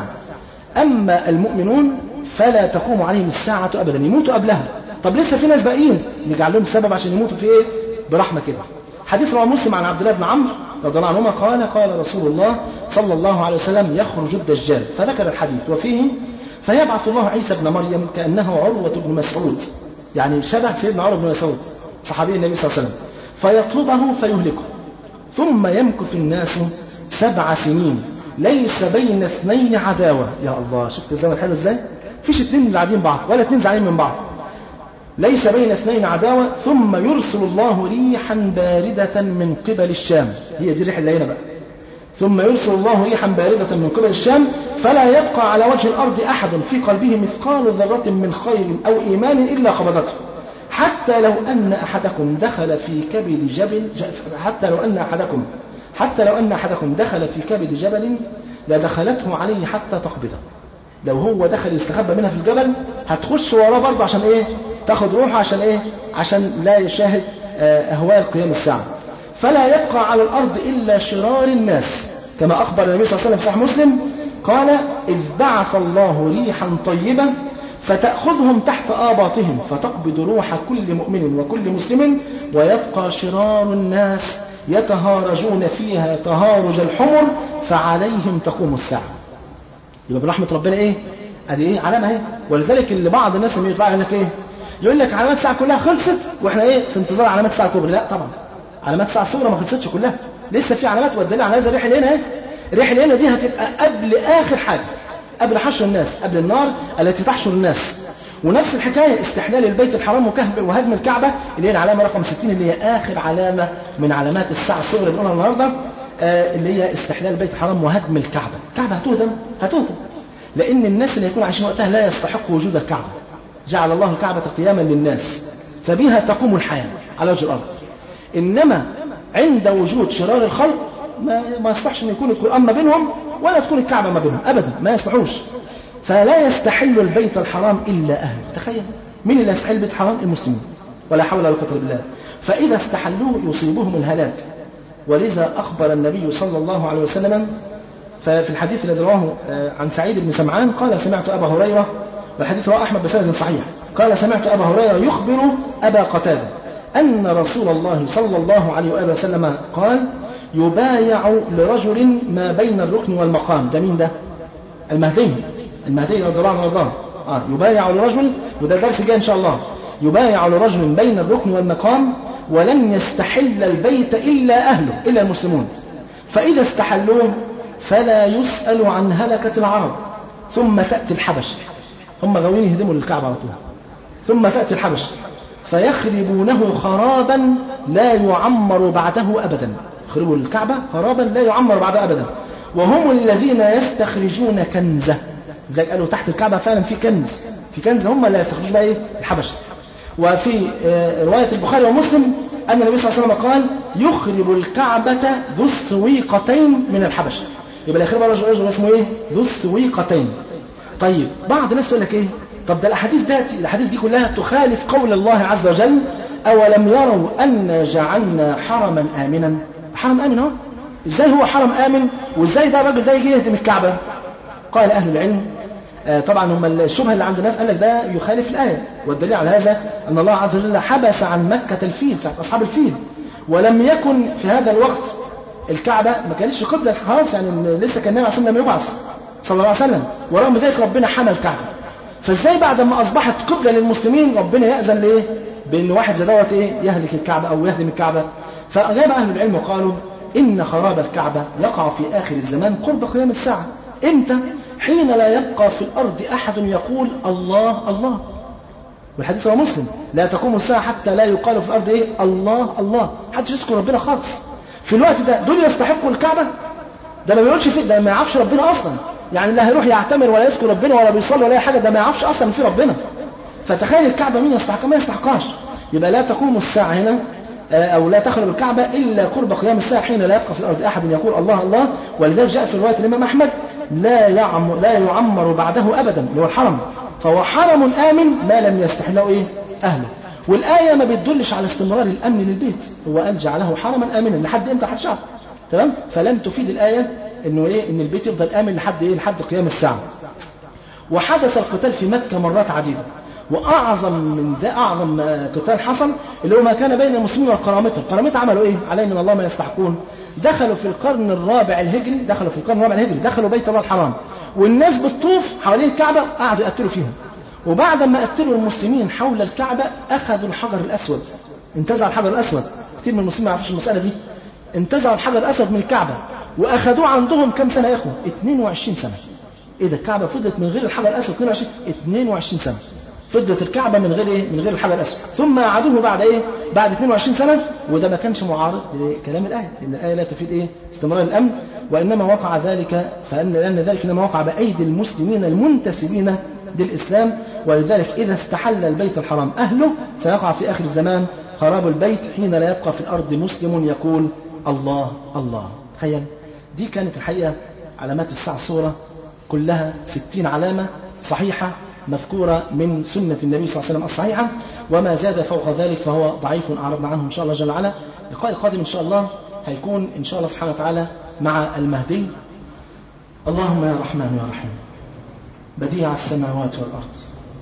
أما المؤمنون فلا تقوم عليهم الساعة أبدا يموتوا قبلها طب لسه في ناس باقيين نجعل لهم السبب عشان يموتوا في إيه برحمة كده حديث رواه مسلم عن عبد الله بن عمرو رضي الله عنهما قال قال رسول الله صلى الله عليه وسلم يخرج الدجال فذكر الحديث وفيه فيبعث الله عيسى ابن مريم كأنه عروة بن مسعود يعني شبه سيدنا عروة بن مسعود صحابي النبي صلى الله عليه وسلم فيطلبه فيهلكه ثم يمكث الناس سبع سنين ليس بين اثنين عداوة يا الله شفت الزمن حلو ازاي فيش اثنين زعلانين بعض ولا اثنين زعلانين من بعض ليس بين اثنين عداوة ثم يرسل الله ريحا باردة من قبل الشام هي دي الريح اللي هنا بقى ثم يرسل الله ريحا باردة من قبل الشام فلا يبقى على وجه الأرض أحد في قلبه مثقال ذرة من خير أو إيمان إلا قبضته حتى لو أن أحدكم دخل في كبد جبل حتى لو أن أحدكم حتى لو أن أحدكم دخل في كبد جبل لدخلته عليه حتى تقبضه لو هو دخل يستخبى منها في الجبل هتخش وراه برضه عشان ايه تاخد روحه عشان ايه عشان لا يشاهد اهوال قيام الساعه فلا يبقى على الارض الا شرار الناس كما اخبر النبي صلى الله عليه وسلم في صحيح مسلم قال اذ بعث الله ريحا طيبه فتأخذهم تحت آباطهم فتقبض روح كل مؤمن وكل مسلم ويبقى شرار الناس يتهارجون فيها تهارج الحمر فعليهم تقوم الساعة يبقى برحمة ربنا ايه ادي ايه علامة ايه ولذلك اللي بعض الناس اللي يطلع لك ايه يقول لك علامات الساعة كلها خلصت واحنا ايه في انتظار علامات الساعة الكبرى لا طبعا علامات الساعة الصغرى ما خلصتش كلها لسه في علامات والدليل على هذا الريح اللي هنا ايه الريح اللي هنا دي هتبقى قبل اخر حاجة قبل حشر الناس قبل النار التي تحشر الناس ونفس الحكاية استحلال البيت الحرام وهدم الكعبة اللي هي العلامة رقم 60 اللي هي آخر علامة من علامات الساعة الصغرى اللي بنقولها النهاردة آه اللي هي استحلال البيت الحرام وهدم الكعبة الكعبة هتهدم هتهدم لأن الناس اللي يكونوا عايشين وقتها لا يستحق وجود الكعبة جعل الله الكعبة قياما للناس فبها تقوم الحياة على وجه الأرض إنما عند وجود شرار الخلق ما, ما يصلحش أن يكون القرآن ما بينهم ولا تكون الكعبة ما بينهم أبدا ما يصلحوش فلا يستحل البيت الحرام إلا أهل تخيل مين اللي يستحل البيت الحرام المسلمين ولا حول ولا قوة بالله فإذا استحلوه يصيبهم الهلاك ولذا أخبر النبي صلى الله عليه وسلم ففي الحديث الذي رواه عن سعيد بن سمعان قال سمعت أبا هريرة والحديث رواه أحمد بسند صحيح قال سمعت أبا هريرة يخبر أبا قتادة أن رسول الله صلى الله عليه وآله وسلم قال يبايع لرجل ما بين الركن والمقام ده مين ده المهدي المهدي رضي الله عنه وارضاه آه يبايع لرجل وده درس جاي إن شاء الله يبايع لرجل بين الركن والمقام ولن يستحل البيت إلا أهله إلا المسلمون فإذا استحلوه فلا يسأل عن هلكة العرب ثم تأتي الحبش هم غاويين يهدموا للكعبة على طول ثم تأتي الحبش فيخربونه خرابا لا يعمر بعده أبدا يخربوا الكعبة خرابا لا يعمر بعده أبدا وهم الذين يستخرجون كنزه زي قالوا تحت الكعبة فعلا في كنز في كنز هم اللي يستخرجون بقى ايه الحبش وفي آه، رواية البخاري ومسلم أن النبي صلى الله عليه وسلم قال يخرب الكعبة ذو السويقتين من الحبش يبقى الأخير رجل رجل اسمه إيه ذو السويقتين طيب بعض الناس تقول لك إيه طب ده الأحاديث ده الأحاديث دي كلها تخالف قول الله عز وجل أولم يروا أن جعلنا حرما آمنا حرم آمن أهو إزاي هو حرم آمن وإزاي ده الراجل ده يجي يهدم الكعبة قال أهل العلم آه، طبعا هم الشبهه اللي عند الناس قال لك ده يخالف الايه والدليل على هذا ان الله عز وجل حبس عن مكه الفيل ساعه اصحاب الفيل ولم يكن في هذا الوقت الكعبه ما كانتش قبله خلاص يعني لسه كان النبي عليه الصلاه والسلام لم يبعث صلى الله عليه وسلم ورغم ذلك ربنا حمى الكعبه فازاي بعد ما اصبحت قبله للمسلمين ربنا ياذن لايه؟ بان واحد زي دوت ايه يهلك الكعبه او يهدم الكعبه فاجاب اهل العلم وقالوا ان خراب الكعبه يقع في اخر الزمان قرب قيام الساعه امتى؟ حين لا يبقى في الأرض أحد يقول الله الله والحديث هو مسلم لا تقوم الساعة حتى لا يقال في الأرض إيه الله الله حدش يذكر ربنا خالص في الوقت ده دول يستحقوا الكعبة ده ما بيقولش فيه ده ما يعرفش ربنا أصلا يعني لا هيروح يعتمر ولا يذكر ربنا ولا بيصلي ولا أي حاجة ده ما يعرفش أصلا في ربنا فتخيل الكعبة مين يستحقها ما يستحقهاش يبقى لا تقوم الساعة هنا أو لا تخرب الكعبة إلا قرب قيام الساعة حين لا يبقى في الأرض أحد يقول الله الله ولذلك جاء في رواية الإمام أحمد لا يعمر, لا يعمر بعده أبدا اللي هو الحرم فهو حرم آمن ما لم يستحله إيه أهله والآية ما بتدلش على استمرار الأمن للبيت هو قال جعله حرما آمنا لحد إمتى حد شهر تمام فلن تفيد الآية إنه إيه إن البيت يفضل آمن لحد إيه لحد قيام الساعة وحدث القتال في مكة مرات عديدة واعظم من ذا اعظم قتال حصل اللي هو ما كان بين المسلمين والقرامطه، القرامطه عملوا ايه؟ عليهم من الله ما يستحقون. دخلوا في القرن الرابع الهجري، دخلوا في القرن الرابع الهجري، دخلوا بيت الله الحرام. والناس بتطوف حوالين الكعبه قعدوا يقتلوا فيهم. وبعد ما قتلوا المسلمين حول الكعبه اخذوا الحجر الاسود. انتزعوا الحجر الاسود، كثير من المسلمين ما يعرفوش المساله دي. انتزعوا الحجر الاسود من الكعبه واخذوه عندهم كم سنه يا اخوه؟ 22 سنه. ايه ده الكعبه فضلت من غير الحجر الاسود 22 22 سنه. فضلت الكعبة من غير إيه؟ من غير الحجر الأسود ثم أعادوه بعد إيه؟ بعد 22 سنة وده ما كانش معارض لكلام الآية لأن الآية لا تفيد إيه؟ استمرار الأمن وإنما وقع ذلك فأن لأن ذلك إنما وقع بأيدي المسلمين المنتسبين للإسلام ولذلك إذا استحل البيت الحرام أهله سيقع في آخر الزمان خراب البيت حين لا يبقى في الأرض مسلم يقول الله الله تخيل دي كانت الحقيقة علامات الساعة الصورة كلها ستين علامة صحيحة مذكورة من سنة النبي صلى الله عليه وسلم الصحيحة وما زاد فوق ذلك فهو ضعيف أعرضنا عنه إن شاء الله جل وعلا اللقاء القادم إن شاء الله هيكون إن شاء الله سبحانه وتعالى مع المهدي اللهم يا رحمن يا رحيم بديع السماوات والأرض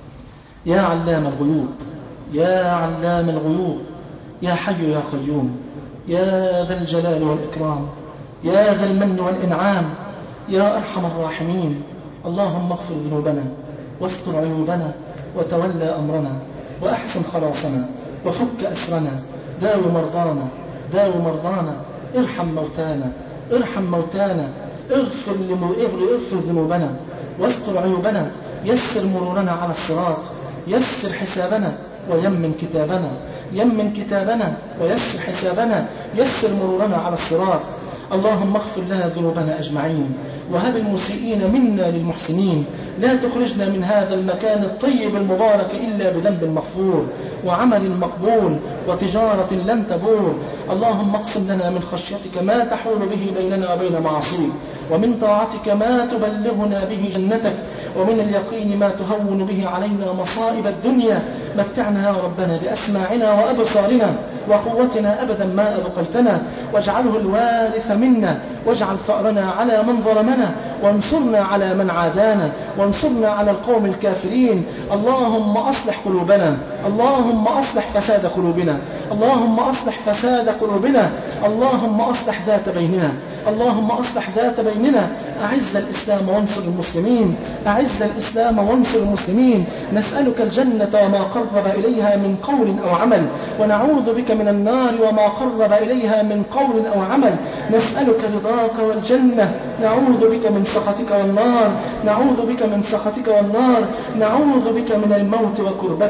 يا علام الغيوب يا علام الغيوب يا حي يا قيوم يا ذا الجلال والإكرام يا ذا المن والإنعام يا أرحم الراحمين اللهم اغفر ذنوبنا واستر عيوبنا وتولى أمرنا وأحسن خلاصنا وفك أسرنا داو مرضانا داو مرضانا ارحم موتانا ارحم موتانا اغفر اغفر ذنوبنا واستر عيوبنا يسر مرورنا على الصراط يسر حسابنا ويمن كتابنا يمن كتابنا ويسر حسابنا يسر مرورنا على الصراط اللهم اغفر لنا ذنوبنا أجمعين وهب المسيئين منا للمحسنين لا تخرجنا من هذا المكان الطيب المبارك إلا بذنب مغفور وعمل مقبول وتجارة لن تبور اللهم اقسم لنا من خشيتك ما تحول به بيننا وبين معصيك ومن طاعتك ما تبلغنا به جنتك ومن اليقين ما تهون به علينا مصائب الدنيا متعنا يا ربنا بأسماعنا وأبصارنا وقوتنا أبدا ما أبقيتنا واجعله الوارث منا واجعل ثأرنا على من ظلمنا وانصرنا على من عادانا وانصرنا على القوم الكافرين اللهم أصلح قلوبنا اللهم أصلح فساد قلوبنا اللهم أصلح فساد قلوبنا اللهم أصلح ذات بيننا اللهم أصلح ذات بيننا أعز الإسلام وانصر المسلمين أعز الإسلام وانصر المسلمين نسألك الجنة وما قرب إليها من قول أو عمل ونعوذ بك من النار وما قرب إليها من قول أو عمل نسألك رضاك والجنة نعوذ بك من سخطك والنار نعوذ بك من سخطك والنار نعوذ بك من الموت وكربته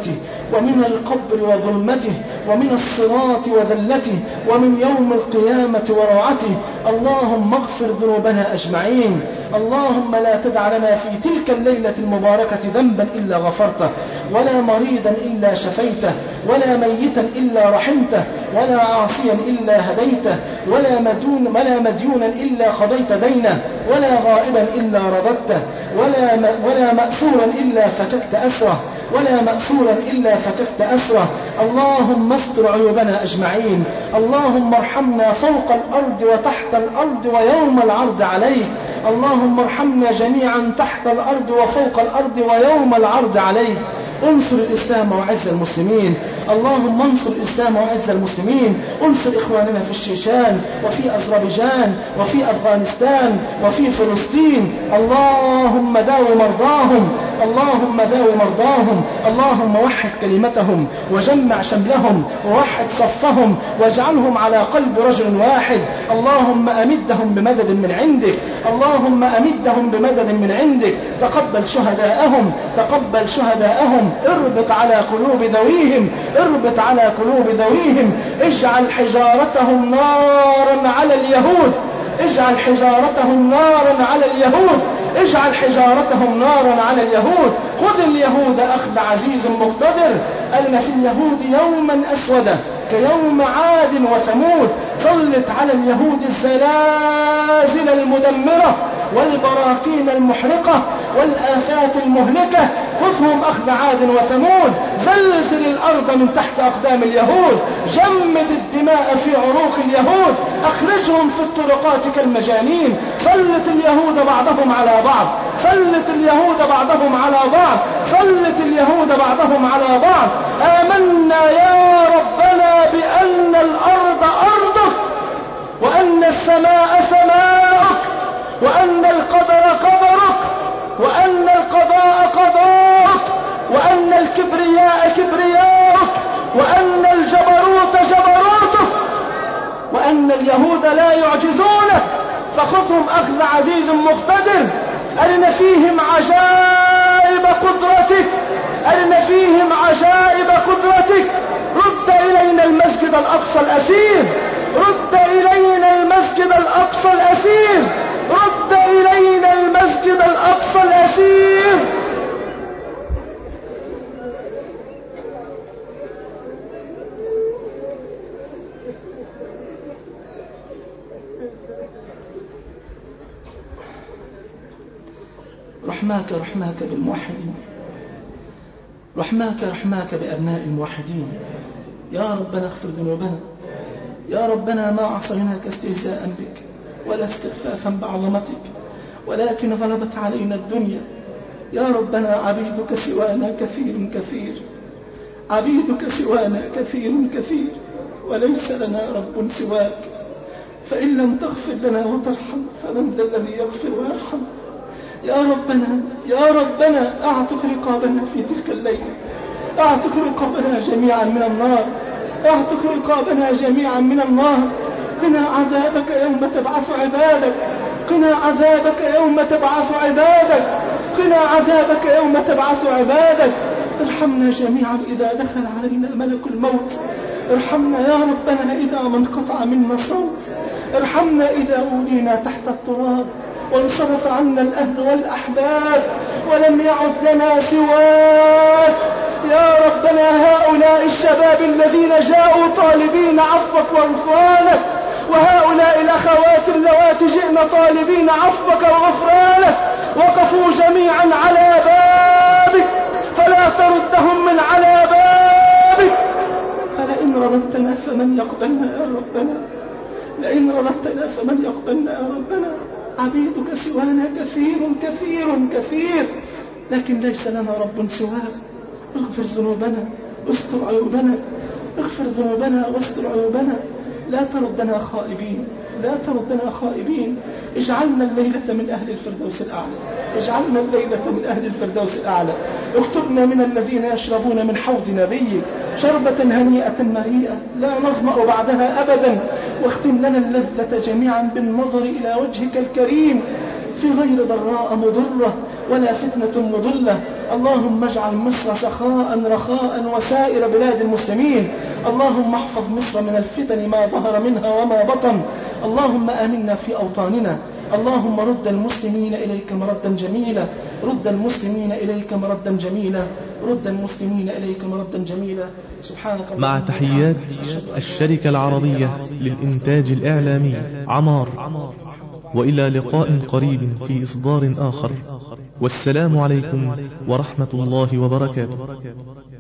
ومن القبر وظلمته ومن الصراط وذلته ومن يوم القيامة وروعته اللهم اغفر ذنوبنا أجمعين اللهم لا تدع لنا في تلك الليلة المباركة ذنبا إلا غفرته ولا مريضا إلا شفيته ولا ميتا إلا رحمته ولا عاصيا إلا هديته ولا مدون ولا مديونا إلا قضيت دينه ولا غائبا إلا رددته ولا ولا مأسورا إلا فككت أسره ولا مأسورا إلا فككت أسره اللهم استر عيوبنا أجمعين اللهم ارحمنا فوق الأرض وتحت الأرض ويوم العرض عليك اللهم ارحمنا جميعا تحت الأرض وفوق الأرض ويوم العرض عليك انصر الإسلام وعز المسلمين اللهم انصر الإسلام وعز المسلمين انصر إخواننا في الشيشان وفي أذربيجان وفي أفغانستان وفي فلسطين اللهم داو مرضاهم اللهم داو مرضاهم اللهم وحد كلمتهم وجمع شملهم ووحد صفهم واجعلهم على قلب رجل واحد اللهم أمدهم بمدد من عندك اللهم أمدهم بمدد من عندك تقبل شهداءهم تقبل شهداءهم اربط على قلوب ذويهم اربط على قلوب ذويهم اجعل حجارتهم نارا على اليهود اجعل حجارتهم نارا على اليهود اجعل حجارتهم نارا على اليهود خذ اليهود أخذ عزيز مقتدر أن في اليهود يوما أسودا كيوم عاد وثمود سلط على اليهود الزلازل المدمرة والبراكين المحرقة والآفات المهلكة خذهم أخذ عاد وثمود زلزل الأرض من تحت أقدام اليهود جمد الدماء في عروق اليهود أخرجهم في الطرقات كالمجانين سلط اليهود بعضهم على بعض سلط اليهود بعضهم على بعض سلط اليهود بعضهم على بعض آمنا يا ربنا بأن الأرض أرضك وأن السماء سماءك وأن القدر قدرك وأن القضاء قضاءك وأن الكبرياء كبرياءك وأن الجبروت جبروتك وأن اليهود لا يعجزونك فخذهم أخذ عزيز مقتدر أرن فيهم عجائب قدرتك أرن فيهم عجائب قدرتك رد إلينا المسجد الأقصى الأسير رد إلينا المسجد الأقصى الأسير رد إلينا المسجد الأقصى الأسير رحماك رحماك بالموحدين رحماك رحماك بأبناء الموحدين يا ربنا اغفر ذنوبنا يا ربنا ما عصيناك استهزاء بك ولا استخفافا بعظمتك ولكن غلبت علينا الدنيا يا ربنا عبيدك سوانا كثير كثير عبيدك سوانا كثير كثير وليس لنا رب سواك فإن لم تغفر لنا وترحم فمن ذا الذي يغفر ويرحم يا ربنا يا ربنا أعتق رقابنا في تلك الليلة أعتق رقابنا جميعا من النار أعتق رقابنا جميعا من النار قنا عذابك يوم تبعث عبادك قنا عذابك يوم تبعث عبادك قنا عذابك يوم تبعث عبادك ارحمنا جميعا إذا دخل علينا ملك الموت ارحمنا يا ربنا إذا ما انقطع منا الصوت ارحمنا إذا أولينا تحت التراب وانصرف عنا الأهل والأحباب ولم يعد لنا سواك يا ربنا هؤلاء الشباب الذين جاءوا طالبين عفوك وغفرانك وهؤلاء الأخوات اللواتي جئن طالبين عفوك وغفرانك وقفوا جميعا على بابك فلا تردهم من على بابك فلئن رددتنا فمن يقبلنا يا ربنا لئن رددتنا فمن يقبلنا يا ربنا عبيدك سوانا كثير كثير كثير لكن ليس لنا رب سواك اغفر ذنوبنا استر عيوبنا اغفر ذنوبنا واستر عيوبنا لا تردنا خائبين لا تردنا خائبين اجعلنا الليلة من أهل الفردوس الأعلى اجعلنا الليلة من أهل الفردوس الأعلى اكتبنا من الذين يشربون من حوض نبيك شربة هنيئة مريئة لا نظمأ بعدها أبدا واختم لنا اللذة جميعا بالنظر إلى وجهك الكريم في غير ضراء مضرة ولا فتنة مضلة اللهم اجعل مصر سخاء رخاء وسائر بلاد المسلمين اللهم احفظ مصر من الفتن ما ظهر منها وما بطن اللهم آمنا في أوطاننا اللهم رد المسلمين إليك مردا جميلا رد المسلمين إليك مردا جميلا رد المسلمين إليك مردا جميلا سبحانك مع اللهم تحيات وبحمدك أشهد أن لا الشركة العربية للإنتاج الإعلامي عمار وإلى لقاء قريب في إصدار آخر والسلام عليكم ورحمة الله وبركاته